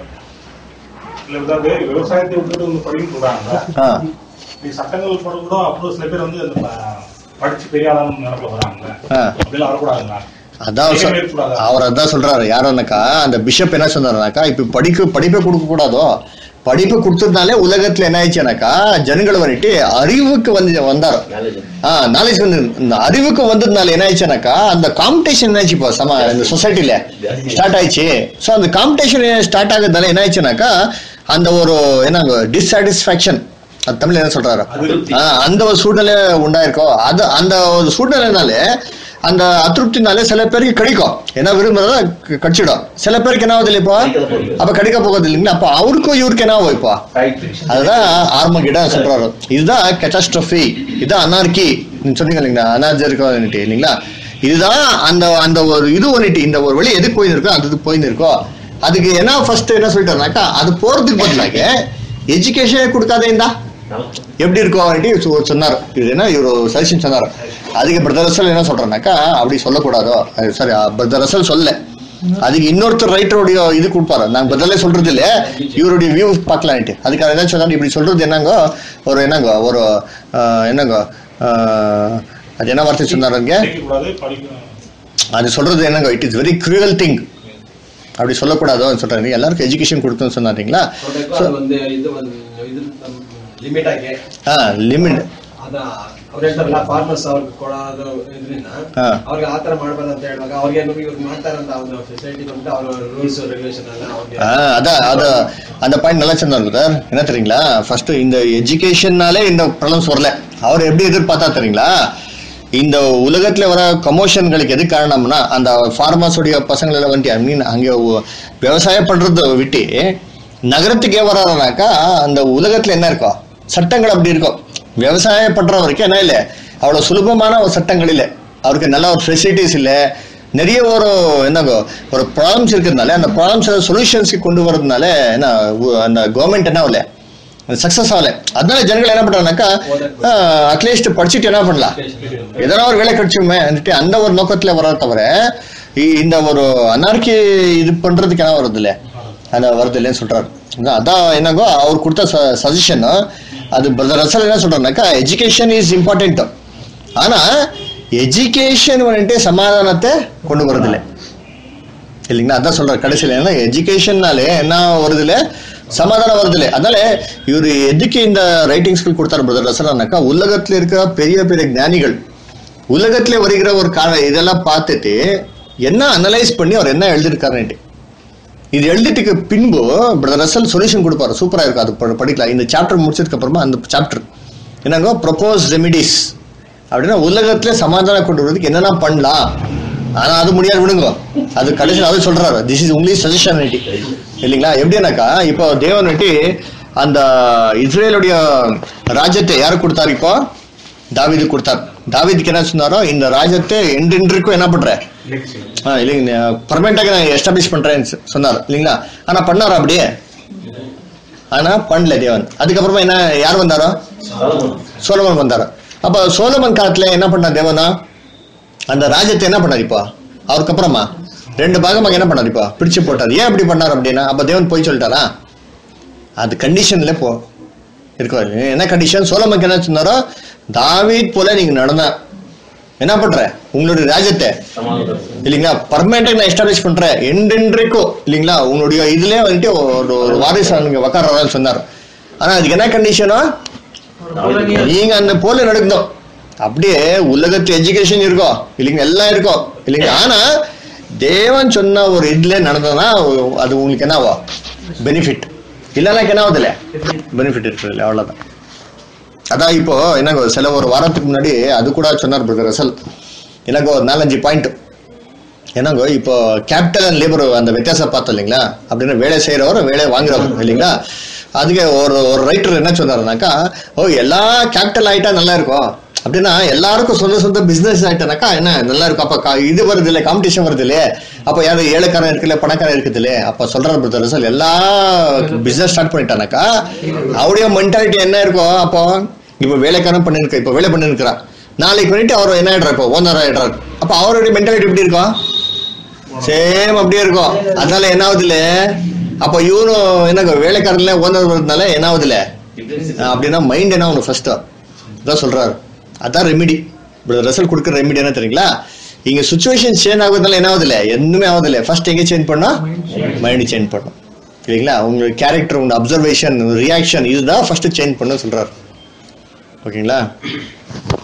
இல்ல அதாவது விவசாயத்தை விட்டுட்டு வந்து படிக்க சொல்றாங்க ಹಾ நீ சட்டங்கள் கூட அப்புறம் சில பேர் வந்து அந்த ப- படிச்சு பெரிய ஆளான நினைப்புல வராங்க ಹಾ அப்படிலாம் வரக்கூடாதுங்க அதான் சொ- அவர் அதான் சொல்றாரு யாருன்னாக்கா அந்த பிஷப் என்ன சொன்னாருனாக்கா இப்ப படிக்க படிப்பே கொடுக்க கூடாதோ படிப்பு கொடுத்ததுனாலே உலகத்துல என்ன ஆயிடுச்சுனாக்கா ஜனங்கள் வந்துட்டு அறிவுக்கு வந்து வந்தாரு ஆ நாலேஜ் வந்து இந்த அறிவுக்கு வந்ததுனால என்ன ஆயிடுச்சுனாக்கா அந்த காம்படிஷன் என்ன ஆயிடுச்சு இப்போ சம இந்த சொசைட்டில ஸ்டார்ட் ஆயிடுச்சு ஸோ அந்த காம்படிஷன் ஸ்டார்ட் ஆகுறதுனால என்ன ஆயிடுச்சுனாக்கா அந்த ஒரு என்னங்க டிஸ்சாட்டிஸ்ஃபேக்ஷன் அது தமிழ்ல என்ன சொல்றாரு ஆ, அந்த ஒரு சூழ்நிலை உண்டாயிருக்கோம் அது அந்த ஒரு சூழ்நிலைனாலே அந்த அதிருப்தினாலே சில பேருக்கு கிடைக்கும் ஏன்னா விரும்புறத க- கிடைச்சிடும் சில பேருக்கு என்ன ஆகுது இப்போ அப்ப கிடைக்க போகிறது இல்லைங்களா அப்ப அவருக்கும் இவருக்கு என்ன ஆகும் இப்போ அதுதான் ஆர்மகிடம் சொல்றாரு இதுதான் கெட்டாஸ்ட்ரஃபி இதுதான் அனார்கி நீங்க சொன்னீங்க இல்லைங்களா அனாஜரிக்கம் இல்லைங்களா இதுதான் அந்த அந்த ஒரு இது வந்துட்டு இந்த ஒரு வழி எதுக்கு போயிருக்கோ அது போயிருக்கோ அதுக்கு என்ன ஃபர்ஸ்ட் என்ன சொல்லிட்டாருனாக்கா அது போறதுக்கு பதிலாக எஜுகேஷனே கொடுக்காதே இந்தா எப்படி இருக்கும் வந்துட்டு சொ- சொன்னார் இது என்ன இவர் சஜஷன் சொன்னார் அதுக்கு பிரதர் ரசல் என்ன சொல்றேன்னாக்கா அப்படி சொல்லக்கூடாதோ சாரி பிரதர் ரசல் சொல்ல அதுக்கு இன்னொருத்தர் ரைட்டருடைய இது கொடுப்பாரு நான் பதிலே சொல்றது இல்ல இவருடைய வியூ பார்க்கலான்ட்டு அதுக்காக என்ன சொன்னாரு இப்படி சொல்றது என்னங்கோ ஒரு என்னங்கோ ஒரு ஆஹ், என்னங்கோ ஆஹ், அது என்ன வார்த்தை சொன்னாருங்க படிக்கக்கூடாது படிக்கணும் அது சொல்றது என்னங்க it is very cruel thing அப்படி சொல்லக்கூடாதோ சொல்றாரு எல்லாருக்கும் எஜுகேஷன் கொடுக்கணும்னு சொன்னாருங்களா ನೋಡಕ್ಕೂ ಅದು ಒಂದು ಇದು ಒಂದು ಇದು ಲಿಮಿಟ್ ಆಗಿ ஆ லிமிட் ಅದ ಅವ್ರು ಹೇಳ್ತಾರಲ್ಲ ಫಾರ್ಮರ್ಸ್ ಅವ್ರಿಗೆ ಕೊಡೋದು ಇದರಿಂದ ಹಾ. ಅವ್ರಿಗೆ ಆತರ ಮಾಡ್ಬಾರ್ದು ಅಂತ ಹೇಳುವಾಗ ಅವ್ರಿಗೆ ಇವ್ರು ಮಾಡ್ತಾರಂತ ಒಂದು ಫೆಸಿಲಿಟಿ ಬಂದು ಅವ್ರ ರೂಲ್ಸ್ ರೆಗ್ಯುಲೇಷನ್ ಎಲ್ಲ ಅವ್ರಿಗೆ ஆ, அதான் அது அந்த பாயிண்ட் நல்லா சொன்னார் பிரதர் என்ன தெரியுங்களா ஃபர்ஸ்ட் இந்த எஜுகேஷன்னாலே இந்த ப்ராப்ளம்ஸ் வரல அவர் எப்படி எதிர்பார்த்தா தெரியுங்களா இந்த உலகத்துல வர கமோஷன்களுக்கு எது காரணம்னா அந்த ஃபார்மர்ஸுடைய பசங்களை எல்லாம் வந்துட்டு ஐ மீன் அங்கே ஒ- விவசாயம் பண்றதை விட்டு நகரத்துக்கே வரானாக்கா அந்த உலகத்துல என்ன இருக்கும் சட்டங்கள் அப்படி இருக்கும் விவசாயம் பண்ற வரைக்கும் என்ன இல்லை அவ்வளவு சுலபமான ஒரு சட்டங்கள் இல்லை அவருக்கு நல்ல ஒரு ஃபெசிலிட்டிஸ் இல்லை நிறைய ஒரு என்னங்க ஒரு ப்ராப்ளம்ஸ் இருக்கிறதுனால அந்த ப்ராப்ளம்ஸ் சொல்யூஷன்ஸ்க்கு கொண்டு வரதுனால என்ன உ- அந்த கவர்மெண்ட் என்ன ஆகல சக்சஸ் ஆகல அதனால ஜனங்கள் என்ன பண்றாங்கனாக்கா அட்லீஸ்ட் படிச்சுட்டு என்ன பண்ணலாம் எதனா ஒரு வேலை கிடைச்சுமே அந்த ஒரு நோக்கத்துல வர தவிர இ- இந்த ஒரு அனார்கி இது பண்றதுக்கு என்ன வருது இல்ல அந்த வருது இல்லைன்னு சொல்றாரு அதான் அதான் என்னங்கோ அவர் கொடுத்த சஜஷன் அது பிரதர் ரசல் என்ன சொல்றாருனாக்கா எஜுகேஷன் இஸ் இம்பார்ட்டன்ட் ஆனா எஜுகேஷன் வந்துட்டு சமாதானத்தை கொண்டு வரதில்லை இல்லைங்களா அதான் சொல்ற கடைசியில் ஏன்னா எஜுகேஷன்னாலே என்ன வருதுல சமாதானம் வருதுல அதனால இவர் எதுக்கு இந்த ரைட்டிங் ஸ்கில் கொடுத்தாரு பிரதர் ரசனாக்கா உலகத்துல இருக்கிற பெரிய பெரிய ஞானிகள் உலகத்துல வருகிற ஒரு கால இதெல்லாம் பார்த்துட்டு என்ன அனலைஸ் பண்ணி அவர் என்ன எழுதியிருக்காருன்ட்டு இது எழுதிட்டுக்கு பின்பு பிரதர் ரசல் சொல்யூஷன் கொடுப்பாரு சூப்பரா இருக்கும் அது ப- படிக்கலாம் இந்த சாப்டர் முடிச்சதுக்கு அப்புறமா அந்த சாப்டர் என்னங்க ப்ரொபோஸ் ரெமிடிஸ் அப்படின்னா உலகத்துல சமாதானம் கொண்டு வரதுக்கு என்னென்ன பண்ணலாம் ஆனா அது முடியாது விடுங்க அது கடைசியில் அவர் சொல்றாரு திஸ் இஸ் உங்களி சஜஷன் இல்லைங்களா எப்படின்னாக்கா இப்போ தேவன் வெட்டி அந்த இஸ்ரேலுடைய ராஜ்யத்தை யாரு கொடுத்தாரு இப்போ தாவீது கொடுத்தார் தாவீதுக்கு என்ன சொன்னாரோ இந்த ராஜ்யத்தை என்றென்றைக்கும் என்ன பண்ற ஆ இல்லைங்க பர்மனெண்டாக நான் எஸ்டாப்ளிஷ் பண்றேன்னு சொ- சொன்னார் இல்லைங்களா ஆனா பண்ணாரா அப்படியே ஆனா பண்ணல தேவன் அதுக்கப்புறமா என்ன யார் வந்தாரோ சோலமன் வந்தாரு அப்ப சோலமன் காலத்துல என்ன பண்ணார் தேவனா அந்த ராஜ்யத்தை என்ன பண்ணார் இப்போ அவருக்கு அப்புறமா ரெண்டு பாகமாக என்ன பண்ணார் இப்போ பிடிச்சு போட்டார் ஏன் அப்படி பண்ணார் அப்படின்னா அப்ப தேவன் போய் சொல்லிட்டாரா அது கண்டிஷன்ல போ இருக்கும் என்ன கண்டிஷன் சோலமன் என்ன சொன்னாரோ தாவீத் போல நீங்க நடந்தா என்ன பண்ற உங்களுடைய ராஜ்யத்தை இல்லைங்களா பர்மனெண்டா நான் எஸ்டாப்ளிஷ் பண்றேன் என்றென்றைக்கும் இல்லைங்களா உங்களுடைய இதுலயே வந்துட்டு ஒரு ஒரு வாரிசு நீங்க உக்காரதான் சொன்னார் ஆனா அதுக்கு என்ன கண்டிஷனா நீங்க அந்த போல நடக்கணும் அப்படியே உலகத்து எஜுகேஷன் இருக்கும் இல்லைங்க எல்லாம் இருக்கும் இல்லைங்க ஆனா தேவன் சொன்ன ஒரு இதுல நடந்ததுன்னா அது உங்களுக்கு என்னவா பெனிஃபிட் இல்லைன்னா என்ன ஆகுதுல்ல பெனிஃபிட் இருக்குல்ல அவ்வளவுதான் அதான் இப்போ என்னங்க சில ஒரு வாரத்துக்கு முன்னாடி அது கூட சொன்னார் பிரதர் ரசல் எனக்கு ஒரு நாலஞ்சு பாயிண்ட் என்னங்க இப்போ கேபிட்டல் அண்ட் லேபர் அந்த வித்தியாசம் பார்த்தோம் இல்லைங்களா அப்படின்னு வேலை செய்யறவர் வேலை வாங்குறவர் இல்லைங்களா அதுக்கு ஒரு ஒரு ரைட்டர் என்ன சொன்னாருனாக்கா ஓ எல்லா கேபிட்டல் ஆயிட்டா நல்லா இருக்கும் அப்படின்னா எல்லாருக்கும் சொந்த சொந்த பிசினஸ் ஆயிட்டானாக்கா என்ன நல்லா இருக்கும் அப்ப கா- இது வருது இல்லை காம்படிஷன் வருது இல்லையே அப்ப யாரு ஏழைக்காரன் இருக்குல்ல பணக்காரன் இருக்குது இல்லையே அப்ப சொல்றாரு பிரதர் ரசல் எல்லா பிசினஸ் ஸ்டார்ட் பண்ணிட்டானாக்கா அவருடைய மென்டாலிட்டி என்ன இருக்கும் அப்போ இப்ப வேலைக்காரன் பண்ணிருக்க இப்ப வேலை பண்ணிருக்கிறான் நாளைக்கு பண்ணிட்டு அவர் என்ன ஆயிடுறாரு இப்போ ஓனர் ஆயிடுறாரு அப்ப அவருடைய மென்டாலிட்டி எப்படி இருக்கும் சேம் அப்படியே இருக்கும் அதனால என்ன ஆகுது இல்ல அப்ப இவனும் என்ன வேலைக்காரன்ல ஓனர் வரதுனால என்ன ஆகுது இல்ல அப்படின்னா மைண்ட் என்ன ஆகணும் ஃபர்ஸ்ட் அதான் சொல்றாரு அதான் ரெமிடி ரிசல்ட் கொடுக்குற ரெமிடி என்ன தெரியுங்களா இங்க சுச்சுவேஷன் சேஞ்ச் ஆகுறதுனால என்ன ஆகுது இல்ல எதுவுமே ஆகுது இல்ல ஃபர்ஸ்ட் எங்க சேஞ்ச் பண்ணா மைண்ட் சேஞ்ச் பண்ணும் இல்லைங்களா உங்க கேரக்டர் உங்க அப்சர்வேஷன் ரியாக்ஷன் இதுதான் ஃபர்ஸ்ட் சேஞ்ச் பண்ண சொல்றாரு ஓகேங்களா